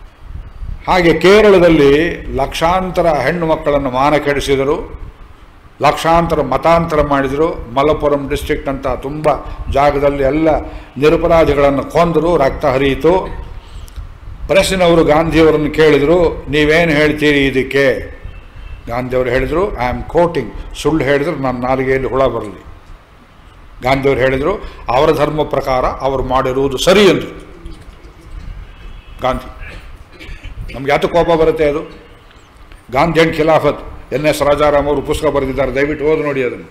ಹಾಗೆ ಕೇರಳದಲ್ಲಿ ಲಕ್ಷಾಂತರ ಹೆಣ್ಣು ಮಕ್ಕಳನ್ನು ಮಾನ ಕೆಡಿಸಿದರು ಲಕ್ಷಾಂತರ ಮತಾಂತರ ಮಾಡಿದರು ಮಲಪುರಂ ಡಿಸ್ಟ್ರಿಕ್ಟ್ ಅಂತ ತುಂಬ ಜಾಗದಲ್ಲಿ ಎಲ್ಲ ನಿರಪರಾಧಿಗಳನ್ನು ಕೊಂದರು ರಕ್ತ ಹರಿಯಿತು ಪ್ರೆಸ್ಸಿನವರು ಗಾಂಧಿಯವರನ್ನು ಕೇಳಿದರು ನೀವೇನು ಹೇಳ್ತೀರಿ ಇದಕ್ಕೆ ಗಾಂಧಿಯವರು ಹೇಳಿದರು ಐ ಆಮ್ ಕೋಟಿಂಗ್ ಸುಳ್ಳು ಹೇಳಿದ್ರು ನನ್ನ ನಾಲಿಗೆಯಲ್ಲಿ ಹುಳ ಬರಲಿ ಗಾಂಧಿಯವರು ಹೇಳಿದರು ಅವರ ಧರ್ಮ ಪ್ರಕಾರ ಅವರು ಮಾಡಿರುವುದು ಸರಿ ಎಂದು ಗಾಂಧಿ ನಮ್ಗೆ ಯಾತಕ್ಕೆ ಕೋಪ ಬರುತ್ತೆ ಅದು Gandhi and Khilafat N S Rajaram ಅವರು ಪುಸ್ತಕ ಬರೆದಿದ್ದಾರೆ ದಯವಿಟ್ಟು ಓದಿ ನೋಡಿ ಅದನ್ನು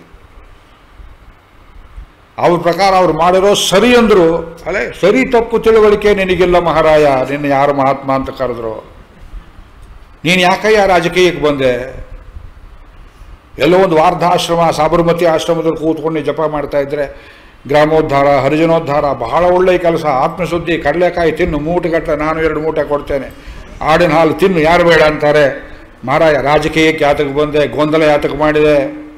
ಅವ್ರ ಪ್ರಕಾರ ಅವ್ರು ಮಾಡಿರೋ ಸರಿ ಅಂದರು ಅಲ್ಲೇ ಸರಿ ತಪ್ಪು ತಿಳುವಳಿಕೆ ನಿನಗಿಲ್ಲ ಮಹಾರಾಯ ನಿನ್ನ ಯಾರು ಮಹಾತ್ಮ ಅಂತ ಕರೆದ್ರು ನೀನು ಯಾಕಯ್ಯ ರಾಜಕೀಯಕ್ಕೆ ಬಂದೆ ಎಲ್ಲೋ ಒಂದು ವಾರ್ಧಾಶ್ರಮ ಸಾಬರಮತಿ ಆಶ್ರಮದಲ್ಲಿ ಕೂತ್ಕೊಂಡು ಜಪ ಮಾಡ್ತಾ ಇದ್ರೆ ಗ್ರಾಮೋದ್ಧಾರ ಹರಿಜನೋದ್ಧಾರ ಬಹಳ ಒಳ್ಳೆಯ ಕೆಲಸ ಆತ್ಮಶುದ್ಧಿ ಕಡಲೆಕಾಯಿ ತಿನ್ನು ಮೂಟೆಗಟ್ಟಲೆ ನಾನು ಎರಡು ಮೂಟೆ ಕೊಡ್ತೇನೆ ಆಡಿನ ಹಾಲು ತಿನ್ನು ಯಾರು ಬೇಡ ಅಂತಾರೆ ಮಾರಾಯ ರಾಜಕೀಯಕ್ಕೆ ಯಾತಕ್ಕೆ ಬಂದೆ ಗೊಂದಲ ಯಾತಕ್ಕೆ ಮಾಡಿದೆ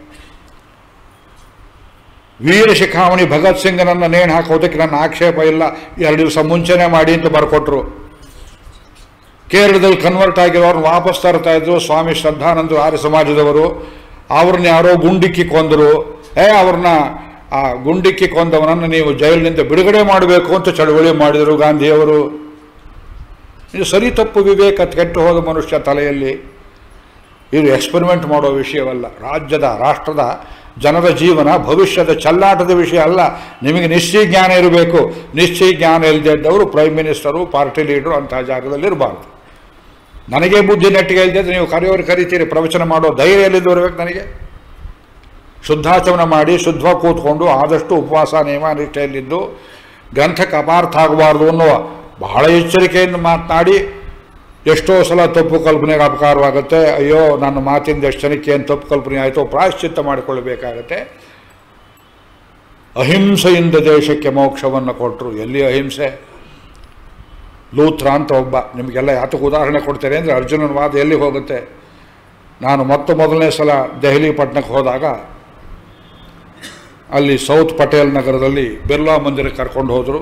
ವೀರ ಶಿಖಾಮಣಿ ಭಗತ್ ಸಿಂಗ್ನನ್ನು ನೇಣು ಹಾಕೋದಕ್ಕೆ ನನ್ನ ಆಕ್ಷೇಪ ಇಲ್ಲ ಎರಡು ದಿವಸ ಮುಂಚೆನೇ ಮಾಡಿ ಅಂತ ಬರ್ಕೊಟ್ರು ಕೇರಳದಲ್ಲಿ ಕನ್ವರ್ಟ್ ಆಗಿರೋರು ವಾಪಸ್ ತರ್ತಾ ಇದ್ರು ಸ್ವಾಮಿ ಶ್ರದ್ಧಾನಂದರು ಆರ್ಯ ಸಮಾಜದವರು ಅವ್ರನ್ನ ಯಾರೋ ಗುಂಡಿಕ್ಕಿ ಕೊಂದರು ಏ ಅವ್ರನ್ನ ಆ ಗುಂಡಿಕ್ಕಿ ಕೊಂದವನನ್ನು ನೀವು ಜೈಲಿನಿಂದ ಬಿಡುಗಡೆ ಮಾಡಬೇಕು ಅಂತ ಚಳವಳಿ ಮಾಡಿದರು ಗಾಂಧಿಯವರು ಇದು ಸರಿ ತಪ್ಪು ವಿವೇಕ ಕೆಟ್ಟು ಹೋದ ಮನುಷ್ಯ ತಲೆಯಲ್ಲಿ ಇದು ಎಕ್ಸ್ಪೆರಿಮೆಂಟ್ ಮಾಡೋ ವಿಷಯವಲ್ಲ ರಾಜ್ಯದ ರಾಷ್ಟ್ರದ ಜನರ ಜೀವನ ಭವಿಷ್ಯದ ಚೆಲ್ಲಾಟದ ವಿಷಯ ಅಲ್ಲ ನಿಮಗೆ ನಿಶ್ಚಯ ಜ್ಞಾನ ಇರಬೇಕು ನಿಶ್ಚಯ ಜ್ಞಾನ ಇಲ್ಲದೆ ಇದ್ದವರು ಪ್ರೈಮ್ ಮಿನಿಸ್ಟರು ಪಾರ್ಟಿ ಲೀಡರು ಅಂತಹ ಜಾಗದಲ್ಲಿ ಇರಬಾರ್ದು ನನಗೆ ಬುದ್ಧಿ ನೆಟ್ಟಿಗೆ ಇಲ್ಲದೆ ನೀವು ಕರೆಯೋರು ಕರಿತೀರಿ ಪ್ರವಚನ ಮಾಡೋ ಧೈರ್ಯ ಎಲ್ಲಿದ್ದು ಬರಬೇಕು ನನಗೆ ಶುದ್ಧಾಚಮನ ಮಾಡಿ ಶುದ್ಧವಾಗಿ ಕೂತ್ಕೊಂಡು ಆದಷ್ಟು ಉಪವಾಸ ನಿಯಮ ನಿಷ್ಠೆಯಲ್ಲಿದ್ದು ಗ್ರಂಥಕ್ಕೆ ಅಪಾರ್ಥ ಆಗಬಾರ್ದು ಅನ್ನುವ ಬಹಳ ಎಚ್ಚರಿಕೆಯಿಂದ ಮಾತನಾಡಿ ಎಷ್ಟೋ ಸಲ ತಪ್ಪು ಕಲ್ಪನೆಗೆ ಅಪಕಾರವಾಗುತ್ತೆ ಅಯ್ಯೋ ನನ್ನ ಮಾತಿಂದ ಎಷ್ಟು ಜನಕ್ಕೆ ಏನು ತಪ್ಪು ಕಲ್ಪನೆ ಆಯಿತು ಪ್ರಾಯಶ್ಚಿತ್ತ ಮಾಡಿಕೊಳ್ಳಬೇಕಾಗತ್ತೆ ಅಹಿಂಸೆಯಿಂದ ದೇಶಕ್ಕೆ ಮೋಕ್ಷವನ್ನು ಕೊಟ್ಟರು ಎಲ್ಲಿ ಅಹಿಂಸೆ ಲೂತ್ರ ಅಂತ ಒಬ್ಬ ನಿಮಗೆಲ್ಲ ಯಾತಕ್ಕೆ ಉದಾಹರಣೆ ಕೊಡ್ತೇನೆ ಅಂದರೆ ಅರ್ಜುನನ ವಾದ ಎಲ್ಲಿ ಹೋಗುತ್ತೆ ನಾನು ಮೊತ್ತ ಮೊದಲನೇ ಸಲ ದೆಹಲಿ ಪಟ್ಟಣಕ್ಕೆ ಹೋದಾಗ ಅಲ್ಲಿ ಸೌತ್ ಪಟೇಲ್ ನಗರದಲ್ಲಿ ಬಿರ್ಲಾ ಮಂದಿರಕ್ಕೆ ಕರ್ಕೊಂಡು ಹೋದರು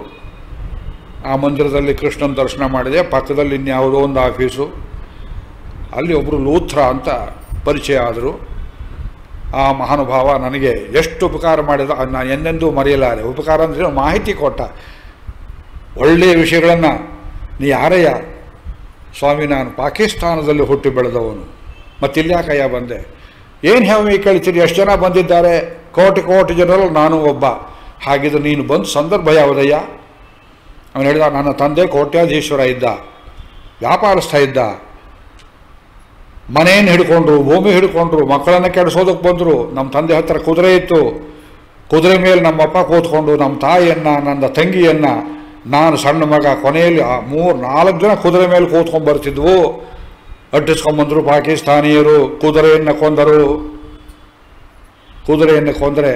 ಆ ಮಂದಿರದಲ್ಲಿ ಕೃಷ್ಣನ ದರ್ಶನ ಮಾಡಿದೆ ಪಕ್ಕದಲ್ಲಿ ಇನ್ಯಾವುದೋ ಒಂದು ಆಫೀಸು ಅಲ್ಲಿ ಒಬ್ಬರು ಲೂತ್ರ ಅಂತ ಪರಿಚಯ ಆದರು ಆ ಮಹಾನುಭಾವ ನನಗೆ ಎಷ್ಟು ಉಪಕಾರ ಮಾಡಿದ ಅದ್ ನಾನು ಎಂದೆಂದೂ ಮರೆಯಲಾರೆ ಉಪಕಾರ ಅಂದರೆ ಮಾಹಿತಿ ಕೊಟ್ಟ ಒಳ್ಳೆಯ ವಿಷಯಗಳನ್ನು ನೀ ಯಾರಯ್ಯ ಸ್ವಾಮಿ ನಾನು ಪಾಕಿಸ್ತಾನದಲ್ಲಿ ಹುಟ್ಟಿ ಬೆಳೆದವನು ಮತ್ತಿಲ್ಯಾಕಯ್ಯ ಬಂದೆ ಏನು ಹೇಳಿ ಕೇಳ್ತೀರಿ ಎಷ್ಟು ಜನ ಬಂದಿದ್ದಾರೆ ಕೋಟಿ ಕೋಟಿ ಜನರಲ್ಲಿ ನಾನು ಒಬ್ಬ ಹಾಗಿದ್ರೆ ನೀನು ಬಂದು ಸಂದರ್ಭ ಯಾವುದಯ್ಯ ಅವನು ಹೇಳಿದ ನನ್ನ ತಂದೆ ಕೋಟ್ಯಾಧೀಶ್ವರ ಇದ್ದ ವ್ಯಾಪಾರಸ್ಥ ಇದ್ದ ಮನೆಯನ್ನು ಹಿಡ್ಕೊಂಡ್ರು ಭೂಮಿ ಹಿಡ್ಕೊಂಡ್ರು ಮಕ್ಕಳನ್ನು ಕೆಡಿಸೋದಕ್ಕೆ ಬಂದರು ನಮ್ಮ ತಂದೆ ಹತ್ರ ಕುದುರೆ ಇತ್ತು ಕುದುರೆ ಮೇಲೆ ನಮ್ಮಪ್ಪ ಕೂತ್ಕೊಂಡು ನಮ್ಮ ತಾಯಿಯನ್ನು ನನ್ನ ತಂಗಿಯನ್ನು ನಾನು ಸಣ್ಣ ಮಗ ಕೊನೆಯಲ್ಲಿ ಆ ಮೂರು ನಾಲ್ಕು ಜನ ಕುದುರೆ ಮೇಲೆ ಕೂತ್ಕೊಂಡು ಬರ್ತಿದ್ವು ಅಟ್ಟಿಸ್ಕೊಂಬಂದರು ಪಾಕಿಸ್ತಾನಿಯರು ಕುದುರೆಯನ್ನು ಕೊಂದರು ಕುದುರೆಯನ್ನು ಕೊಂದರೆ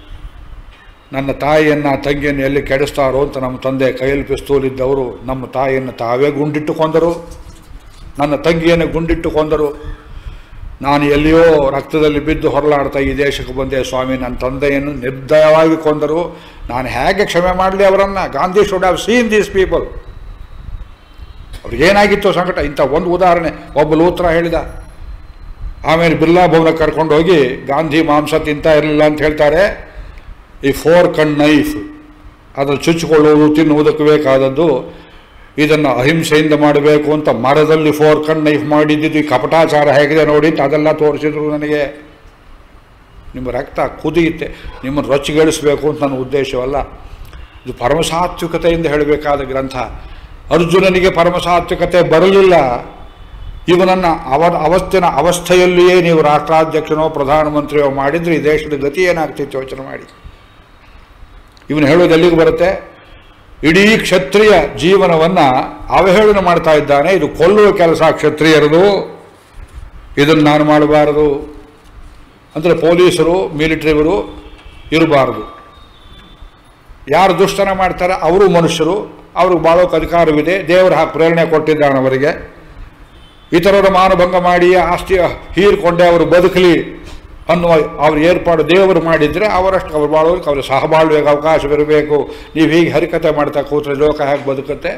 ನನ್ನ ತಾಯಿಯನ್ನು ತಂಗಿಯನ್ನು ಎಲ್ಲಿ ಕೆಡಿಸ್ತಾರೋ ಅಂತ ನಮ್ಮ ತಂದೆ ಕೈಯಲ್ಲಿ ಪಿಸ್ತೂಲ್ ಇದ್ದವರು ನಮ್ಮ ತಾಯಿಯನ್ನು ತಾವೇ ಗುಂಡಿಟ್ಟು ಕೊಂದರು ನನ್ನ ತಂಗಿಯನ್ನು ಗುಂಡಿಟ್ಟು ಕೊಂದರು ನಾನು ಎಲ್ಲಿಯೋ ರಕ್ತದಲ್ಲಿ ಬಿದ್ದು ಹೊರಲಾಡ್ತಾ ಈ ದೇಶಕ್ಕೆ ಬಂದೆ ಸ್ವಾಮಿ ನನ್ನ ತಂದೆಯನ್ನು ನಿರ್ದಯವಾಗಿ ಕೊಂದರು ನಾನು ಹೇಗೆ ಕ್ಷಮೆ ಮಾಡಲಿ ಅವರನ್ನು Gandhi should have seen these people ಅವ್ರಿಗೇನಾಗಿತ್ತು ಸಂಕಟ ಇಂಥ ಒಂದು ಉದಾಹರಣೆ ಒಬ್ಬ ಲೂತ್ರ ಹೇಳಿದ ಆಮೇಲೆ ಬಿರ್ಲಾ ಭವನಕ್ಕೆ ಕರ್ಕೊಂಡು ಹೋಗಿ ಗಾಂಧಿ ಮಾಂಸ ತಿಂತಾ ಇರಲಿಲ್ಲ ಅಂತ ಹೇಳ್ತಾರೆ ಈ ಫೋರ್ ಕಣ್ ನೈಫ್ ಅದನ್ನು ಚುಚ್ಚಿಕೊಳ್ಳುವುದು ತಿನ್ನುವುದಕ್ಕೆ ಬೇಕಾದದ್ದು ಇದನ್ನು ಅಹಿಂಸೆಯಿಂದ ಮಾಡಬೇಕು ಅಂತ ಮರದಲ್ಲಿ ಫೋರ್ ಕಣ್ ನೈಫ್ ಮಾಡಿದ್ದು ಈ ಕಪಟಾಚಾರ ಹೇಗಿದೆ ನೋಡಿ ಅಂತ ಅದೆಲ್ಲ ತೋರಿಸಿದ್ರು ನನಗೆ ನಿಮ್ಮ ರಕ್ತ ಕುದಿಯುತ್ತೆ ನಿಮ್ಮನ್ನು ರೊಚ್ಚಿಗೆಳಿಸಬೇಕು ಅಂತ ನನ್ನ ಉದ್ದೇಶವಲ್ಲ ಇದು ಪರಮಸಾತ್ವಿಕತೆಯಿಂದ ಹೇಳಬೇಕಾದ ಗ್ರಂಥ ಅರ್ಜುನನಿಗೆ ಪರಮಸಾತ್ವಿಕತೆ ಬರಲಿಲ್ಲ ಇವನನ್ನು ಅವ ಅವತ್ತಿನ ಅವಸ್ಥೆಯಲ್ಲಿಯೇ ನೀವು ರಾಷ್ಟ್ರಾಧ್ಯಕ್ಷನೋ ಪ್ರಧಾನಮಂತ್ರಿಯೋ ಮಾಡಿದರೆ ಈ ದೇಶದ ಗತಿ ಏನಾಗ್ತಿತ್ತು ಯೋಚನೆ ಮಾಡಿ ಇವನು ಹೇಳೋದು ಎಲ್ಲಿಗೆ ಬರುತ್ತೆ ಇಡೀ ಕ್ಷತ್ರಿಯ ಜೀವನವನ್ನು ಅವಹೇಳನ ಮಾಡ್ತಾ ಇದ್ದಾನೆ ಇದು ಕೊಲ್ಲುವ ಕೆಲಸ ಕ್ಷತ್ರಿಯರದು ಇದನ್ನು ನಾನು ಮಾಡಬಾರದು ಅಂದರೆ ಪೊಲೀಸರು ಮಿಲಿಟರಿಗಳು ಇರಬಾರದು ಯಾರು ದುಷ್ಟನ ಮಾಡ್ತಾರೆ ಅವರು ಮನುಷ್ಯರು ಅವ್ರಿಗೆ ಬಾಳೋಕೆ ಅಧಿಕಾರವಿದೆ ದೇವರು ಹಾಕಿ ಪ್ರೇರಣೆ ಕೊಟ್ಟಿದ್ದಾನೆ ಅವರಿಗೆ ಇತರರ ಮಾನಭಂಗ ಮಾಡಿ ಆಸ್ತಿ ಹೀರ್ಕೊಂಡೆ ಅವರು ಬದುಕಲಿ ಅನ್ನುವ ಅವ್ರ ಏರ್ಪಾಡು ದೇವರು ಮಾಡಿದರೆ ಅವರಷ್ಟು ಅವ್ರು ಬಾಳೋದಕ್ಕೆ ಅವ್ರ ಸಹಬಾಳ್ವೆಗೆ ಅವಕಾಶವಿರಬೇಕು ನೀವು ಹೀಗೆ ಹರಿಕತೆ ಮಾಡ್ತಾ ಕೂತ್ರೆ ಲೋಕ ಹೇಗೆ ಬದುಕುತ್ತೆ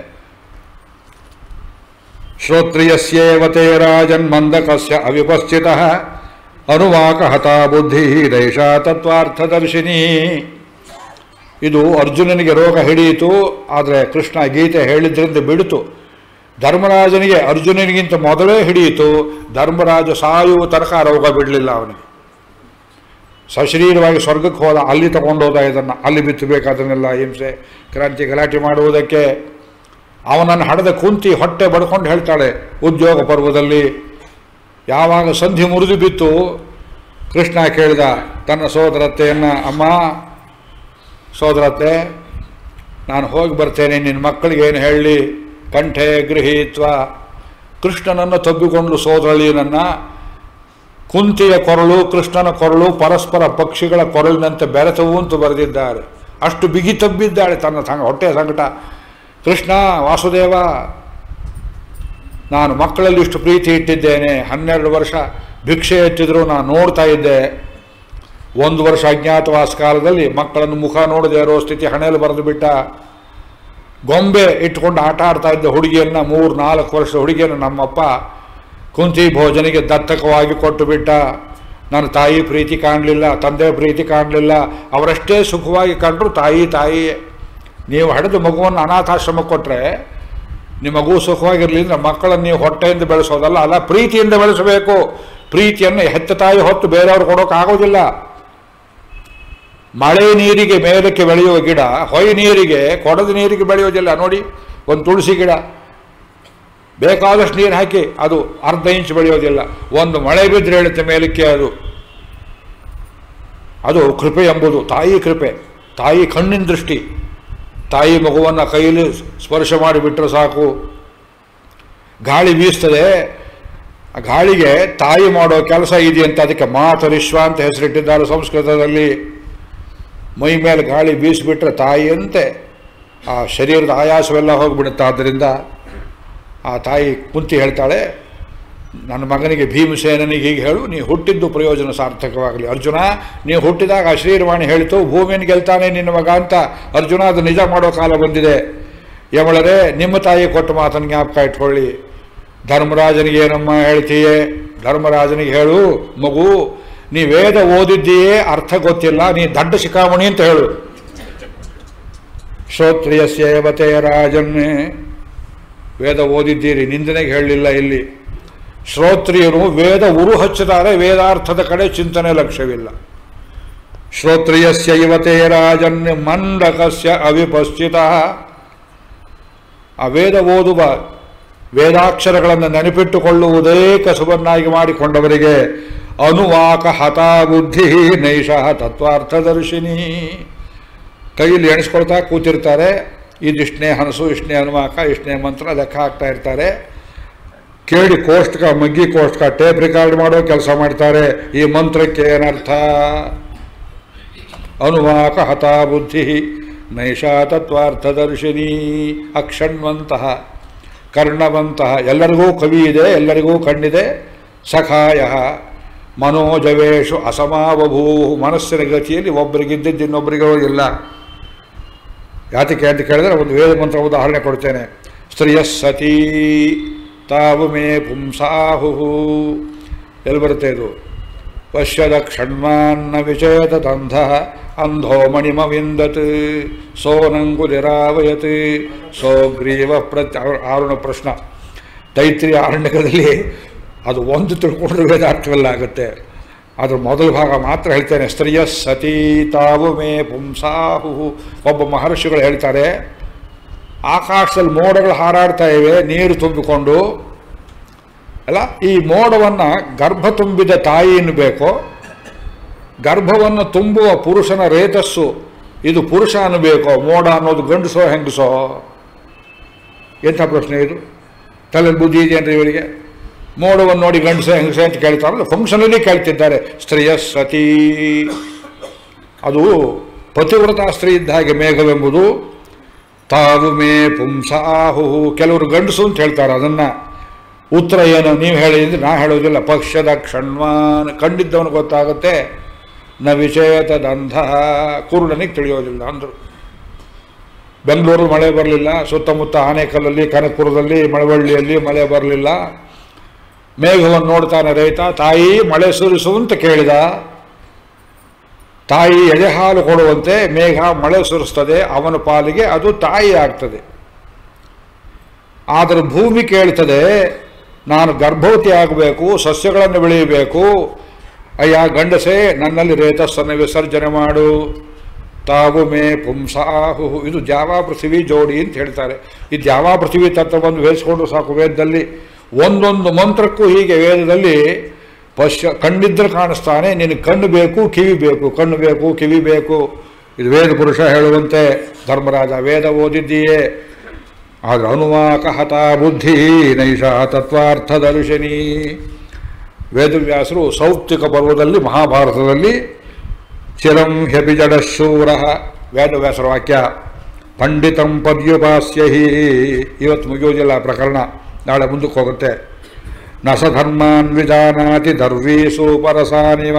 ಶ್ರೋತ್ರಿಯಸ್ಯೇವತೆ ರಾಜನ್ ಮಂದಕಸ್ಯ ಅವಿಪಸ್ಥಿತ ಅನುವಾಕ ಹತಾ ಬುದ್ಧಿ ದೈಶ ತತ್ವಾರ್ಥದರ್ಶಿನಿ ಇದು ಅರ್ಜುನನಿಗೆ ರೋಗ ಹಿಡಿಯಿತು ಆದರೆ ಕೃಷ್ಣ ಗೀತೆ ಹೇಳಿದ್ರಿಂದ ಬಿಡಿತು ಧರ್ಮರಾಜನಿಗೆ ಅರ್ಜುನನಿಗಿಂತ ಮೊದಲೇ ಹಿಡಿಯಿತು ಧರ್ಮರಾಜ ಸಾಯುವ ತನಕ ಆ ರೋಗ ಬಿಡಲಿಲ್ಲ ಅವನಿಗೆ ಸಶರೀರವಾಗಿ ಸ್ವರ್ಗಕ್ಕೆ ಹೋದ ಅಲ್ಲಿ ತಗೊಂಡೋದ ಇದನ್ನು ಅಲ್ಲಿ ಬಿತ್ತಬೇಕಾದನ್ನೆಲ್ಲ ಹಿಂಸೆ ಕ್ರಾಂತಿ ಗಲಾಟೆ ಮಾಡುವುದಕ್ಕೆ ಅವನನ್ನು ಹಡೆದ ಕುಂತಿ ಹೊಟ್ಟೆ ಬಡ್ಕೊಂಡು ಹೇಳ್ತಾಳೆ ಉದ್ಯೋಗ ಪರ್ವದಲ್ಲಿ ಯಾವಾಗ ಸಂಧಿ ಮುರಿದು ಬಿತ್ತು ಕೃಷ್ಣ ಕೇಳಿದ ತನ್ನ ಸೋದರತ್ತೆಯನ್ನು ಅಮ್ಮ ಸೋದರತ್ತೆ ನಾನು ಹೋಗಿ ಬರ್ತೇನೆ ನಿನ್ನ ಮಕ್ಕಳಿಗೆ ಏನು ಹೇಳಲಿ ಕಂಠೆ ಗೃಹೀತ್ವ ಕೃಷ್ಣನನ್ನು ತಬ್ಬಿಕೊಂಡು ಸೋದರಳಿಯನನ್ನ ಕುಂತಿಯ ಕೊರಳು ಕೃಷ್ಣನ ಕೊರಳು ಪರಸ್ಪರ ಪಕ್ಷಿಗಳ ಕೊರಳಿನಂತೆ ಬೆರೆತವು ಅಂತ ಬರೆದಿದ್ದಾರೆ ಅಷ್ಟು ಬಿಗಿ ತಬ್ಬಿದ್ದಾಳೆ ತನ್ನ ಸಂಗ ಹೊಟ್ಟೆಯ ಸಂಕಟ ಕೃಷ್ಣ ವಾಸುದೇವ ನಾನು ಮಕ್ಕಳಲ್ಲಿ ಇಷ್ಟು ಪ್ರೀತಿ ಇಟ್ಟಿದ್ದೇನೆ ಹನ್ನೆರಡು ವರ್ಷ ಭಿಕ್ಷೆ ಎತ್ತಿದ್ರು ನಾನು ನೋಡ್ತಾ ಇದ್ದೆ ಒಂದು ವರ್ಷ ಅಜ್ಞಾತವಾಸ ಕಾಲದಲ್ಲಿ ಮಕ್ಕಳನ್ನು ಮುಖ ನೋಡದೇ ಇರೋ ಸ್ಥಿತಿ ಹಣೆಯಲ್ಲಿ ಬರೆದು ಬಿಟ್ಟ ಗೊಂಬೆ ಇಟ್ಕೊಂಡು ಆಟ ಆಡ್ತಾ ಇದ್ದ ಹುಡುಗಿಯನ್ನ ಮೂರು ನಾಲ್ಕು ವರ್ಷದ ಹುಡುಗಿಯನ್ನು ನಮ್ಮಪ್ಪ ಕುಂತಿ ಭೋಜನಿಗೆ ದತ್ತಕವಾಗಿ ಕೊಟ್ಟು ಬಿಟ್ಟ ನನ್ನ ತಾಯಿ ಪ್ರೀತಿ ಕಾಣಲಿಲ್ಲ ತಂದೆ ಪ್ರೀತಿ ಕಾಣಲಿಲ್ಲ ಅವರಷ್ಟೇ ಸುಖವಾಗಿ ಕಂಡ್ರು ತಾಯಿ ತಾಯಿಯೇ ನೀವು ಹಡೆದು ಮಗುವನ್ನು ಅನಾಥಾಶ್ರಮಕ್ಕೆ ಕೊಟ್ಟರೆ ನಿಮ್ಮ ಮಗು ಸುಖವಾಗಿರಲಿ ಅಂದರೆ ಮಕ್ಕಳನ್ನು ನೀವು ಹೊಟ್ಟೆಯಿಂದ ಬೆಳೆಸೋದಲ್ಲ ಅಲ್ಲ ಪ್ರೀತಿಯಿಂದ ಬೆಳೆಸಬೇಕು ಪ್ರೀತಿಯನ್ನು ಹೆತ್ತ ತಾಯಿ ಹೊತ್ತು ಬೇರೆಯವ್ರು ಕೊಡೋಕ್ಕಾಗೋದಿಲ್ಲ ಮಳೆ ನೀರಿಗೆ ಮೇಲಕ್ಕೆ ಬೆಳೆಯುವ ಗಿಡ ಹೊಯ್ ನೀರಿಗೆ ಕೊಡದ ನೀರಿಗೆ ಬೆಳೆಯೋದಿಲ್ಲ ನೋಡಿ ಒಂದು ತುಳಸಿ ಗಿಡ ಬೇಕಾದಷ್ಟು ನೀರು ಹಾಕಿ ಅದು ಅರ್ಧ ಇಂಚ್ ಬೆಳೆಯೋದಿಲ್ಲ ಒಂದು ಮಳೆ ಬಿದ್ದರೆ ಹೇಳುತ್ತೆ ಮೇಲಕ್ಕೆ ಅದು ಅದು ಕೃಪೆ ಎಂಬುದು ತಾಯಿ ಕೃಪೆ ತಾಯಿ ಕಣ್ಣಿನ ದೃಷ್ಟಿ ತಾಯಿ ಮಗುವನ್ನು ಕೈಯಲ್ಲಿ ಸ್ಪರ್ಶ ಮಾಡಿಬಿಟ್ರೆ ಸಾಕು ಗಾಳಿ ಬೀಸ್ತದೆ ಆ ಗಾಳಿಗೆ ತಾಯಿ ಮಾಡೋ ಕೆಲಸ ಇದೆಯಂತ ಅದಕ್ಕೆ ಮಾತರಿಶ್ವ ಅಂತ ಹೆಸರಿಟ್ಟಿದ್ದಾರೆ ಸಂಸ್ಕೃತದಲ್ಲಿ ಮೈ ಮೇಲೆ ಗಾಳಿ ಬೀಸಿಬಿಟ್ರೆ ತಾಯಿಯಂತೆ ಆ ಶರೀರದ ಆಯಾಸವೆಲ್ಲ ಹೋಗಿಬಿಡುತ್ತೆ ಆದ್ದರಿಂದ ಆ ತಾಯಿ ಕುಂತಿ ಹೇಳ್ತಾಳೆ ನನ್ನ ಮಗನಿಗೆ ಭೀಮಸೇನನಿಗೆ ಹೀಗೆ ಹೇಳು ನೀ ಹುಟ್ಟಿದ್ದು ಪ್ರಯೋಜನ ಸಾರ್ಥಕವಾಗಲಿ ಅರ್ಜುನ ನೀವು ಹುಟ್ಟಿದಾಗ ಆ ಶ್ರೀರವಾಣಿ ಹೇಳಿತು ಭೂಮಿಯನ್ನು ಗೆಲ್ತಾನೆ ನಿನ್ನ ಮಗ ಅಂತ ಅರ್ಜುನ ಅದು ನಿಜ ಮಾಡೋ ಕಾಲ ಬಂದಿದೆ ಯಮಳರೆ ನಿಮ್ಮ ತಾಯಿ ಕೊಟ್ಟ ಮಾತನ್ನು ಜ್ಞಾಪಕ ಇಟ್ಕೊಳ್ಳಿ ಧರ್ಮರಾಜನಿಗೆ ಏನಮ್ಮ ಹೇಳ್ತೀಯೇ ಧರ್ಮರಾಜನಿಗೆ ಹೇಳು ಮಗು ನೀ ವೇದ ಓದಿದ್ದೀಯೇ ಅರ್ಥ ಗೊತ್ತಿಲ್ಲ ನೀ ದಡ್ಡ ಶಿಖಾಮಣಿ ಅಂತ ಹೇಳು ಶ್ರೋತ್ರಿಯಸ್ಯೇವತೆ ರಾಜನ್ನೇ ವೇದ ಓದಿದ್ದೀರಿ ನಿಂದನೆಗೆ ಹೇಳಲಿಲ್ಲ ಇಲ್ಲಿ ಶ್ರೋತ್ರಿಯರು ವೇದ ಉರು ಹಚ್ಚಿದ್ದಾರೆ ವೇದಾರ್ಥದ ಕಡೆ ಚಿಂತನೆ ಲಕ್ಷ್ಯವಿಲ್ಲ ಶ್ರೋತ್ರಿಯಸ್ಯ ಯುವತೆ ರಾಜನ್ಯ ಮಂಡಕಸ್ಯ ಅವಿಪಸ್ಥಿತ ಆ ವೇದ ಓದುವ ವೇದಾಕ್ಷರಗಳನ್ನು ನೆನಪಿಟ್ಟುಕೊಳ್ಳುವುದೇ ಕಸುಬನ್ನಾಗಿ ಮಾಡಿಕೊಂಡವರಿಗೆ ಅನುವಾಕ ಹತಾ ಬುದ್ಧಿ ನೈಷಃ ತತ್ವಾರ್ಥದರ್ಶಿನಿ ಕೈಯಲ್ಲಿ ಎಣಿಸ್ಕೊಳ್ತಾ ಕೂತಿರ್ತಾರೆ ಇದಿಷ್ಟನೇ ಹನಸು ಇಷ್ಟನೇ ಅನುವಾಕ ಇಷ್ಟನೇ ಮಂತ್ರ ಲೆಕ್ಕ ಹಾಕ್ತಾ ಇರ್ತಾರೆ ಕೇಳಿ ಕೋಷ್ಟಕ ಮಗ್ಗಿ ಕೋಷ್ಟಕ ಟೇಪ್ ರೆಕಾರ್ಡ್ ಮಾಡೋ ಕೆಲಸ ಮಾಡ್ತಾರೆ ಈ ಮಂತ್ರಕ್ಕೆ ಏನರ್ಥ ಅನುವಾಕ ಹತಾ ಬುದ್ಧಿ ನೈಷಾ ತತ್ವಾರ್ಥದರ್ಶಿನಿ ಅಕ್ಷಣ್ವಂತಹ ಕರ್ಣವಂತಹ ಎಲ್ಲರಿಗೂ ಕವಿ ಇದೆ ಎಲ್ಲರಿಗೂ ಕಣ್ಣಿದೆ ಸಖಾಯ ಮನೋಜವೇಶು ಅಸಮಾವಭೂ ಮನಸ್ಸಿನ ಗತಿಯಲ್ಲಿ ಒಬ್ಬರಿಗಿದ್ದದ್ದು ಇನ್ನೊಬ್ಬರಿಗೆ ಇಲ್ಲ ಯಾತಕ್ಕೆ ಅಂತ ಕೇಳಿದ್ರೆ ಒಂದು ವೇದ ಮಂತ್ರ ಉದಾಹರಣೆ ಕೊಡ್ತೇನೆ ಸ್ತ್ರೀಯ ಸತೀ ತಾವು ಮೇ ಪುಂಸಾಹು ಎಲ್ಲಿ ಬರುತ್ತೆ ಇದು ಪಶ್ಯದ ಕ್ಷಣ್ಮಾನ್ನ ವಿಚೇತ ತಂಧ ಅಂಧೋ ಮಣಿಮವಿಂದತ್ ಸೋನಂಗುಲಿರಾವಯತ್ ಸೋಗ್ರೀವ ಪ್ರತ್ಯ ಆರುಣ ಪ್ರಶ್ನ ತೈತ್ರಿ ಆರಣ್ಯಕದಲ್ಲಿ ಅದು ಒಂದು ತಿಳ್ಕೊಂಡ್ರೆ ವೇದಾರ್ಥವೆಲ್ಲ ಆಗುತ್ತೆ ಅದ್ರ ಮೊದಲ ಭಾಗ ಮಾತ್ರ ಹೇಳ್ತೇನೆ ಸ್ತ್ರೀಯ ಸತೀ ತಾವು ಮೇ ಪುಂಸಾಹು ಒಬ್ಬ ಮಹರ್ಷಿಗಳು ಹೇಳ್ತಾರೆ ಆಕಾಶದಲ್ಲಿ ಮೋಡಗಳು ಹಾರಾಡ್ತಾ ಇವೆ ನೀರು ತುಂಬಿಕೊಂಡು ಅಲ್ಲ ಈ ಮೋಡವನ್ನು ಗರ್ಭ ತುಂಬಿದ ತಾಯಿ ಅನ್ನಬೇಕೋ ಗರ್ಭವನ್ನು ತುಂಬುವ ಪುರುಷನ ರೇತಸ್ಸು ಇದು ಪುರುಷ ಅನ್ನಬೇಕೋ ಮೋಡ ಅನ್ನೋದು ಗಂಡಸೋ ಹೆಂಗಸೋ ಎಂಥ ಪ್ರಶ್ನೆ ಇದು ತಲೆಯಲ್ಲಿ ಬುದ್ಧಿ ಇದೆಯೇನ್ರಿ ಇವರಿಗೆ ಮೋಡವನ್ನು ನೋಡಿ ಗಂಡಸ ಹೆಂಗಸ ಅಂತ ಕೇಳ್ತಾರಲ್ಲ ಫಂಕ್ಷನಲ್ಲಿ ಕೇಳ್ತಿದ್ದಾರೆ ಸ್ತ್ರೀಯ ಸತೀ ಅದು ಪತಿವ್ರತ ಸ್ತ್ರೀ ಇದ್ದ ಹಾಗೆ ಮೇಘವೆಂಬುದು ತಾವು ಮೇ ಪುಂಸಾಹು ಕೆಲವರು ಗಂಡಸು ಅಂತ ಹೇಳ್ತಾರೆ ಅದನ್ನು ಉತ್ತರ ಏನು ನೀವು ಹೇಳಿದ್ರೆ ನಾ ಹೇಳೋದಿಲ್ಲ ಪಕ್ಷದ ಕ್ಷಣ್ವಾನ್ ಕಂಡಿದ್ದವನು ಗೊತ್ತಾಗುತ್ತೆ ನ ವಿಷಯತದಂಧ ಕುರುಡನಿಗೆ ತಿಳಿಯೋದಿಲ್ಲ ಅಂದರು ಬೆಂಗಳೂರಲ್ಲಿ ಮಳೆ ಬರಲಿಲ್ಲ ಸುತ್ತಮುತ್ತ ಆನೇಕಲ್ಲಲ್ಲಿ ಕನಕಪುರದಲ್ಲಿ ಮಳವಳ್ಳಿಯಲ್ಲಿ ಮಳೆ ಬರಲಿಲ್ಲ ಮೇಘವನ್ನು ನೋಡ್ತಾನೆ ರೈತ ತಾಯಿ ಮಳೆ ಸುರಿಸು ಅಂತ ಕೇಳಿದ ತಾಯಿ ಎದೆ ಹಾಲು ಕೊಡುವಂತೆ ಮೇಘ ಮಳೆ ಸುರಿಸ್ತದೆ ಅವನ ಪಾಲಿಗೆ ಅದು ತಾಯಿ ಆಗ್ತದೆ ಆದರೆ ಭೂಮಿ ಕೇಳ್ತದೆ ನಾನು ಗರ್ಭವತಿ ಆಗಬೇಕು ಸಸ್ಯಗಳನ್ನು ಬೆಳೆಯಬೇಕು ಅಯ್ಯ ಗಂಡಸೇ ನನ್ನಲ್ಲಿ ರೇತಸ್ಸನ್ನು ವಿಸರ್ಜನೆ ಮಾಡು ತಾವು ಮೇ ಪುಂಸಾಹು ಇದು ಜಾವಾ ಪೃಥ್ವಿ ಜೋಡಿ ಅಂತ ಹೇಳ್ತಾರೆ ಈ ಜಾವಾ ಪೃಥ್ವಿ ತತ್ವವನ್ನು ವೇರಿಸಿಕೊಂಡು ಸಾಕು ವೇದದಲ್ಲಿ ಒಂದೊಂದು ಮಂತ್ರಕ್ಕೂ ಹೀಗೆ ವೇದದಲ್ಲಿ ಪಶ್ಯ ಕಣ್ಣಿದ್ರೆ ಕಾಣಿಸ್ತಾನೆ ನಿನಗೆ ಕಣ್ಣು ಬೇಕು ಕಿವಿ ಬೇಕು ಕಣ್ಣು ಬೇಕು ಕಿವಿ ಬೇಕು ಇದು ವೇದ ಪುರುಷ ಹೇಳುವಂತೆ ಧರ್ಮರಾಜ ವೇದ ಓದಿದ್ದೀಯೇ ಆದ್ರೆ ಅನುವಾಕ ಹತ ಬುದ್ಧಿ ನೈಷ ತತ್ವಾರ್ಥದರ್ಶಿನಿ ವೇದವ್ಯಾಸರು ಸೌಪ್ತಿಕ ಪರ್ವದಲ್ಲಿ ಮಹಾಭಾರತದಲ್ಲಿ ಚಿರಂ ಹ್ಯಪಿ ಜಡಶೂರ ವೇದವ್ಯಾಸರ ವಾಕ್ಯ ಪಂಡಿತಂ ಪದ್ಯುಪಾಸ್ಯ ಹಿ ಇವತ್ತು ಮುಗಿಯೋದಿಲ್ಲ ಆ ಪ್ರಕರಣ ನಾಳೆ ಮುಂದಕ್ಕೆ ಹೋಗುತ್ತೆ ನಸಧರ್ಮಾನ್ ವಿಜಾನಾತಿ ದರ್ವೀಸು ಪರಸಾನಿವ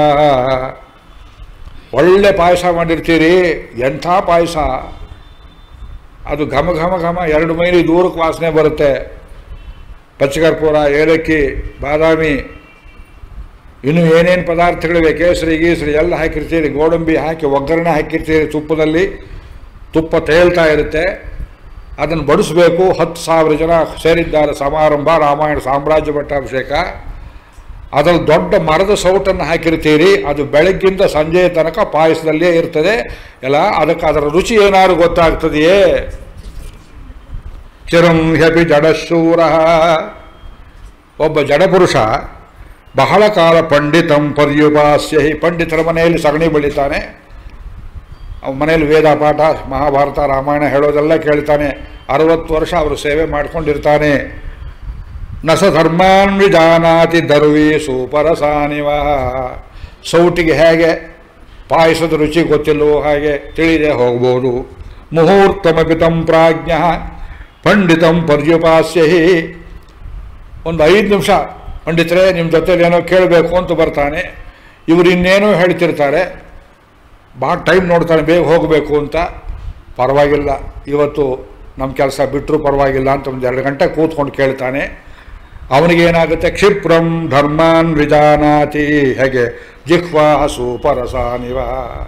ಒಳ್ಳೆ ಪಾಯಸ ಮಾಡಿರ್ತೀರಿ ಎಂಥ ಪಾಯಸ ಅದು ಘಮ ಘಮ ಘಮ ಎರಡು ಮೈಲಿ ದೂರಕ್ಕೆ ವಾಸನೆ ಬರುತ್ತೆ ಪಚ್ಚಕರ್ಪೂರ ಏಲಕ್ಕಿ ಬಾದಾಮಿ ಇನ್ನು ಏನೇನು ಪದಾರ್ಥಗಳಿವೆ ಕೇಸರಿ ಗೀಸರಿ ಎಲ್ಲ ಹಾಕಿರ್ತೀರಿ ಗೋಡಂಬಿ ಹಾಕಿ ಒಗ್ಗರಣೆ ಹಾಕಿರ್ತೀರಿ ತುಪ್ಪದಲ್ಲಿ ತುಪ್ಪ ತೇಲ್ತಾ ಇರುತ್ತೆ ಅದನ್ನು ಬಡಿಸ್ಬೇಕು ಹತ್ತು ಸಾವಿರ ಜನ ಸೇರಿದ್ದಾರೆ ಸಮಾರಂಭ ರಾಮಾಯಣ ಸಾಮ್ರಾಜ್ಯ ಪಟ್ಟಾಭಿಷೇಕ ಅದರಲ್ಲಿ ದೊಡ್ಡ ಮರದ ಸೌಟನ್ನು ಹಾಕಿರ್ತೀರಿ ಅದು ಬೆಳಗ್ಗಿಂದ ಸಂಜೆಯ ತನಕ ಪಾಯಸದಲ್ಲೇ ಇರ್ತದೆ ಎಲ್ಲ ಅದಕ್ಕೆ ಅದರ ರುಚಿ ಏನಾದ್ರು ಗೊತ್ತಾಗ್ತದೆಯೇ ಚಿರಂ ಹ್ಯಪಿ ಜಡಶೂರ ಒಬ್ಬ ಜಡಪುರುಷ ಬಹಳ ಕಾಲ ಪಂಡಿತಂ ಪರ್ಯುಪಾಸ್ಯ ಹಿ ಪಂಡಿತರ ಮನೆಯಲ್ಲಿ ಸಗಣಿ ಬೆಳಿತಾನೆ ಅವನ ಮನೆಯಲ್ಲಿ ವೇದ ಪಾಠ ಮಹಾಭಾರತ ರಾಮಾಯಣ ಹೇಳೋದೆಲ್ಲ ಕೇಳ್ತಾನೆ ಅರವತ್ತು ವರ್ಷ ಅವರು ಸೇವೆ ಮಾಡ್ಕೊಂಡಿರ್ತಾನೆ ನಸ ಧರ್ಮಾನ್ ವಿಜಾನಾತಿ ದರ್ವಿ ಸುಪರಸಾನಿವ ಸೌಟಿಗೆ ಹೇಗೆ ಪಾಯಸದ ರುಚಿ ಗೊತ್ತಿಲ್ಲವೋ ಹಾಗೆ ತಿಳಿದೇ ಹೋಗ್ಬೋದು ಮುಹೂರ್ತಮಪಿ ತಂ ಪ್ರಾಜ್ಞ ಪಂಡಿತಂ ಪರ್ಯುಪಾಸ್ಯ ಹಿ ಒಂದು ಐದು ನಿಮಿಷ ಪಂಡಿತರೇ ನಿಮ್ಮ ಜೊತೆಲಿ ಏನೋ ಕೇಳಬೇಕು ಅಂತ ಬರ್ತಾನೆ ಇವರು ಇನ್ನೇನೋ ಹೇಳ್ತಿರ್ತಾರೆ ಭಾಳ ಟೈಮ್ ನೋಡ್ತಾನೆ ಬೇಗ ಹೋಗಬೇಕು ಅಂತ ಪರವಾಗಿಲ್ಲ ಇವತ್ತು ನಮ್ಮ ಕೆಲಸ ಬಿಟ್ಟರು ಪರವಾಗಿಲ್ಲ ಅಂತ ಒಂದು ಎರಡು ಗಂಟೆ ಕೂತ್ಕೊಂಡು ಕೇಳ್ತಾನೆ ಅವನಿಗೇನಾಗುತ್ತೆ ಕ್ಷಿಪ್ರಂ ಧರ್ಮಾನ್ ವಿಜಾನಾತಿ ಹೇಗೆ ಜಿಹ್ವಾ ಸುಪರಸಾನಿವ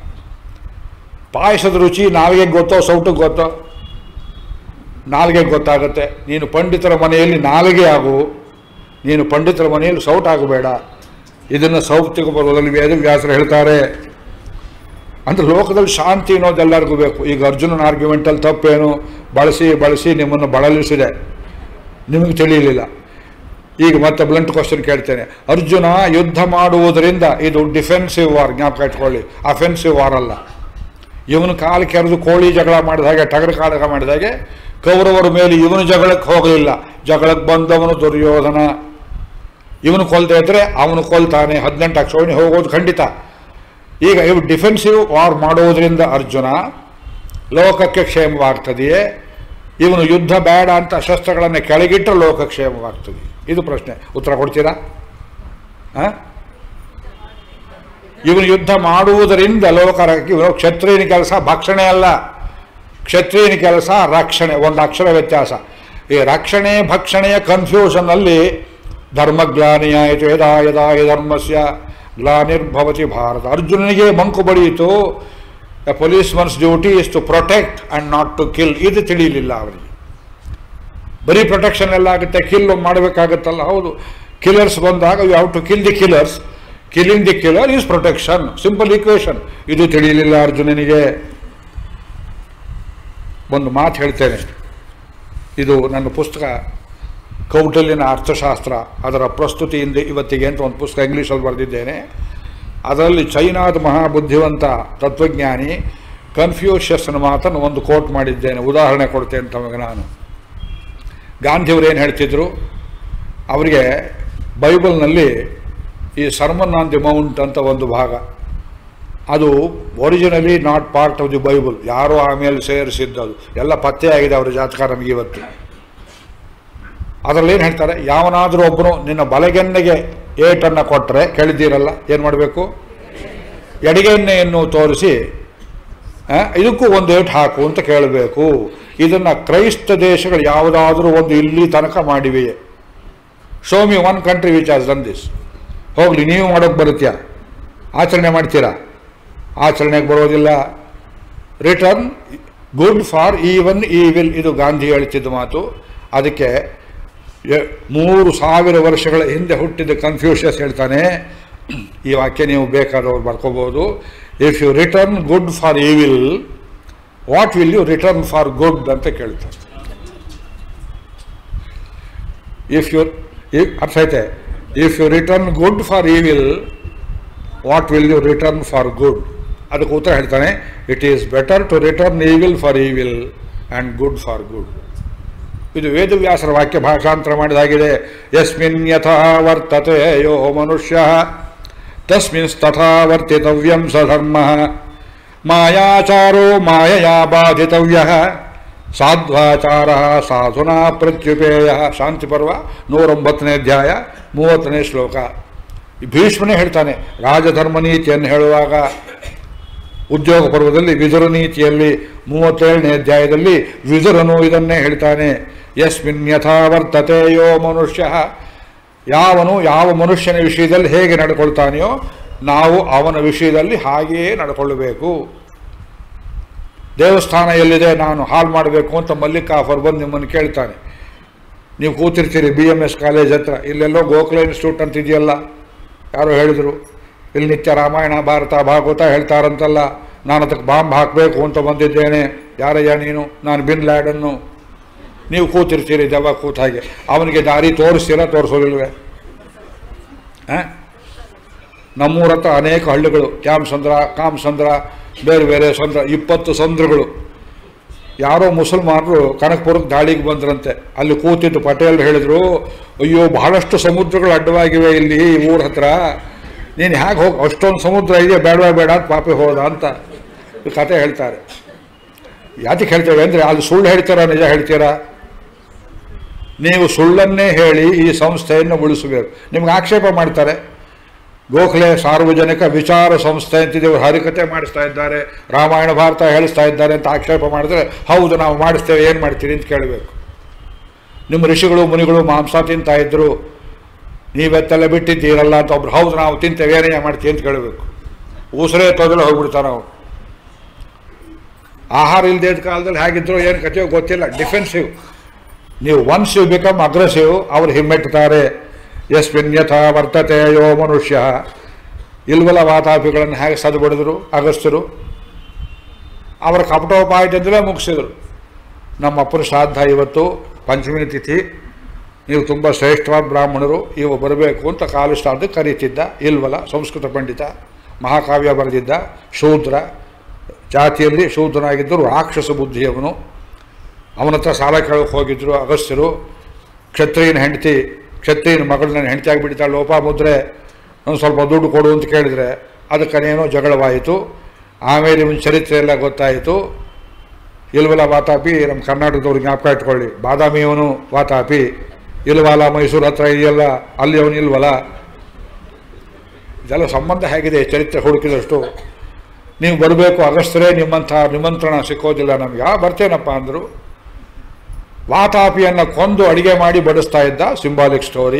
ಪಾಯಸದ ರುಚಿ ನಾಲ್ಗೆ ಗೊತ್ತೋ ಸೌಟಿಗೆ ಗೊತ್ತೋ ನಾಲ್ಗೆ ಗೊತ್ತಾಗುತ್ತೆ ನೀನು ಪಂಡಿತರ ಮನೆಯಲ್ಲಿ ನಾಲಿಗೆ ಆಗು ನೀನು ಪಂಡಿತರ ಮನೆಯಲ್ಲಿ ಸೌಟ್ ಆಗಬೇಡ ಇದನ್ನು ಸೌಪ್ತಿಕ ಪರ್ವದಲ್ಲಿ ವೇದವ್ಯಾಸರು ಹೇಳ್ತಾರೆ ಅಂದ್ರೆ ಲೋಕದಲ್ಲಿ ಶಾಂತಿ ಅನ್ನೋದು ಎಲ್ಲರಿಗೂ ಬೇಕು ಈಗ ಅರ್ಜುನನ ಆರ್ಗ್ಯುಮೆಂಟಲ್ಲಿ ತಪ್ಪೇನು ಬಳಸಿ ಬಳಸಿ ನಿಮ್ಮನ್ನು ಬಳಲಿಸಿದೆ ನಿಮಗೆ ತಿಳಿಯಲಿಲ್ಲ ಈಗ ಮತ್ತೆ ಬ್ಲಂಟ್ ಕ್ವಶನ್ ಕೇಳ್ತೇನೆ ಅರ್ಜುನ ಯುದ್ಧ ಮಾಡುವುದರಿಂದ ಇದು ಡಿಫೆನ್ಸಿವ್ ವಾರ್ ಜ್ಞಾಪಕ ಇಟ್ಕೊಳ್ಳಿ ಅಫೆನ್ಸಿವ್ ವಾರ್ ಅಲ್ಲ ಇವನು ಕಾಲು ಕೆರೆದು ಕೋಳಿ ಜಗಳ ಮಾಡಿದ ಹಾಗೆ ಟಗರು ಕಾಳಗ ಮಾಡಿದ ಹಾಗೆ ಕೌರವರ ಮೇಲೆ ಇವನು ಜಗಳಕ್ಕೆ ಹೋಗಲಿಲ್ಲ ಜಗಳಕ್ಕೆ ಬಂದವನು ದುರ್ಯೋಧನ ಇವನು ಕೊಲ್ದೇ ಇದ್ರೆ ಅವನು ಕೊಲ್ತಾನೆ ಹದಿನೆಂಟು ಅಕ್ಷೋಣಿ ಹೋಗೋದು ಖಂಡಿತ ಈಗ ಇವು ಡಿಫೆನ್ಸಿವ್ ವಾರ್ ಮಾಡುವುದರಿಂದ ಅರ್ಜುನ ಲೋಕಕ್ಕೆ ಕ್ಷೇಮವಾಗ್ತದೆಯೇ ಇವನು ಯುದ್ಧ ಬೇಡ ಅಂತ ಶಸ್ತ್ರಗಳನ್ನು ಕೆಳಗಿಟ್ಟರೆ ಲೋಕ ಕ್ಷೇಮವಾಗ್ತದೆ ಇದು ಪ್ರಶ್ನೆ ಉತ್ತರ ಕೊಡ್ತೀರಾ ಆ? ಇವನು ಯುದ್ಧ ಮಾಡುವುದರಿಂದ ಲೋಕ ಇವನು ಕ್ಷತ್ರಿಯನ ಕೆಲಸ ಭಕ್ಷಣೆ ಅಲ್ಲ ಕ್ಷತ್ರಿಯನ ಕೆಲಸ ರಕ್ಷಣೆ ಒಂದು ಅಕ್ಷರ ವ್ಯತ್ಯಾಸ ಈ ರಕ್ಷಣೆ ಭಕ್ಷಣೆಯ ಕನ್ಫ್ಯೂಷನ್ನಲ್ಲಿ ಧರ್ಮಗ್ಲಾನಿಯಾಯಿತು ಯದಾ ಯದಾ ಹಿ ಧರ್ಮಸ್ಯ ಗ್ಲಾನಿರ್ಭವತಿ ಭಾರತ ಅರ್ಜುನನಿಗೆ ಮಂಕು ಬಡಿಯಿತು a policeman's duty is to protect and not to kill ಇದು ತಿಳಿಯಲಿಲ್ಲ ಅವರಿಗೆ ಬರೀ ಪ್ರೊಟೆಕ್ಷನ್ ಎಲ್ಲ ಆಗುತ್ತೆ ಕಿಲ್ ಮಾಡಬೇಕಾಗತ್ತಲ್ಲ ಹೌದು ಕಿಲ್ಲರ್ಸ್ ಬಂದಾಗ you have to kill the killers killing the killer is protection simple equation ಇದು ತಿಳಿಯಲಿಲ್ಲ ಅರ್ಜುನನಿಗೆ ಒಂದು ಮಾತು ಹೇಳ್ತೇನೆ ಇದು ನನ್ನ ಪುಸ್ತಕ ಕೌಟಲ್ಯನ ಅರ್ಥಶಾಸ್ತ್ರ ಅದರ ಪ್ರಸ್ತುತಿಯಿಂದ ಇವತ್ತಿಗೆ ಅಂತ ಒಂದು ಪುಸ್ತಕ ಇಂಗ್ಲೀಷಲ್ಲಿ ಬರೆದಿದ್ದೇನೆ ಅದರಲ್ಲಿ ಚೈನಾದ ಮಹಾಬುದ್ಧಿವಂತ ತತ್ವಜ್ಞಾನಿ ಕನ್ಫ್ಯೂಷಸ್ನ ಮಾತನ್ನು ಒಂದು ಕೋಟ್ ಮಾಡಿದ್ದೇನೆ ಉದಾಹರಣೆ ಕೊಡ್ತೇನೆ ತಮಗೆ ನಾನು ಗಾಂಧಿಯವರು ಏನು ಹೇಳ್ತಿದ್ರು ಅವರಿಗೆ ಬೈಬಲ್ನಲ್ಲಿ ಈ ಸರ್ಮನ್ ಆನ್ ದಿ ಮೌಂಟ್ ಅಂತ ಒಂದು ಭಾಗ ಅದು originally not part of the Bible ಯಾರೋ ಆಮೇಲೆ ಸೇರಿಸಿದ್ದು ಅದು ಎಲ್ಲ ಪತ್ತೆಯಾಗಿದೆ ಅವರ ಜಾತಕ ನಮಗೆ ಇವತ್ತು ಅದರಲ್ಲಿ ಏನು ಹೇಳ್ತಾರೆ ಯಾವನಾದರೂ ಒಬ್ಬನು ನಿನ್ನ ಬಲಗೆನ್ನೆಗೆ ಏಟನ್ನು ಕೊಟ್ಟರೆ ಕೇಳಿದ್ದೀರಲ್ಲ ಏನು ಮಾಡಬೇಕು ಎಡಗೆನ್ನೆಯನ್ನು ತೋರಿಸಿ ಆ, ಇದಕ್ಕೂ ಒಂದು ಏಟ್ ಹಾಕು ಅಂತ ಕೇಳಬೇಕು ಇದನ್ನು ಕ್ರೈಸ್ತ ದೇಶಗಳು ಯಾವುದಾದ್ರೂ ಒಂದು ಇಲ್ಲಿ ತನಕ ಮಾಡಿವೆಯೇ show me one country which has done this ಹೋಗಲಿ ನೀವು ಮಾಡೋಕ್ಕೆ ಬರುತ್ತಾ ಆಚರಣೆ ಮಾಡ್ತೀರಾ ಆಚರಣೆಗೆ ಬರೋದಿಲ್ಲ return good for even evil ಇದು ಗಾಂಧಿ ಹೇಳ್ತಿದ್ದ ಮಾತು ಅದಕ್ಕೆ ಎ- ಮೂರು ಸಾವಿರ ವರ್ಷಗಳ ಹಿಂದೆ ಹುಟ್ಟಿದ ಕನ್ಫ್ಯೂಷಸ್ ಹೇಳ್ತಾನೆ ಈ ವಾಕ್ಯ ನೀವು ಬೇಕಾದವ್ರು ಬರ್ಕೋಬಹುದು if you return good for evil what will you return for good ಅಂತ ಕೇಳ್ತಾರೆ ಇಫ್ ಯು ಅರ್ಥ ಐತೆ if you return good for evil what will you return for good ಅದಕ್ಕೆ ಉತ್ತರ ಹೇಳ್ತಾನೆ it is better to return evil for evil and good for good ಇದು ವೇದವ್ಯಾಸರ ವಾಕ್ಯ ಭಾಷಾಂತರ ಮಾಡಿದಾಗಿದೆ ಯಸ್ಮಿನ್ ಯಥಾ ವರ್ತತೆ ಯೋ ಮನುಷ್ಯ ತಸ್ಮಿನ್ ತಥಾ ವರ್ತಿತವ್ಯಂ ಸ ಧರ್ಮ ಮಾಯಾಚಾರೋ ಮಾಯಯಾ ಬಾಧಿತವ್ಯ ಸಾಧ್ವಾಚಾರ ಸಾಧುನಾ ಪ್ರತ್ಯುಪೇಯ ಶಾಂತಿ ಪರ್ವ ನೂರೊಂಬತ್ತನೇ ಅಧ್ಯಾಯ ಮೂವತ್ತನೇ ಶ್ಲೋಕ ಈ ಭೀಷ್ಮನೇ ಹೇಳ್ತಾನೆ ರಾಜಧರ್ಮ ನೀತಿಯನ್ನು ಹೇಳುವಾಗ ಉದ್ಯೋಗ ಪರ್ವದಲ್ಲಿ ವಿದುರ ನೀತಿಯಲ್ಲಿ ಮೂವತ್ತೇಳನೇ ಅಧ್ಯಾಯದಲ್ಲಿ ವಿದುರನು ಇದನ್ನೇ ಹೇಳ್ತಾನೆ ಯಸ್ಮಿನ್ ಯಥಾ ವರ್ತತೆ ಯೋ ಮನುಷ್ಯ ಯಾವನು ಯಾವ ಮನುಷ್ಯನ ವಿಷಯದಲ್ಲಿ ಹೇಗೆ ನಡ್ಕೊಳ್ತಾನೆಯೋ ನಾವು ಅವನ ವಿಷಯದಲ್ಲಿ ಹಾಗೆಯೇ ನಡ್ಕೊಳ್ಳಬೇಕು ದೇವಸ್ಥಾನ ಎಲ್ಲಿದೆ ನಾನು ಹಾಲ್ ಮಾಡಬೇಕು ಅಂತ ಮಲ್ಲಿಕಾಫರ್ ಬಂದು ನಿಮ್ಮನ್ನು ಕೇಳ್ತಾನೆ ನೀವು ಕೂತಿರ್ತೀರಿ ಬಿ ಎಮ್ ಎಸ್ ಕಾಲೇಜ್ ಹತ್ರ ಇಲ್ಲೆಲ್ಲೋ ಗೋಖಲೆ ಇನ್ಸ್ಟಿಟ್ಯೂಟ್ ಅಂತ ಇದೆಯಲ್ಲ ಯಾರೋ ಹೇಳಿದರು ಇಲ್ಲಿ ನಿತ್ಯ ರಾಮಾಯಣ ಭಾರತ ಭಾಗವತ ಹೇಳ್ತಾರಂತಲ್ಲ ನಾನು ಅದಕ್ಕೆ ಬಾಂಬ್ ಹಾಕಬೇಕು ಅಂತ ಬಂದಿದ್ದೇನೆ ಯಾರಯ್ಯ ನೀನು ನಾನು ಬಿನ್ ಲ್ಯಾಡನ್ನು ನೀವು ಕೂತಿರ್ತೀರಿ ದೆವ್ವ ಕೂತ ಹಾಗೆ ಅವನಿಗೆ ದಾರಿ ತೋರಿಸ್ತೀರಾ ತೋರಿಸೋದಿಲ್ವೇ ಆ? ನಮ್ಮೂರ ಹತ್ರ ಅನೇಕ ಹಳ್ಳಿಗಳು ಕ್ಯಾಮ್ಸಂದ್ರ ಕಾಮಸಂದ್ರ ಬೇರೆ ಬೇರೆ ಸಂದ್ರ ಇಪ್ಪತ್ತು ಸಂದ್ರಗಳು ಯಾರೋ ಮುಸಲ್ಮಾನರು ಕನಕಪುರಕ್ಕೆ ದಾಳಿಗೆ ಬಂದ್ರಂತೆ ಅಲ್ಲಿ ಕೂತಿದ್ದು ಪಟೇಲ್ ಹೇಳಿದ್ರು ಅಯ್ಯೋ ಬಹಳಷ್ಟು ಸಮುದ್ರಗಳು ಅಡ್ಡವಾಗಿವೆ ಇಲ್ಲಿ ಈ ಊರ ಹತ್ರ ನೀನು ಹೇಗೆ ಹೋಗಿ ಅಷ್ಟೊಂದು ಸಮುದ್ರ ಇದೆ ಬೇಡವಾ ಬೇಡ ಅಂತ ಪಾಪಿ ಹೋದ ಅಂತ ಈ ಕತೆ ಹೇಳ್ತಾರೆ ಯಾತಕ್ಕೆ ಹೇಳ್ತೇವೆ ಅಂದರೆ ಅಲ್ಲಿ ಸುಳ್ಳು ಹೇಳ್ತೀರಾ ನಿಜ ಹೇಳ್ತೀರಾ ನೀವು ಸುಳ್ಳನ್ನೇ ಹೇಳಿ ಈ ಸಂಸ್ಥೆಯನ್ನು ಉಳಿಸಬೇಕು ನಿಮ್ಗೆ ಆಕ್ಷೇಪ ಮಾಡ್ತಾರೆ ಗೋಖಲೆ ಸಾರ್ವಜನಿಕ ವಿಚಾರ ಸಂಸ್ಥೆ ಅಂತಿದೆ ಇವರು ಹರಿಕತೆ ಮಾಡಿಸ್ತಾ ಇದ್ದಾರೆ ರಾಮಾಯಣ ಭಾರತ ಹೇಳಿಸ್ತಾ ಇದ್ದಾರೆ ಅಂತ ಆಕ್ಷೇಪ ಮಾಡಿದ್ರೆ ಹೌದು ನಾವು ಮಾಡಿಸ್ತೇವೆ ಏನು ಮಾಡ್ತೀರಿ ಅಂತ ಕೇಳಬೇಕು ನಿಮ್ಮ ಋಷಿಗಳು ಮುನಿಗಳು ಮಾಂಸ ತಿಂತಾ ಇದ್ರು ನೀವೆತ್ತೆಲ್ಲ ಬಿಟ್ಟಿದ್ದೀರಲ್ಲ ಅಂತ ಒಬ್ರು ಹೌದು ನಾವು ತಿಂತೇವೆ ಏನೇ ಮಾಡ್ತೀವಿ ಅಂತ ಕೇಳಬೇಕು ಉಸಿರೇ ತೊದಲು ಹೋಗ್ಬಿಡ್ತಾರೆ ಅವ್ರು ಆಹಾರ ಇಲ್ಲದೆ ಇದ್ದ ಕಾಲದಲ್ಲಿ ಹೇಗಿದ್ರು ಏನು ಕಥೆಯೋ ಗೊತ್ತಿಲ್ಲ ಡಿಫೆನ್ಸಿವ್ ನೀವು ಒನ್ಸ್ ಯು ಬಿಕಮ್ ಅಗ್ರೆಸಿವ್ ಅವ್ರು ಹಿಮ್ಮೆಟ್ಟುತ್ತಾರೆ ಯಸ್ಮಿನ್ ಯಥಾ ವರ್ತತೆ ಯೋ ಮನುಷ್ಯ ಇಲ್ವಲ ವಾತಾಪಿಗಳನ್ನು ಹೇಗೆ ಸದ್ಬಿಡಿದ್ರು ಅಗಸ್ತ್ಯರು ಅವರ ಕಪಟೋಪಾಯದಿಂದಲೇ ಮುಗಿಸಿದರು ನಮ್ಮ ಅಪ್ಪನ ಶ್ರಾದ್ದ ಇವತ್ತು ಪಂಚಮಿ ತಿಥಿ ನೀವು ತುಂಬ ಶ್ರೇಷ್ಠವಾದ ಬ್ರಾಹ್ಮಣರು ಇವು ಬರಬೇಕು ಅಂತ ಕಾಲು ಶ್ರಾದ್ದಕ್ಕೆ ಕರೀತಿದ್ದ ಇಲ್ವಲ ಸಂಸ್ಕೃತ ಪಂಡಿತ ಮಹಾಕಾವ್ಯ ಬರೆದಿದ್ದ ಶೂದ್ರ ಜಾತಿಯಲ್ಲಿ ಶೂದ್ರನಾಗಿದ್ದರು ರಾಕ್ಷಸ ಬುದ್ಧಿಯವನು ಅವನ ಹತ್ರ ಸಾಲ ಕೇಳಕ್ಕೆ ಹೋಗಿದ್ರು ಅಗಸ್ತ್ಯರು ಕ್ಷತ್ರಿಯನ ಹೆಂಡತಿ ಕ್ಷತ್ರಿಯನ ಮಗಳನ್ನ ಹೆಂಡತಿ ಆಗಿಬಿಡ್ತಾಳೆ ಲೋಪಾಮುದ್ರೆ ಒಂದು ಸ್ವಲ್ಪ ದುಡ್ಡು ಕೊಡು ಅಂತ ಕೇಳಿದ್ರೆ ಅದಕ್ಕನೇನೋ ಜಗಳವಾಯಿತು ಆಮೇಲೆ ಇವನ ಚರಿತ್ರೆ ಎಲ್ಲ ಗೊತ್ತಾಯಿತು ಇಲ್ವಲ ವಾತಾಪಿ ನಮ್ಮ ಕರ್ನಾಟಕದವ್ರಿಗೆ ಜ್ಞಾಪಕ ಇಟ್ಕೊಳ್ಳಿ ಬಾದಾಮಿ ಅವನು ವಾತಾಪಿ ಇಲ್ವಲ ಮೈಸೂರು ಹತ್ರ ಇದೆಯಲ್ಲ ಅಲ್ಲಿ ಅವನು ಇಲ್ವಲ ಇದೆಲ್ಲ ಸಂಬಂಧ ಹೇಗಿದೆ ಚರಿತ್ರೆ ಹುಡುಕಿದಷ್ಟು ನೀವು ಬರಬೇಕು ಅಗಸ್ತ್ಯರೇ ನಿಮ್ಮಂಥ ನಿಮಂತ್ರಣ ಸಿಕ್ಕೋದಿಲ್ಲ ನಮ್ಗೆ ಆ ಬರ್ತೇನಪ್ಪ ಅಂದರು ವಾತಾಪಿಯನ್ನು ಕೊಂದು ಅಡಿಗೆ ಮಾಡಿ ಬಡಿಸ್ತಾ ಇದ್ದ ಸಿಂಬಾಲಿಕ್ ಸ್ಟೋರಿ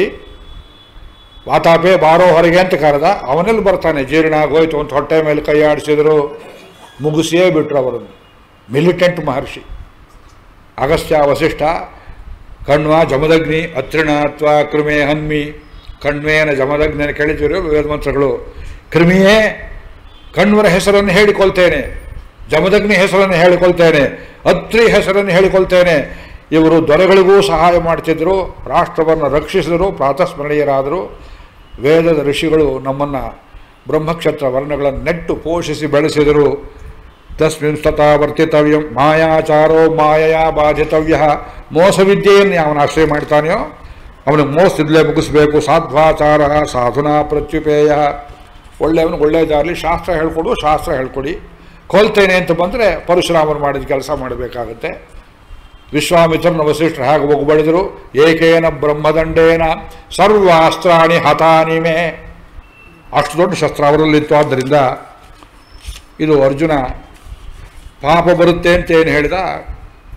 ವಾತಾಪೆ ಬಾರೋ ಹೊರಗೆ ಅಂತ ಕರೆದ ಅವನಲ್ಲಿ ಬರ್ತಾನೆ ಜೀರ್ಣ ಆಗೋಯ್ತು ಅಂತ ಹೊಟ್ಟೆ ಮೇಲೆ ಕೈ ಆಡಿಸಿದ್ರು ಮುಗಿಸಿಯೇ ಬಿಟ್ರು ಅವರನ್ನು ಮಿಲಿಟೆಂಟ್ ಮಹರ್ಷಿ ಅಗಸ್ತ್ಯ ವಸಿಷ್ಠ ಕಣ್ವ ಜಮದಗ್ನಿ ಅತ್ರಿಣ ಅಥವಾ ಕೃಮೆ ಹನ್ಮಿ ಕಣ್ವೇನ ಜಮದಗ್ನಿಯನ್ನು ಕೇಳಿದ್ದೀರೋ ವೇದಮಂತ್ರಗಳು ಕೃಮಿಯೇ ಕಣ್ವರ ಹೆಸರನ್ನು ಹೇಳಿಕೊಳ್ತೇನೆ ಜಮದಗ್ನಿ ಹೆಸರನ್ನು ಹೇಳಿಕೊಳ್ತೇನೆ ಅತ್ರಿ ಹೆಸರನ್ನು ಹೇಳಿಕೊಳ್ತೇನೆ ಇವರು ದೊರೆಗಳಿಗೂ ಸಹಾಯ ಮಾಡ್ತಿದ್ರು ರಾಷ್ಟ್ರವನ್ನು ರಕ್ಷಿಸಿದರು ಪ್ರಾತಸ್ಮರಣೀಯರಾದರು ವೇದದ ಋಷಿಗಳು ನಮ್ಮನ್ನು ಬ್ರಹ್ಮಕ್ಷತ್ರ ವರ್ಣಗಳನ್ನು ನೆಟ್ಟು ಪೋಷಿಸಿ ಬೆಳೆಸಿದರು ತಸ್ಮಿನ್ ತಥಾ ವರ್ತಿತವ್ಯಂ ಮಾಯಾಚಾರೋ ಮಾಯಾ ಬಾಧಿತವ್ಯ ಮೋಸವಿದ್ಯೆಯನ್ನು ಅವನ ಆಶ್ರಯ ಮಾಡ್ತಾನೆಯೋ ಅವನಿಗೆ ಮೋಸದಿದ್ಲೇ ಮುಗಿಸ್ಬೇಕು ಸಾಧ್ವಾಚಾರ ಸಾಧುನಾ ಪ್ರತ್ಯುಪೇಯ ಒಳ್ಳೆಯವನು ಒಳ್ಳೆಯ ದಾರಿ ಶಾಸ್ತ್ರ ಹೇಳ್ಕೊಡು ಶಾಸ್ತ್ರ ಹೇಳ್ಕೊಡಿ ಕೊಲ್ತೇನೆ ಅಂತ ಬಂದರೆ ಪರಶುರಾಮರು ಮಾಡಿದ ಕೆಲಸ ಮಾಡಬೇಕಾಗತ್ತೆ ವಿಶ್ವಾಮಿತ್ರನ ವಸಿಷ್ಠರು ಹೇಗೆ ಒಗ್ಬಡಿದರು ಏಕೇನ ಬ್ರಹ್ಮದಂಡೇನ ಸರ್ವ ಅಸ್ತ್ರಾಣಿ ಹತಾನಿ ಮೇ ಅಷ್ಟು ದೊಡ್ಡ ಶಸ್ತ್ರ ಅವರಲ್ಲಿತ್ತು ಆದ್ದರಿಂದ ಇದು ಅರ್ಜುನ ಪಾಪ ಬರುತ್ತೆ ಅಂತ ಏನು ಹೇಳಿದ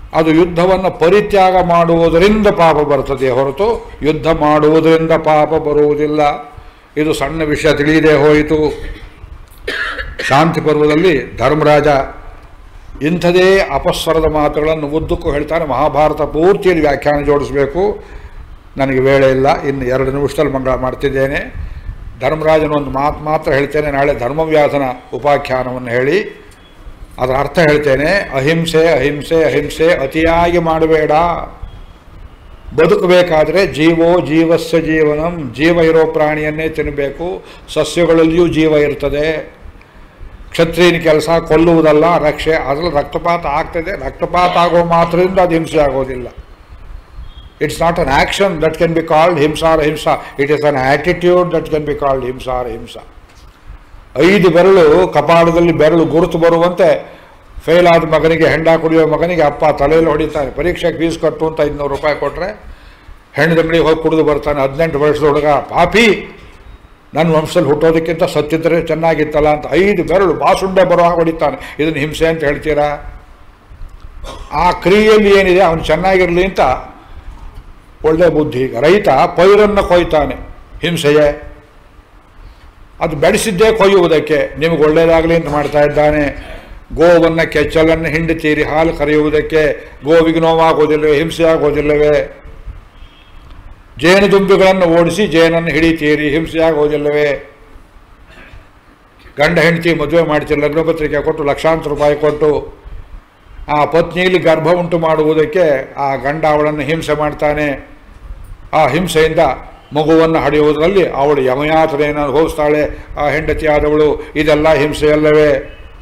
ಅದು ಯುದ್ಧವನ್ನು ಪರಿತ್ಯಾಗ ಮಾಡುವುದರಿಂದ ಪಾಪ ಬರ್ತದೆ ಹೊರತು ಯುದ್ಧ ಮಾಡುವುದರಿಂದ ಪಾಪ ಬರುವುದಿಲ್ಲ ಇದು ಸಣ್ಣ ವಿಷಯ ತಿಳಿಯದೆ ಹೋಯಿತು ಶಾಂತಿ ಪರ್ವದಲ್ಲಿ ಧರ್ಮರಾಜ ಇಂಥದೇ ಅಪಸ್ವರದ ಮಾತುಗಳನ್ನು ಉದ್ದಕ್ಕೂ ಹೇಳ್ತಾನೆ ಮಹಾಭಾರತ ಪೂರ್ತಿಯಲ್ಲಿ ವ್ಯಾಖ್ಯಾನ ಜೋಡಿಸಬೇಕು ನನಗೆ ವೇಳೆ ಇಲ್ಲ ಇನ್ನು ಎರಡು ನಿಮಿಷದಲ್ಲಿ ಮಂಗಳ ಮಾಡ್ತಿದ್ದೇನೆ ಧರ್ಮರಾಜನ ಒಂದು ಮಾತು ಮಾತ್ರ ಹೇಳ್ತೇನೆ ನಾಳೆ ಧರ್ಮವ್ಯಾಸನ ಉಪಾಖ್ಯಾನವನ್ನು ಹೇಳಿ ಅದರ ಅರ್ಥ ಹೇಳ್ತೇನೆ ಅಹಿಂಸೆ ಅಹಿಂಸೆ ಅಹಿಂಸೆ ಅತಿಯಾಗಿ ಮಾಡಬೇಡ ಬದುಕಬೇಕಾದ್ರೆ ಜೀವೋ ಜೀವಸ್ಯ ಜೀವನಂ ಜೀವ ಇರೋ ಪ್ರಾಣಿಯನ್ನೇ ತಿನ್ನಬೇಕು ಸಸ್ಯಗಳಲ್ಲಿಯೂ ಜೀವ ಇರ್ತದೆ ಕ್ಷತ್ರಿಯನ ಕೆಲಸ ಕೊಲ್ಲುವುದಲ್ಲ ರಕ್ಷೆ ಅದರಲ್ಲಿ ರಕ್ತಪಾತ ಆಗ್ತದೆ ರಕ್ತಪಾತ ಆಗೋ ಮಾತ್ರದಿಂದ ಅದು ಹಿಂಸೆ ಆಗೋದಿಲ್ಲ it's not an action that can be called ಹಿಂಸಾರ ಹಿಂಸಾ it is an attitude that can be called ಹಿಂಸಾರ ಹಿಂಸಾ ಐದು ಬೆರಳು ಕಪಾಳದಲ್ಲಿ ಬೆರಳು ಗುರುತು ಬರುವಂತೆ ಫೇಲ್ ಆದ ಮಗನಿಗೆ ಹೆಂಡ ಕುಡಿಯೋ ಮಗನಿಗೆ ಅಪ್ಪ ತಲೆಯಲ್ಲಿ ಹೊಡಿತಾನೆ ಪರೀಕ್ಷೆಗೆ ಫೀಸ್ ಕಟ್ಟು ಅಂತ ಐದುನೂರು ರೂಪಾಯಿ ಕೊಟ್ಟರೆ ಹೆಣ್ಣದಂಗಡಿಗೆ ಹೋಗಿ ಕುಡಿದು ಬರ್ತಾನೆ ಹದಿನೆಂಟು ವರ್ಷದ ಹುಡುಗ ಪಾಪಿ ನನ್ನ ವಂಶದಲ್ಲಿ ಹುಟ್ಟೋದಕ್ಕಿಂತ ಸತ್ತಿದ್ರೆ ಚೆನ್ನಾಗಿತ್ತಲ್ಲ ಅಂತ ಐದು ಬೆರಳು ಬಾಸುಂಡೆ ಬರೋ ಹಾಗೆ ಹೊಡಿತಾನೆ ಇದನ್ನು ಹಿಂಸೆ ಅಂತ ಹೇಳ್ತೀರಾ ಆ ಕ್ರಿಯೆಯಲ್ಲಿ ಏನಿದೆ ಅವನು ಚೆನ್ನಾಗಿರಲಿ ಅಂತ ಒಳ್ಳೆ ಬುದ್ಧಿ ಈಗ ರೈತ ಪೈರನ್ನು ಕೊಯ್ತಾನೆ ಹಿಂಸೆಯೇ ಅದು ಬೆಳೆಸಿದ್ದೇ ಕೊಯ್ಯುವುದಕ್ಕೆ ನಿಮಗೆ ಒಳ್ಳೆಯದಾಗಲಿ ಅಂತ ಮಾಡ್ತಾ ಇದ್ದಾನೆ ಗೋವನ್ನು ಕೆಚ್ಚಲನ್ನು ಹಿಂಡುತ್ತೀರಿ ಹಾಲು ಕರೆಯುವುದಕ್ಕೆ ಗೋವಿಗೆ ನೋವಾಗೋದಿಲ್ಲವೇ ಹಿಂಸೆ ಆಗೋದಿಲ್ಲವೇ ಜೇನುದುಂಬಿಗಳನ್ನು ಓಡಿಸಿ ಜೇನನ್ನು ಹಿಡಿತೀರಿ ಹಿಂಸೆ ಆಗೋದಿಲ್ಲವೇ ಗಂಡ ಹೆಂಡತಿ ಮದುವೆ ಮಾಡ್ತೀರಿ ಲಗ್ನಪತ್ರಿಕೆ ಕೊಟ್ಟು ಲಕ್ಷಾಂತರ ರೂಪಾಯಿ ಕೊಟ್ಟು ಆ ಪತ್ನಿಯಲ್ಲಿ ಗರ್ಭ ಉಂಟು ಮಾಡುವುದಕ್ಕೆ ಆ ಗಂಡ ಅವಳನ್ನು ಹಿಂಸೆ ಮಾಡ್ತಾನೆ ಆ ಹಿಂಸೆಯಿಂದ ಮಗುವನ್ನು ಹಡೆಯುವುದರಲ್ಲಿ ಅವಳು ಯಮಯಾತನೆಯನ್ನು ಅನುಭವಿಸ್ತಾಳೆ ಆ ಹೆಂಡತಿ ಆದವಳು ಇದೆಲ್ಲ ಹಿಂಸೆಯಲ್ಲವೇ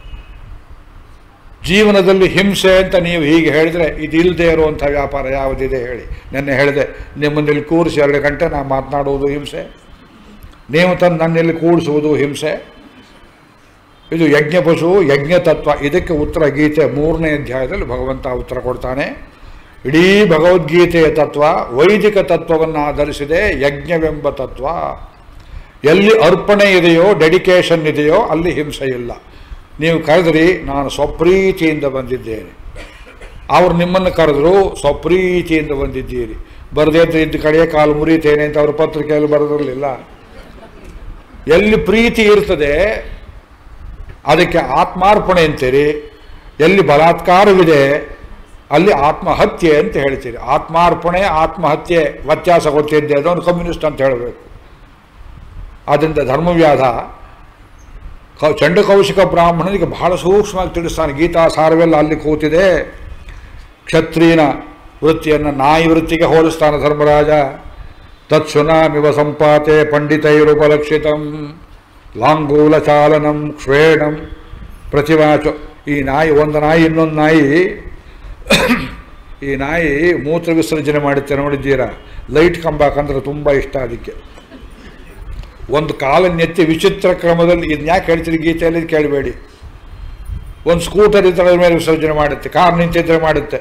ಜೀವನದಲ್ಲಿ ಹಿಂಸೆ ಅಂತ ನೀವು ಹೀಗೆ ಹೇಳಿದರೆ ಇದಿಲ್ಲದೆ ಇರುವಂಥ ವ್ಯಾಪಾರ ಯಾವುದಿದೆ ಹೇಳಿ ನೆನ್ನೆ ಹೇಳಿದೆ ನಿಮ್ಮನ್ನಿಲ್ಲಿ ಕೂರಿಸಿ ಎರಡು ಗಂಟೆ ನಾ ಮಾತನಾಡುವುದು ಹಿಂಸೆ ನೀವು ತಂದು ನನ್ನಲ್ಲಿ ಕೂಡಿಸುವುದು ಹಿಂಸೆ ಇದು ಯಜ್ಞ ಪಶು ಯಜ್ಞ ತತ್ವ ಇದಕ್ಕೆ ಉತ್ತರ ಗೀತೆ ಮೂರನೇ ಅಧ್ಯಾಯದಲ್ಲಿ ಭಗವಂತ ಉತ್ತರ ಕೊಡ್ತಾನೆ ಇಡೀ ಭಗವದ್ಗೀತೆಯ ತತ್ವ ವೈದಿಕ ತತ್ವವನ್ನು ಆಧರಿಸಿದೆ ಯಜ್ಞವೆಂಬ ತತ್ವ ಎಲ್ಲಿ ಅರ್ಪಣೆ ಇದೆಯೋ ಡೆಡಿಕೇಶನ್ ಇದೆಯೋ ಅಲ್ಲಿ ಹಿಂಸೆ ಇಲ್ಲ ನೀವು ಕರೆದ್ರಿ ನಾನು ಸ್ವಪ್ರೀತಿಯಿಂದ ಬಂದಿದ್ದೇನೆ ಅವ್ರು ನಿಮ್ಮನ್ನು ಕರೆದ್ರು ಸ್ವಪ್ರೀತಿಯಿಂದ ಬಂದಿದ್ದೀರಿ ಬರದೇ ಇದ್ದ ಕಡೆಯ ಕಾಲು ಮುರಿತೇನೆ ಅಂತ ಅವ್ರ ಪತ್ರಿಕೆಯಲ್ಲಿ ಬರೆದಿರಲಿಲ್ಲ ಎಲ್ಲಿ ಪ್ರೀತಿ ಇರ್ತದೆ ಅದಕ್ಕೆ ಆತ್ಮಾರ್ಪಣೆ ಅಂತೀರಿ ಎಲ್ಲಿ ಬಲಾತ್ಕಾರವಿದೆ ಅಲ್ಲಿ ಆತ್ಮಹತ್ಯೆ ಅಂತ ಹೇಳ್ತೀರಿ ಆತ್ಮಾರ್ಪಣೆ ಆತ್ಮಹತ್ಯೆ ವ್ಯತ್ಯಾಸ ಗೊತ್ತಿದ್ದೆ ಅದೊಂದು ಕಮ್ಯುನಿಸ್ಟ್ ಅಂತ ಹೇಳಬೇಕು ಆದ್ದರಿಂದ ಧರ್ಮವ್ಯಾಧ ಕ ಚಂಡಕೌಶಿಕ ಬ್ರಾಹ್ಮಣನಿಗೆ ಬಹಳ ಸೂಕ್ಷ್ಮವಾಗಿ ತಿಳಿಸ್ತಾನೆ ಗೀತಾ ಸಾರವೆಲ್ಲ ಅಲ್ಲಿ ಕೂತಿದೆ ಕ್ಷತ್ರಿಯನ ವೃತ್ತಿಯನ್ನು ನಾಯಿ ವೃತ್ತಿಗೆ ಹೋಲಿಸ್ತಾನೆ ಧರ್ಮರಾಜ ತತ್ಸುನಾಮಿವ ಸಂಪಾತೆ ಪಂಡಿತೈರುಪಲಕ್ಷಿತಂ ಲಾಂಗೂಲ ಚಾಲನಂ ಕ್ಷೇಣಂ ಪ್ರತಿವಾಚು ಈ ನಾಯಿ ಒಂದು ನಾಯಿ ಇನ್ನೊಂದು ನಾಯಿ ಈ ನಾಯಿ ಮೂತ್ರ ವಿಸರ್ಜನೆ ಮಾಡುತ್ತೆ ನೋಡಿದ್ದೀರಾ ಲೈಟ್ ಕಂಬಾಕಂದ್ರೆ ತುಂಬ ಇಷ್ಟ ಅದಕ್ಕೆ ಒಂದು ಕಾಲನ್ನೆತ್ತಿ ವಿಚಿತ್ರ ಕ್ರಮದಲ್ಲಿ ಇದನ್ನ ಯಾಕೆ ಹೇಳ್ತೀರಿ ಗೀತೆಯಲ್ಲಿ ಕೇಳಬೇಡಿ ಒಂದು ಸ್ಕೂಟರ್ ಇದ್ದರೆ ಮೇಲೆ ವಿಸರ್ಜನೆ ಮಾಡುತ್ತೆ ಕಾರ್ ನಿಂತಿದ್ರೆ ಮಾಡುತ್ತೆ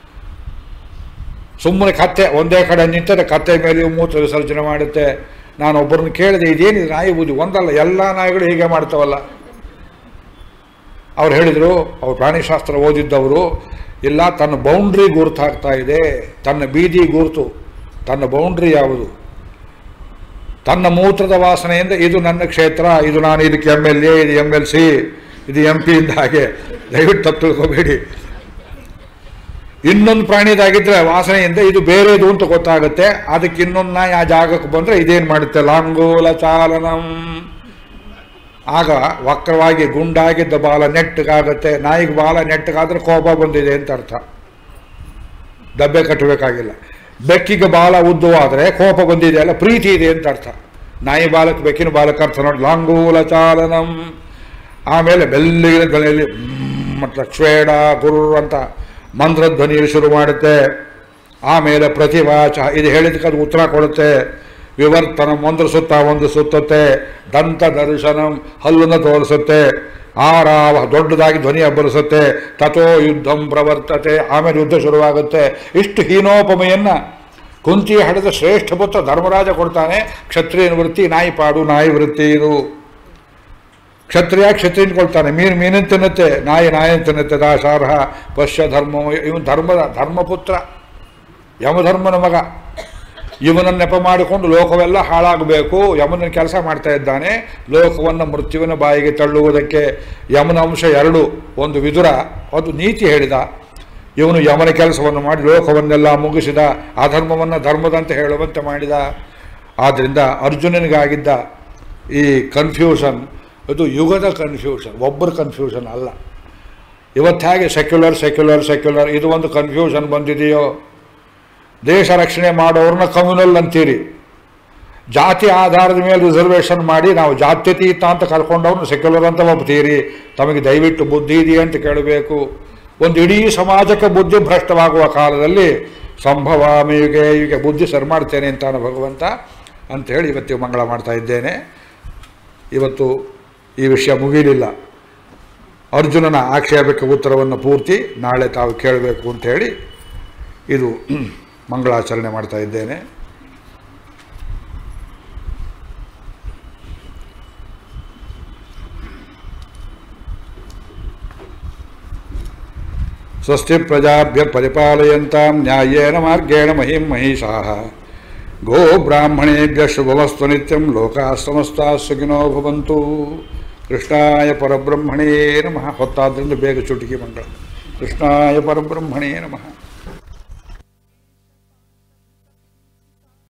ಸುಮ್ಮನೆ ಕತ್ತೆ ಒಂದೇ ಕಡೆ ನಿಂತರೆ ಕತ್ತೆ ಮೇಲೆ ಮೂತ್ರ ವಿಸರ್ಜನೆ ಮಾಡುತ್ತೆ ನಾನು ಒಬ್ಬರನ್ನ ಕೇಳಿದೆ ಇದೇನಿದೆ ನಾಯಿ ಬುದ್ಧಿ ಒಂದಲ್ಲ ಎಲ್ಲ ನಾಯಿಗಳು ಹೀಗೆ ಮಾಡ್ತಾವಲ್ಲ ಅವ್ರು ಹೇಳಿದರು ಅವ್ರು ಪ್ರಾಣಿಶಾಸ್ತ್ರ ಓದಿದ್ದವರು ಇಲ್ಲ ತನ್ನ ಬೌಂಡ್ರಿ ಗುರುತಾಗ್ತಾ ಇದೆ ತನ್ನ ಬೀದಿ ಗುರುತು ತನ್ನ ಬೌಂಡ್ರಿ ಯಾವುದು ತನ್ನ ಮೂತ್ರದ ವಾಸನೆಯಿಂದ ಇದು ನನ್ನ ಕ್ಷೇತ್ರ ಇದು ನಾನು ಇದಕ್ಕೆ ಎಮ್ ಎಲ್ ಎ ಇದು ಎಮ್ ಎಲ್ ಸಿ ಇದು ಎಂ ಪಿ ಇಂದ ಹಾಗೆ ದಯವಿಟ್ಟು ತಪ್ಪು ತಿಳ್ಕೊಬೇಡಿ ಇನ್ನೊಂದು ಪ್ರಾಣಿದಾಗಿದ್ರೆ ವಾಸನೆಯಿಂದ ಇದು ಬೇರೆದು ಅಂತ ಗೊತ್ತಾಗುತ್ತೆ ಅದಕ್ಕೆ ಇನ್ನೊಂದು ನಾಯಿ ಆ ಜಾಗಕ್ಕೆ ಬಂದರೆ ಇದೇನು ಮಾಡುತ್ತೆ ಲಾಂಗೋಲ ಚಾಲನಂ ಆಗ ವಕ್ರವಾಗಿ ಗುಂಡಾಗಿದ್ದ ಬಾಲ ನೆಟ್ಟಗಾಗುತ್ತೆ ನಾಯಿಗೆ ಬಾಲ ನೆಟ್ಟಗಾದ್ರೆ ಕೋಪ ಬಂದಿದೆ ಅಂತ ಅರ್ಥ ಡಬ್ಬೆ ಕಟ್ಟಬೇಕಾಗಿಲ್ಲ ಬೆಕ್ಕಿಗೆ ಬಾಲ ಉದ್ದವಾದರೆ ಕೋಪ ಬಂದಿದೆ ಅಲ್ಲ ಪ್ರೀತಿ ಇದೆ ಅಂತ ಅರ್ಥ ನಾಯಿ ಬಾಲಕ್ಕೆ ಬೆಕ್ಕಿನ ಬಾಲಕ್ಕೆ ಅರ್ಥ ನೋಡಿ ಲಾಂಗೂಲ ಚಾಲನಂ ಆಮೇಲೆ ಬೆಲ್ಲಿಗಿನ ಧ್ವನಿಯಲ್ಲಿ ಮತ್ತು ಕ್ಷೇಡ ಗುರು ಅಂತ ಮಂತ್ರಧ್ವನಿಯಲ್ಲಿ ಶುರು ಮಾಡುತ್ತೆ ಆಮೇಲೆ ಪ್ರತಿವಾಚ ಇದು ಹೇಳಿದಕ್ಕೆ ಅದು ಉತ್ತರ ಕೊಡುತ್ತೆ ವಿವರ್ತನ ಒಂದು ಸುತ್ತ ಒಂದು ಸುತ್ತುತ್ತೆ ದಂತ ದರ್ಶನಂ ಹಲ್ಲನ್ನು ತೋರಿಸುತ್ತೆ ಆರಾವ ದೊಡ್ಡದಾಗಿ ಧ್ವನಿ ಅಬ್ಬರಿಸುತ್ತೆ ತಥೋ ಯುದ್ಧಂ ಪ್ರವರ್ತತೆ ಆಮೇಲೆ ಯುದ್ಧ ಶುರುವಾಗುತ್ತೆ ಇಷ್ಟು ಹೀನೋಪಮೆಯನ್ನು ಕುಂತಿ ಹಡೆದ ಶ್ರೇಷ್ಠ ಪುತ್ರ ಧರ್ಮರಾಜ ಕೊಡ್ತಾನೆ ಕ್ಷತ್ರಿಯನ ವೃತ್ತಿ ನಾಯಿ ಪಾಡು ನಾಯಿ ವೃತ್ತಿ ಇದು ಕ್ಷತ್ರಿಯ ಕ್ಷತ್ರಿಯ ಕೊಳ್ತಾನೆ ಮೀನು ಮೀನನ್ನು ತಿನ್ನುತ್ತೆ ನಾಯಿ ನಾಯಿನ ತಿನ್ನುತ್ತೆ ದಾಸಾರ್ಹ ಪಶ್ಯ ಧರ್ಮ ಇವನು ಧರ್ಮದ ಧರ್ಮಪುತ್ರ ಯಮಧರ್ಮನ ಮಗ ಇವನನ್ನು ನೆಪ ಮಾಡಿಕೊಂಡು ಲೋಕವೆಲ್ಲ ಹಾಳಾಗಬೇಕು ಯಮನ ಕೆಲಸ ಮಾಡ್ತಾ ಇದ್ದಾನೆ ಲೋಕವನ್ನು ಮೃತ್ಯುವಿನ ಬಾಯಿಗೆ ತಳ್ಳುವುದಕ್ಕೆ ಯಮನ ಅಂಶ ಎರಡು ಒಂದು ವಿದುರ ಒಂದು ನೀತಿ ಹೇಳಿದ ಇವನು ಯಮನ ಕೆಲಸವನ್ನು ಮಾಡಿ ಲೋಕವನ್ನೆಲ್ಲ ಮುಗಿಸಿದ ಅಧರ್ಮವನ್ನು ಧರ್ಮದಂತೆ ಹೇಳುವಂತೆ ಮಾಡಿದ ಆದ್ದರಿಂದ ಅರ್ಜುನನಿಗಾಗಿದ್ದ ಈ ಕನ್ಫ್ಯೂಷನ್ ಇದು ಯುಗದ ಕನ್ಫ್ಯೂಷನ್ ಒಬ್ಬರ ಕನ್ಫ್ಯೂಷನ್ ಅಲ್ಲ ಇವತ್ತು ಹೇಗೆ ಸೆಕ್ಯುಲರ್ ಸೆಕ್ಯುಲರ್ ಸೆಕ್ಯುಲರ್ ಇದು ಒಂದು ಕನ್ಫ್ಯೂಷನ್ ಬಂದಿದೆಯೋ ದೇಶ ರಕ್ಷಣೆ ಮಾಡೋರನ್ನ ಕಮ್ಯುನಲ್ ಅಂತೀರಿ ಜಾತಿ ಆಧಾರದ ಮೇಲೆ ರಿಸರ್ವೇಷನ್ ಮಾಡಿ ನಾವು ಜಾತ್ಯತೀತ ಅಂತ ಕರ್ಕೊಂಡವ್ರನ್ನ ಸೆಕ್ಯುಲರ್ ಅಂತ ಒಪ್ತೀರಿ ತಮಗೆ ದಯವಿಟ್ಟು ಬುದ್ಧಿ ಇದೆಯಾ ಅಂತ ಕೇಳಬೇಕು ಒಂದು ಇಡೀ ಸಮಾಜಕ್ಕೆ ಬುದ್ಧಿ ಭ್ರಷ್ಟವಾಗುವ ಕಾಲದಲ್ಲಿ ಸಂಭವಾಮಿ ಯುಗೆ ಯುಗೆ ಬುದ್ಧಿ ಸರಿ ಮಾಡ್ತೇನೆ ಅಂತಾನೆ ಭಗವಂತ ಅಂಥೇಳಿ ಇವತ್ತು ಮಂಗಳ ಮಾಡ್ತಾ ಇದ್ದೇನೆ ಇವತ್ತು ಈ ವಿಷಯ ಮುಗಿಲಿಲ್ಲ ಅರ್ಜುನನ ಆಕ್ಷೇಪಕ್ಕೆ ಉತ್ತರವನ್ನು ಪೂರ್ತಿ ನಾಳೆ ತಾವು ಕೇಳಬೇಕು ಅಂಥೇಳಿ ಇದು ಮಂಗಳಾಚರಣೆ ಮಾಡ್ತಾ ಇದ್ದೇನೆ ಸ್ವಸ್ತಿ ಪ್ರಜಾಭ್ಯ ಪರಿಪಾಲಯಂತಾಂ ನ್ಯಾಯೇನ ಮಾರ್ಗೇಣ ಮಹಿಂ ಮಹಿಷಾಃ ಗೋ ಬ್ರಾಹ್ಮಣೇಭ್ಯ ಶುಭಮಸ್ತು ನಿತ್ಯಂ ಲೋಕಾ ಸಮಸ್ತಾ ಸುಖಿನೋ ಭವಂತು ಕೃಷ್ಣಾಯ ಪರಬ್ರಹ್ಮಣೇ ನಮಃ ಹೊತ್ತಾದ್ರಿಂದ ಬೇಗ ಚುಟುಕಿ ಮಂಗಳ ಕೃಷ್ಣಾಯ ಪರಬ್ರಹ್ಮಣೇ ನಮಃ